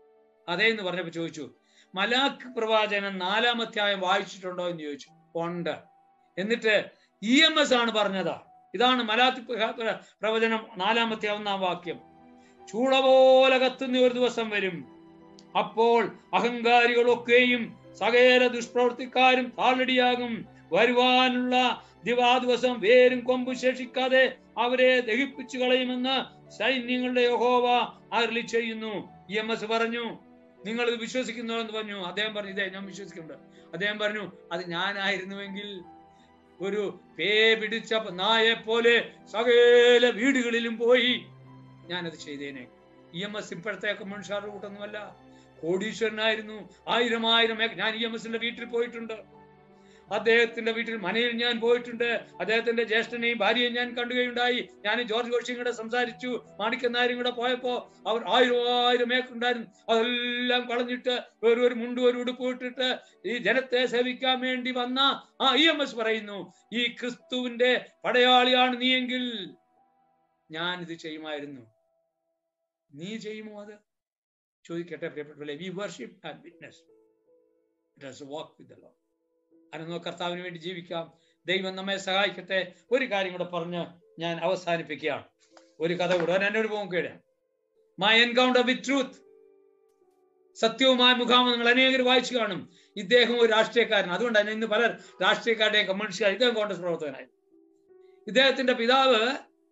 അതേ എന്ന് പറഞ്ഞപ്പോ ചോദിച്ചു മലാഖ് പ്രവാചകൻ നാലാം അധ്യായം വായിച്ചിട്ടുണ്ടോ എന്ന് ചോദിച്ചു ഉണ്ട് എന്നിട്ട് ഇ എം എസ് ആണ് പറഞ്ഞത് ഇതാണ് മലാഖ് പ്ര- പ്രവചനം നാലാമത്തെ ഒന്നാം വാക്യം ചൂള പോലെ കത്തുന്ന ഒരു ദിവസം വരും അപ്പോൾ അഹങ്കാരികളൊക്കെയും സകല ദുഷ്പ്രവർത്തിക്കാരും താളടിയാകും വരുവാനുള്ള ദിവാ ദിവസം വേരും കൊമ്പും ശേഷിക്കാതെ അവരെ ദഹിപ്പിച്ചു കളയുമെന്ന് സൈന്യങ്ങളുടെ യഹോവ അരളി ചെയ്യുന്നു ഇ എം എസ് പറഞ്ഞു നിങ്ങൾ ഇത് വിശ്വസിക്കുന്നു എന്ന് പറഞ്ഞു അദ്ദേഹം പറഞ്ഞു ഇതേ ഞാൻ വിശ്വസിക്കുന്നുണ്ട് അദ്ദേഹം പറഞ്ഞു അത് ഞാനായിരുന്നുവെങ്കിൽ ഒരു പേ പിടിച്ച നായെ പോലെ സകല വീടുകളിലും പോയി ഞാനത് ചെയ്തേനെ ഇ എം എസ് ഇപ്പോഴത്തെ കമ്മ്യൂണിസ്റ്റുകാരുടെ കൂട്ടൊന്നുമല്ല കോടീശ്വരനായിരുന്നു ആയിരം ആയിരം ഏക്കർ ഞാൻ ഇ എം എസിന്റെ വീട്ടിൽ പോയിട്ടുണ്ട് അദ്ദേഹത്തിന്റെ വീട്ടിൽ മനയിൽ ഞാൻ പോയിട്ടുണ്ട് അദ്ദേഹത്തിന്റെ ജ്യേഷ്ഠനെയും ഭാര്യയെയും ഞാൻ കണ്ടുകയുണ്ടായി ഞാൻ ജോർജ് കോഷിയും കൂടെ സംസാരിച്ചു മാണിക്കൻ നായരും കൂടെ പോയപ്പോ അവർ ആയിരം ആയിരം ഏക്കർ ഉണ്ടായിരുന്നു അതെല്ലാം കളഞ്ഞിട്ട് ഒരു ഒരു മുണ്ടും ഒരു ഉടുപ്പ് ഇട്ടിട്ട് ഈ ജനത്തെ സേവിക്കാൻ വേണ്ടി വന്ന ആ ഇ എം എസ് പറയുന്നു ഈ ക്രിസ്തുവിന്റെ പടയാളിയാണ് നീയെങ്കിൽ ഞാൻ ഇത് ചെയ്യുമായിരുന്നു നീ ചെയ്യുമോ അത് ചോദിക്കട്ടെ പ്രിയപ്പെട്ട we worship and witness walk with the lord അനന്തോ കർത്താവിന് വേണ്ടി ജീവിക്കാം ദൈവം നമ്മെ സഹായിക്കട്ടെ ഒരു കാര്യം കൂടെ പറഞ്ഞ് ഞാൻ അവസാനിപ്പിക്കുകയാണ് ഒരു കഥ കൂടെ ഞാൻ എന്നോട് പോകും കേട് മൈ എൻകൗണ്ടർ വിത്ത് ട്രൂത്ത് സത്യവുമായ മുഖാമം നിങ്ങൾ അനേകർ വായിച്ചു കാണും ഇദ്ദേഹം ഒരു രാഷ്ട്രീയക്കാരൻ അതുകൊണ്ടാണ് ഇന്ന് പലർ രാഷ്ട്രീയക്കാരുടെയും കമ്മ്യൂണിസ്റ്റുകാർ ഇദ്ദേഹം കോൺഗ്രസ് പ്രവർത്തകനായി ഇദ്ദേഹത്തിന്റെ പിതാവ്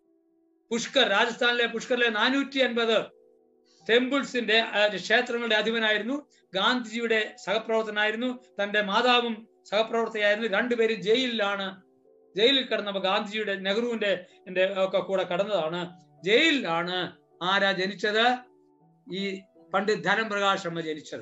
പുഷ്കർ രാജസ്ഥാനിലെ പുഷ്കറിലെ നാനൂറ്റി അൻപത് ടെമ്പിൾസിന്റെ ആ, ക്ഷേത്രങ്ങളുടെ അധിപനായിരുന്നു ഗാന്ധിജിയുടെ സഹപ്രവർത്തനായിരുന്നു തന്റെ മാതാവും സഹപ്രവർത്തകയായിരുന്നു രണ്ടുപേരും ജയിലിലാണ് ജയിലിൽ കിടന്നപ്പോ ഗാന്ധിജിയുടെ നെഹ്റുവിന്റെ ന്റെ ഒക്കെ കൂടെ കടന്നതാണ് ജയിലിലാണ് ആരാ ജനിച്ചത് ഈ പണ്ഡിറ്റ് ധനംപ്രകാശ് ശർമ്മ ജനിച്ചത്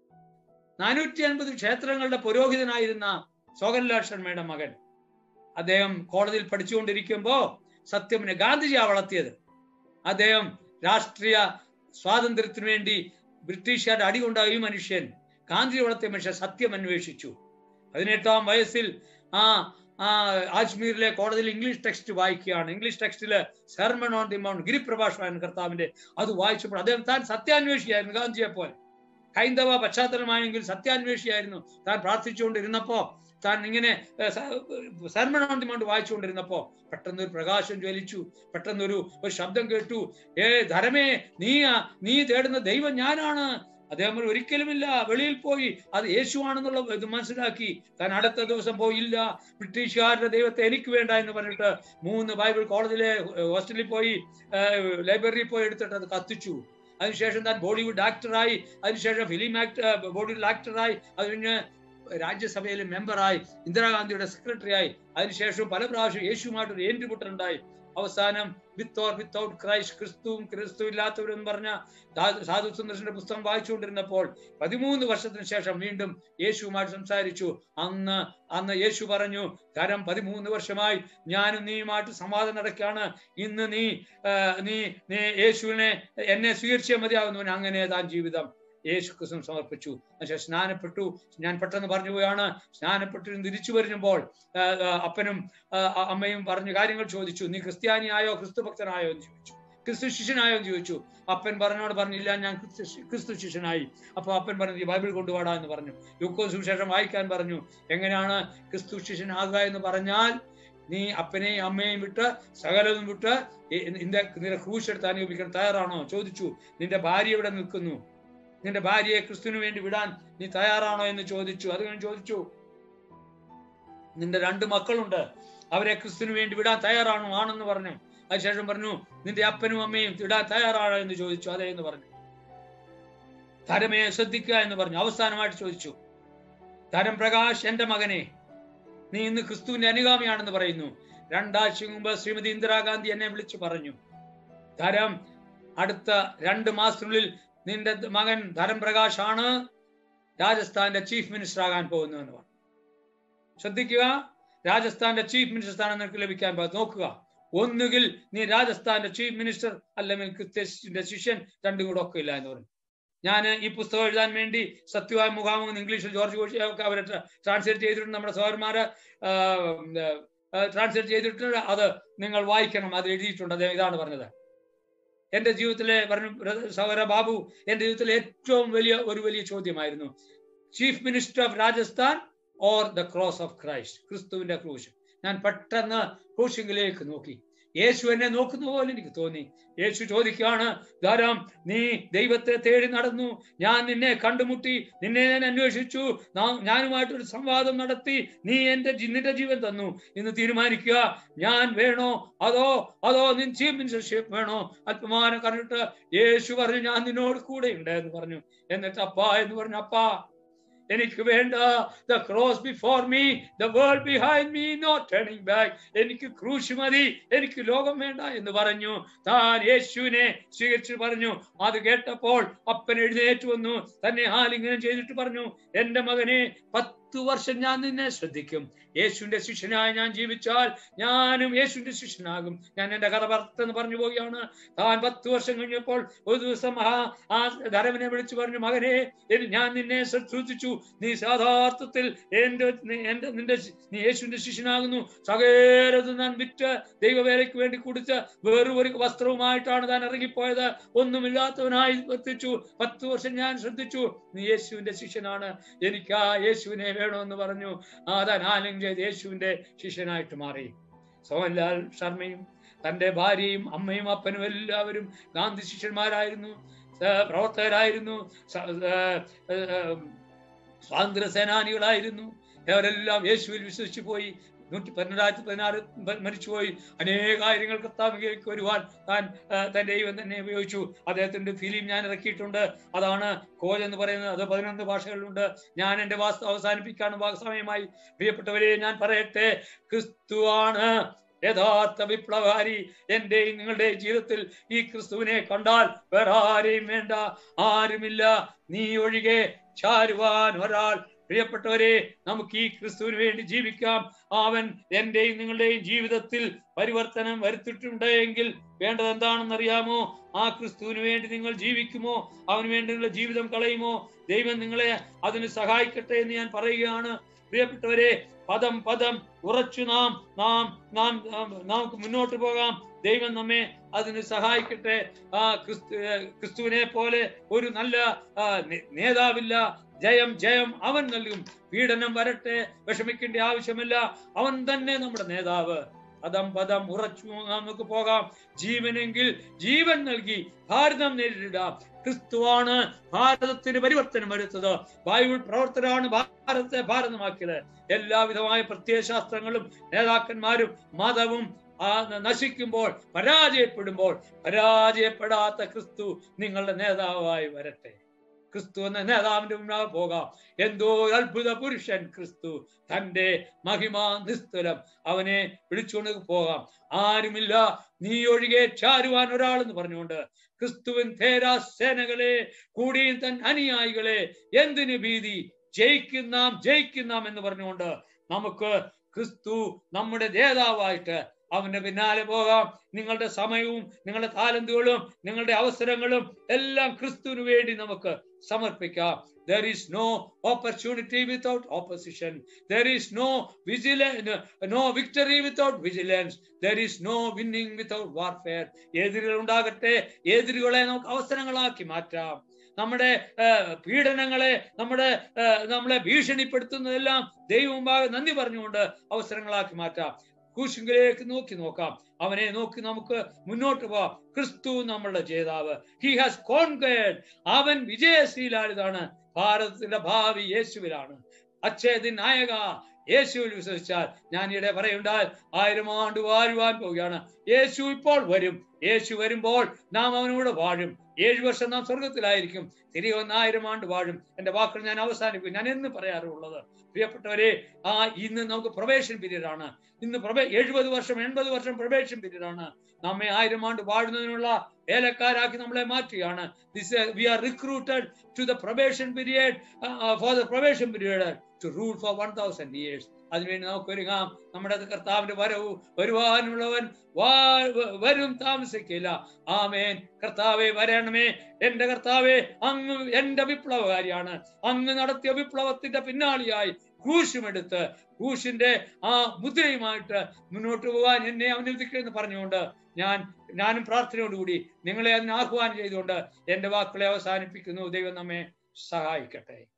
നാനൂറ്റി അൻപത് ക്ഷേത്രങ്ങളുടെ പുരോഹിതനായിരുന്ന സോഗൻലാൽ ശർമ്മയുടെ മകൻ അദ്ദേഹം കോടതിയിൽ പഠിച്ചുകൊണ്ടിരിക്കുമ്പോ സത്യമിനെ ഗാന്ധിജിയാ വളർത്തിയത് അദ്ദേഹം രാഷ്ട്രീയ സ്വാതന്ത്ര്യത്തിനു വേണ്ടി ബ്രിട്ടീഷുകാരുടെ അടികൊണ്ടായ ഈ മനുഷ്യൻ ഗാന്ധി വളർത്തിയ മനുഷ്യൻ സത്യം അന്വേഷിച്ചു പതിനെട്ടാം വയസ്സിൽ ആ ആ ആജ്മീറിലെ കോടതിയിൽ ഇംഗ്ലീഷ് ടെക്സ്റ്റ് വായിക്കുകയാണ് ഇംഗ്ലീഷ് ടെക്സ്റ്റില് സെർമൺ ഓൺ ദി മൗണ്ട് ഗിരിപ്രഭാഷമാണ് കർത്താവിന്റെ അത് വായിച്ചപ്പോൾ അദ്ദേഹം താൻ സത്യാന്വേഷിയായിരുന്നു ഗാന്ധിയെ പോലെ ഹൈന്ദവ പശ്ചാത്തലമായെങ്കിൽ സത്യാന്വേഷിയായിരുന്നു താൻ പ്രാർത്ഥിച്ചുകൊണ്ടിരുന്നപ്പോ താൻ ഇങ്ങനെ സർമൺ ഓൺ ദി മൗണ്ട് വായിച്ചുകൊണ്ടിരുന്നപ്പോ പെട്ടെന്ന് ഒരു പ്രകാശം ജ്വലിച്ചു പെട്ടെന്ന് ഒരു ഒരു ശബ്ദം കേട്ടു ഏ ധരമേ നീ നീ തേടുന്ന ദൈവം ഞാനാണ് അദ്ദേഹം പറഞ്ഞു, ഒരിക്കലുമില്ല വെളിയിൽ പോയി അത് യേശുവാണെന്നുള്ള ഇത് മനസ്സിലാക്കി താൻ അടുത്ത ദിവസം പോയില്ല ബ്രിട്ടീഷുകാരുടെ ദൈവത്തെ എനിക്ക് വേണ്ട എന്ന് പറഞ്ഞിട്ട് മൂന്ന് ബൈബിൾ കോളേജിലെ ഹോസ്റ്റലിൽ പോയി ലൈബ്രറിയിൽ പോയി എടുത്തിട്ട് അത് കത്തിച്ചു അതിനുശേഷം താൻ ബോളിവുഡ് ആക്ടറായി അതിനുശേഷം ഫിലിം ആക്ടർ ബോളിവുഡ് ആക്ടറായി അത് കഴിഞ്ഞ് രാജ്യസഭയിലെ മെമ്പറായി ഇന്ദിരാഗാന്ധിയുടെ സെക്രട്ടറി ആയി അതിനുശേഷം പല പ്രാവശ്യം യേശുമായിട്ടൊരു ഏറ്റുമുട്ടലുണ്ടായി അവസാനം വിത്ത് ഓർ വിത്തൗട്ട് ക്രൈസ്റ്റ് ക്രിസ്തുവും ക്രിസ്തു ഇല്ലാത്തവരെന്ന് പറഞ്ഞ സാധു- സാധു സുന്ദർശന്റെ പുസ്തകം വായിച്ചുകൊണ്ടിരുന്നപ്പോൾ പതിമൂന്ന് വർഷത്തിന് ശേഷം വീണ്ടും യേശുവുമായിട്ട് സംസാരിച്ചു അന്ന് അന്ന് യേശു പറഞ്ഞു കാരണം പതിമൂന്ന് വർഷമായി ഞാനും നീയുമായിട്ട് സമാധാനം നടക്കുകയാണ് ഇന്ന് നീ ആ, നീ നീ യേശുവിനെ എന്നെ സ്വീകരിച്ചേ മതിയാകുന്നവൻ അങ്ങനെ താൻ ജീവിതം യേശു ക്രിസ്തു സമർപ്പിച്ചു എന്നുവെച്ചാൽ സ്നാനപ്പെട്ടു ഞാൻ പെട്ടെന്ന് പറഞ്ഞു പോയാണ് സ്നാനപ്പെട്ടു തിരിച്ചു വരുമ്പോൾ ആ, ആ, അപ്പനും ആ, ആ, അമ്മയും പറഞ്ഞു കാര്യങ്ങൾ ചോദിച്ചു നീ ക്രിസ്ത്യാനിയായോ ക്രിസ്തു ഭക്തനായോ എന്ന് ചോദിച്ചു ക്രിസ്തു ശിഷ്യനായോ എന്ന് ചോദിച്ചു അപ്പൻ പറഞ്ഞോട് പറഞ്ഞില്ല ഞാൻ ക്രിസ്തു ശി- ക്രിസ്തു ശിഷ്യനായി അപ്പൊ അപ്പൻ പറഞ്ഞു "ഈ ബൈബിൾ കൊണ്ടുപാടാ എന്ന് പറഞ്ഞു ലുക്കോ സുവിശേഷം വായിക്കാൻ പറഞ്ഞു എങ്ങനെയാണ് ക്രിസ്തു ശിഷ്യനാകുക എന്ന് പറഞ്ഞാൽ നീ അപ്പനെയും അമ്മയെയും വിട്ട് സകലതും വിട്ട് ഈ- നിന്റെ നിന്റെ ക്രൂശ് എടുത്ത് അനുഭവിക്കാൻ തയ്യാറാണോ ചോദിച്ചു നിന്റെ ഭാര്യ ഇവിടെ നിൽക്കുന്നു നിന്റെ ഭാര്യയെ ക്രിസ്തുവിന് വേണ്ടി വിടാൻ നീ തയ്യാറാണോ എന്ന് ചോദിച്ചു അത് ഞാൻ ചോദിച്ചു നിന്റെ രണ്ട് മക്കളുണ്ട് അവരെ ക്രിസ്തുവിന് വേണ്ടി വിടാൻ തയ്യാറാണോ ആണെന്ന് പറഞ്ഞു അതിനുശേഷം പറഞ്ഞു നിന്റെ അപ്പനും അമ്മയും വിടാൻ തയ്യാറാണോ എന്ന് ചോദിച്ചു അതെ എന്ന് പറഞ്ഞു ധരമയെ ശ്രദ്ധിക്കുക എന്ന് പറഞ്ഞു അവസാനമായിട്ട് ചോദിച്ചു ധരം പ്രകാശ് എന്റെ മകനെ നീ ഇന്ന് ക്രിസ്തുവിന്റെ അനുഗാമിയാണെന്ന് പറയുന്നു രണ്ടാഴ്ച മുമ്പ് ശ്രീമതി ഇന്ദിരാഗാന്ധി എന്നെ വിളിച്ചു പറഞ്ഞു ധരം അടുത്ത രണ്ട് മാസത്തിനുള്ളിൽ നിന്റെ മകൻ ധരം പ്രകാശ് ആണ് രാജസ്ഥാന്റെ ചീഫ് മിനിസ്റ്റർ ആകാൻ പോകുന്നതെന്ന് പറഞ്ഞു ശ്രദ്ധിക്കുക രാജസ്ഥാന്റെ ചീഫ് മിനിസ്റ്റർ സ്ഥാനം നിനക്ക് ലഭിക്കാൻ പോകും നോക്കുക ഒന്നുകിൽ നീ രാജസ്ഥാന്റെ ചീഫ് മിനിസ്റ്റർ അല്ലെങ്കിൽ ക്രിസ്ത്യന്റെ ശിഷ്യൻ രണ്ടും കൂടെ ഒക്കെ ഇല്ല എന്ന് പറഞ്ഞു ഞാൻ ഈ പുസ്തകം എഴുതാൻ വേണ്ടി സത്യമായ മുഖാമുഖം എന്ന് ഇംഗ്ലീഷിൽ ജോർജ് കോശി ഒക്കെ അവരെ ട്രാൻസ്ലേറ്റ് ചെയ്തിട്ടുണ്ട് നമ്മുടെ സഹോദരന്മാര് ട്രാൻസ്ലേറ്റ് ചെയ്തിട്ടുണ്ട് അത് നിങ്ങൾ വായിക്കണം അത് എഴുതിയിട്ടുണ്ട് അദ്ദേഹം ഇതാണ് പറഞ്ഞത് എന്റെ ജീവിതത്തിലെ പറഞ്ഞു ബ്രദർ സഹോദര ബാബു എന്റെ ജീവിതത്തിലെ ഏറ്റവും വലിയ ഒരു വലിയ ചോദ്യമായിരുന്നു chief minister of Rajasthan or the cross of Christ ക്രിസ്തുവിന്റെ ക്രൂശ് ഞാൻ പെട്ടെന്ന് ക്രൂശിങ്കിലേക്ക് നോക്കി യേശു എന്നെ നോക്കുന്ന പോലെ എനിക്ക് തോന്നി യേശു ചോദിക്കുകയാണ് ധാരാം നീ ദൈവത്തെ തേടി നടന്നു ഞാൻ നിന്നെ കണ്ടുമുട്ടി നിന്നെ ഞാൻ അന്വേഷിച്ചു നാം- ഞാനുമായിട്ടൊരു സംവാദം നടത്തി നീ എന്റെ ജി- നിന്റെ ജീവൻ തന്നു ഇന്ന് തീരുമാനിക്കുക ഞാൻ വേണോ അതോ അതോ നിൻ ചീഫ് മിനിസ്റ്റർഷിപ്പ് വേണോ അല്പമാനം കണ്ടിട്ട് യേശു പറഞ്ഞു ഞാൻ നിന്നോട് കൂടെ ഉണ്ട് എന്ന് പറഞ്ഞു എന്നിട്ട് അപ്പാ എന്ന് പറഞ്ഞു അപ്പാ എനിക്ക് വേണ്ട the cross before me the world behind me not turning back എനിക്ക് ക്രൂശ് മതി എനിക്ക് ലോകം വേണ്ട എന്ന് പറഞ്ഞു താൻ യേശുവിനെ സ്വീകരിച്ചു പറഞ്ഞു അത് കേട്ടപ്പോൾ അപ്പൻ എഴുന്നേറ്റ് വന്നു തന്നെ ആലിംഗനം ചെയ്തിട്ട് പറഞ്ഞു എന്റെ മകനെ പത്തു വർഷം ഞാൻ നിന്നെ ശ്രദ്ധിക്കും യേശുവിന്റെ ശിഷ്യനായി ഞാൻ ജീവിച്ചാൽ ഞാനും യേശുവിന്റെ ശിഷ്യനാകും ഞാൻ എന്റെ കഥ ഭർത്തെന്ന് പറഞ്ഞു പോവുകയാണ് താൻ പത്ത് വർഷം കഴിഞ്ഞപ്പോൾ ഒരു ദിവസം ആ ആ ധരവനെ വിളിച്ചു പറഞ്ഞു മകനെ എനി- ഞാൻ നിന്നെ ശ്രദ്ധിച്ചു നീ യഥാർത്ഥത്തിൽ എന്റെ നി- എന്റെ നിന്റെ ശി- നീ യേശുവിന്റെ ശിഷ്യനാകുന്നു സകേരത് ഞാൻ വിറ്റ് ദൈവവേലയ്ക്ക് വേണ്ടി കുടിച്ച് വേറൊരു ഒരു വസ്ത്രവുമായിട്ടാണ് താൻ ഇറങ്ങിപ്പോയത് ഒന്നുമില്ലാത്തവനായി എത്തിച്ചു പത്ത് വർഷം ഞാൻ ശ്രദ്ധിച്ചു നീ യേശുവിന്റെ ശിഷ്യനാണ് എനിക്ക് ആ യേശുവിനെ വേണമെന്ന് പറഞ്ഞു ആ താൻ ആലം ചെയ്ത് യേശുവിന്റെ ശിഷ്യനായിട്ട് മാറി സോഹൻലാൽ ശർമ്മയും തന്റെ ഭാര്യയും അമ്മയും അപ്പനും എല്ലാവരും ഗാന്ധി ശിഷ്യന്മാരായിരുന്നു ഏർ പ്രവർത്തകരായിരുന്നു സ- ഏർ ഏർ സ്വാതന്ത്ര്യ സേനാനികളായിരുന്നു അവരെല്ലാം യേശുവിൽ വിശ്വസിച്ചു പോയി നൂറ്റി പതിനെട്ടായിരത്തി പതിനാറ് മ- മരിച്ചുപോയി അനേക കാര്യങ്ങൾ കർത്താവിലേക്ക് വരുവാൻ താൻ ആ, തന്റെ ദൈവം തന്നെ ഉപയോഗിച്ചു അദ്ദേഹത്തിന്റെ ഫിലിം ഞാൻ ഇറക്കിയിട്ടുണ്ട് അതാണ് കോജ് എന്ന് പറയുന്നത് അത് പതിനൊന്ന് ഭാഷകളിലുണ്ട് ഞാൻ എന്റെ വാസ്തു അവസാനിപ്പിക്കാണ് വാ- സമയമായി പ്രിയപ്പെട്ടവരെ ഞാൻ പറയട്ടെ ക്രിസ്തുവാണ് യഥാർത്ഥ വിപ്ലവകാരി എന്റെയും നിങ്ങളുടെ ജീവിതത്തിൽ ഈ ക്രിസ്തുവിനെ കണ്ടാൽ വേറെ ആരെയും വേണ്ട ആരുമില്ല നീ ഒഴികെ ചാരുവാൻ ഒരാൾ പ്രിയപ്പെട്ടവരെ നമുക്ക് ഈ ക്രിസ്തുവിന് വേണ്ടി ജീവിക്കാം അവൻ എന്റെയും നിങ്ങളുടെയും ജീവിതത്തിൽ പരിവർത്തനം വരുത്തിയിട്ടുണ്ട് എങ്കിൽ വേണ്ടത് എന്താണെന്ന് അറിയാമോ ആ ക്രിസ്തുവിന് വേണ്ടി നിങ്ങൾ ജീവിക്കുമോ അവന് വേണ്ടി നിങ്ങളുടെ ജീവിതം കളയുമോ ദൈവം നിങ്ങളെ അതിന് സഹായിക്കട്ടെ എന്ന് ഞാൻ പറയുകയാണ് പ്രിയപ്പെട്ടവരെ പദം പദം ഉറച്ചു നാം നാം നാം നാം- നമുക്ക് മുന്നോട്ട് പോകാം ദൈവം നമ്മെ അതിന് സഹായിക്കട്ടെ ആ ക്രിസ്തു ഏർ ക്രിസ്തുവിനെ പോലെ ഒരു നല്ല ആ, നേ- നേതാവില്ല ജയം ജയം അവൻ നൽകും പീഡനം വരട്ടെ വിഷമിക്കേണ്ട ആവശ്യമില്ല അവൻ തന്നെ നമ്മുടെ നേതാവ് പദം പദം ഉറച്ചു നമുക്ക് പോകാം ജീവനെങ്കിൽ ജീവൻ നൽകി ഭാരതം നേരിടാം ക്രിസ്തുവാണ് ഭാരതത്തിന് പരിവർത്തനം വരുത്തത് ബൈബിൾ പ്രവർത്തനമാണ് ഭാരതത്തെ ഭാരതമാക്കിയത് എല്ലാവിധമായ പ്രത്യയശാസ്ത്രങ്ങളും നേതാക്കന്മാരും മതവും ആ നശിക്കുമ്പോൾ പരാജയപ്പെടുമ്പോൾ പരാജയപ്പെടാത്ത ക്രിസ്തു നിങ്ങളുടെ നേതാവായി വരട്ടെ ക്രിസ്തു എന്ന നേതാവിന്റെ മുന്നാകെ പോകാം എന്തോ ഒരു അത്ഭുത പുരുഷൻ ക്രിസ്തു തന്റെ മഹിമ നിസ്തുലം അവനെ വിളിച്ചുകൊണ്ട് പോകാം ആരുമില്ല നീ ഒഴികെ ചാരുവാൻ ഒരാളെന്ന് പറഞ്ഞുകൊണ്ട് ക്രിസ്തുവിൻ തേരാ സേനകളെ കൂടിയും തൻ അനുയായികളെ എന്തിനു ഭീതി ജയിക്കും നാം ജയിക്കും നാം എന്ന് പറഞ്ഞുകൊണ്ട് നമുക്ക് ക്രിസ്തു നമ്മുടെ നേതാവായിട്ട് അവന്റെ പിന്നാലെ പോകാം നിങ്ങളുടെ സമയവും നിങ്ങളുടെ താലന്തുകളും നിങ്ങളുടെ അവസരങ്ങളും എല്ലാം ക്രിസ്തുവിന് വേണ്ടി നമുക്ക് സമർപ്പിക്കാം there is no opportunity without opposition there is no vigilance no victory without vigilance there is no winning without warfare എതിരുകൾ ഉണ്ടാകട്ടെ എതിരുകളെ നമുക്ക് അവസരങ്ങളാക്കി മാറ്റാം നമ്മുടെ ഏഹ്, പീഡനങ്ങളെ നമ്മുടെ ഏഹ്, നമ്മളെ ഭീഷണിപ്പെടുത്തുന്നതെല്ലാം ദൈവമുമ്പാകെ നന്ദി പറഞ്ഞുകൊണ്ട് അവസരങ്ങളാക്കി മാറ്റാം കൂശുങ്കിലേക്ക് നോക്കി നോക്കാം അവനെ നോക്കി നമുക്ക് മുന്നോട്ട് പോവാം ക്രിസ്തു നമ്മളുടെ ജേതാവ് ഹി ഹാസ് കോൺകേഡ് അവൻ വിജയശീലാളിതാണ് ഭാരതത്തിന്റെ ഭാവി യേശുവിലാണ് അച്ഛേദിൻ നായക യേശുവിൽ വിശ്വസിച്ചാൽ ഞാൻ ഇവിടെ പറയുണ്ടാൽ ആയിരം ആണ്ട് വാഴുവാൻ പോവുകയാണ് യേശു ഇപ്പോൾ വരും യേശു വരുമ്പോൾ നാം അവനോട് വാഴും ഏഴു വർഷം നാം സ്വർഗത്തിലായിരിക്കും തിരികെ വന്ന് ആയിരം ആണ്ട് വാഴും എന്റെ വാക്കുകൾ ഞാൻ അവസാനിപ്പിക്കും ഞാൻ എന്ന് പറയാറുള്ളത് പ്രിയപ്പെട്ടവരെ ആ ഇന്ന് നമുക്ക് പ്രൊബേഷൻ പീരീഡ് ആണ് ഇന്ന് പ്രൊബേ എഴുപത് വർഷം എൺപത് വർഷം പ്രൊബേഷൻ പീരീഡ് ആണ് നമ്മെ ആയിരം ആണ്ട് വാഴുന്നതിനുള്ള വേലക്കാരാക്കി നമ്മളെ മാറ്റുകയാണ് this we are recruited to the probation period for the probation period to rule for one thousand years അതിനുവേണ്ടി നമുക്ക് ഒരുങ്ങാം നമ്മുടെ കർത്താവിന്റെ വരവ് വരുവാനുള്ളവൻ വാ- വ- വരും താമസിക്കില്ല ആമേൻ കർത്താവെ വരണമേ എന്റെ കർത്താവെ അങ്ങ് എന്റെ വിപ്ലവകാരിയാണ് അങ്ങ് നടത്തിയ വിപ്ലവത്തിന്റെ പിന്നാളിയായി ക്രൂശുമെടുത്ത് ക്രൂശിന്റെ ആ മുദ്രയുമായിട്ട് മുന്നോട്ട് പോകാൻ എന്നെ അനുവദിക്കുമെന്ന് പറഞ്ഞുകൊണ്ട് ഞാൻ ഞാനും പ്രാർത്ഥനയോടുകൂടി നിങ്ങളെ അതിന് ആഹ്വാനം ചെയ്തുകൊണ്ട് എന്റെ വാക്കുകളെ അവസാനിപ്പിക്കുന്നു ദൈവം നമ്മെ സഹായിക്കട്ടെ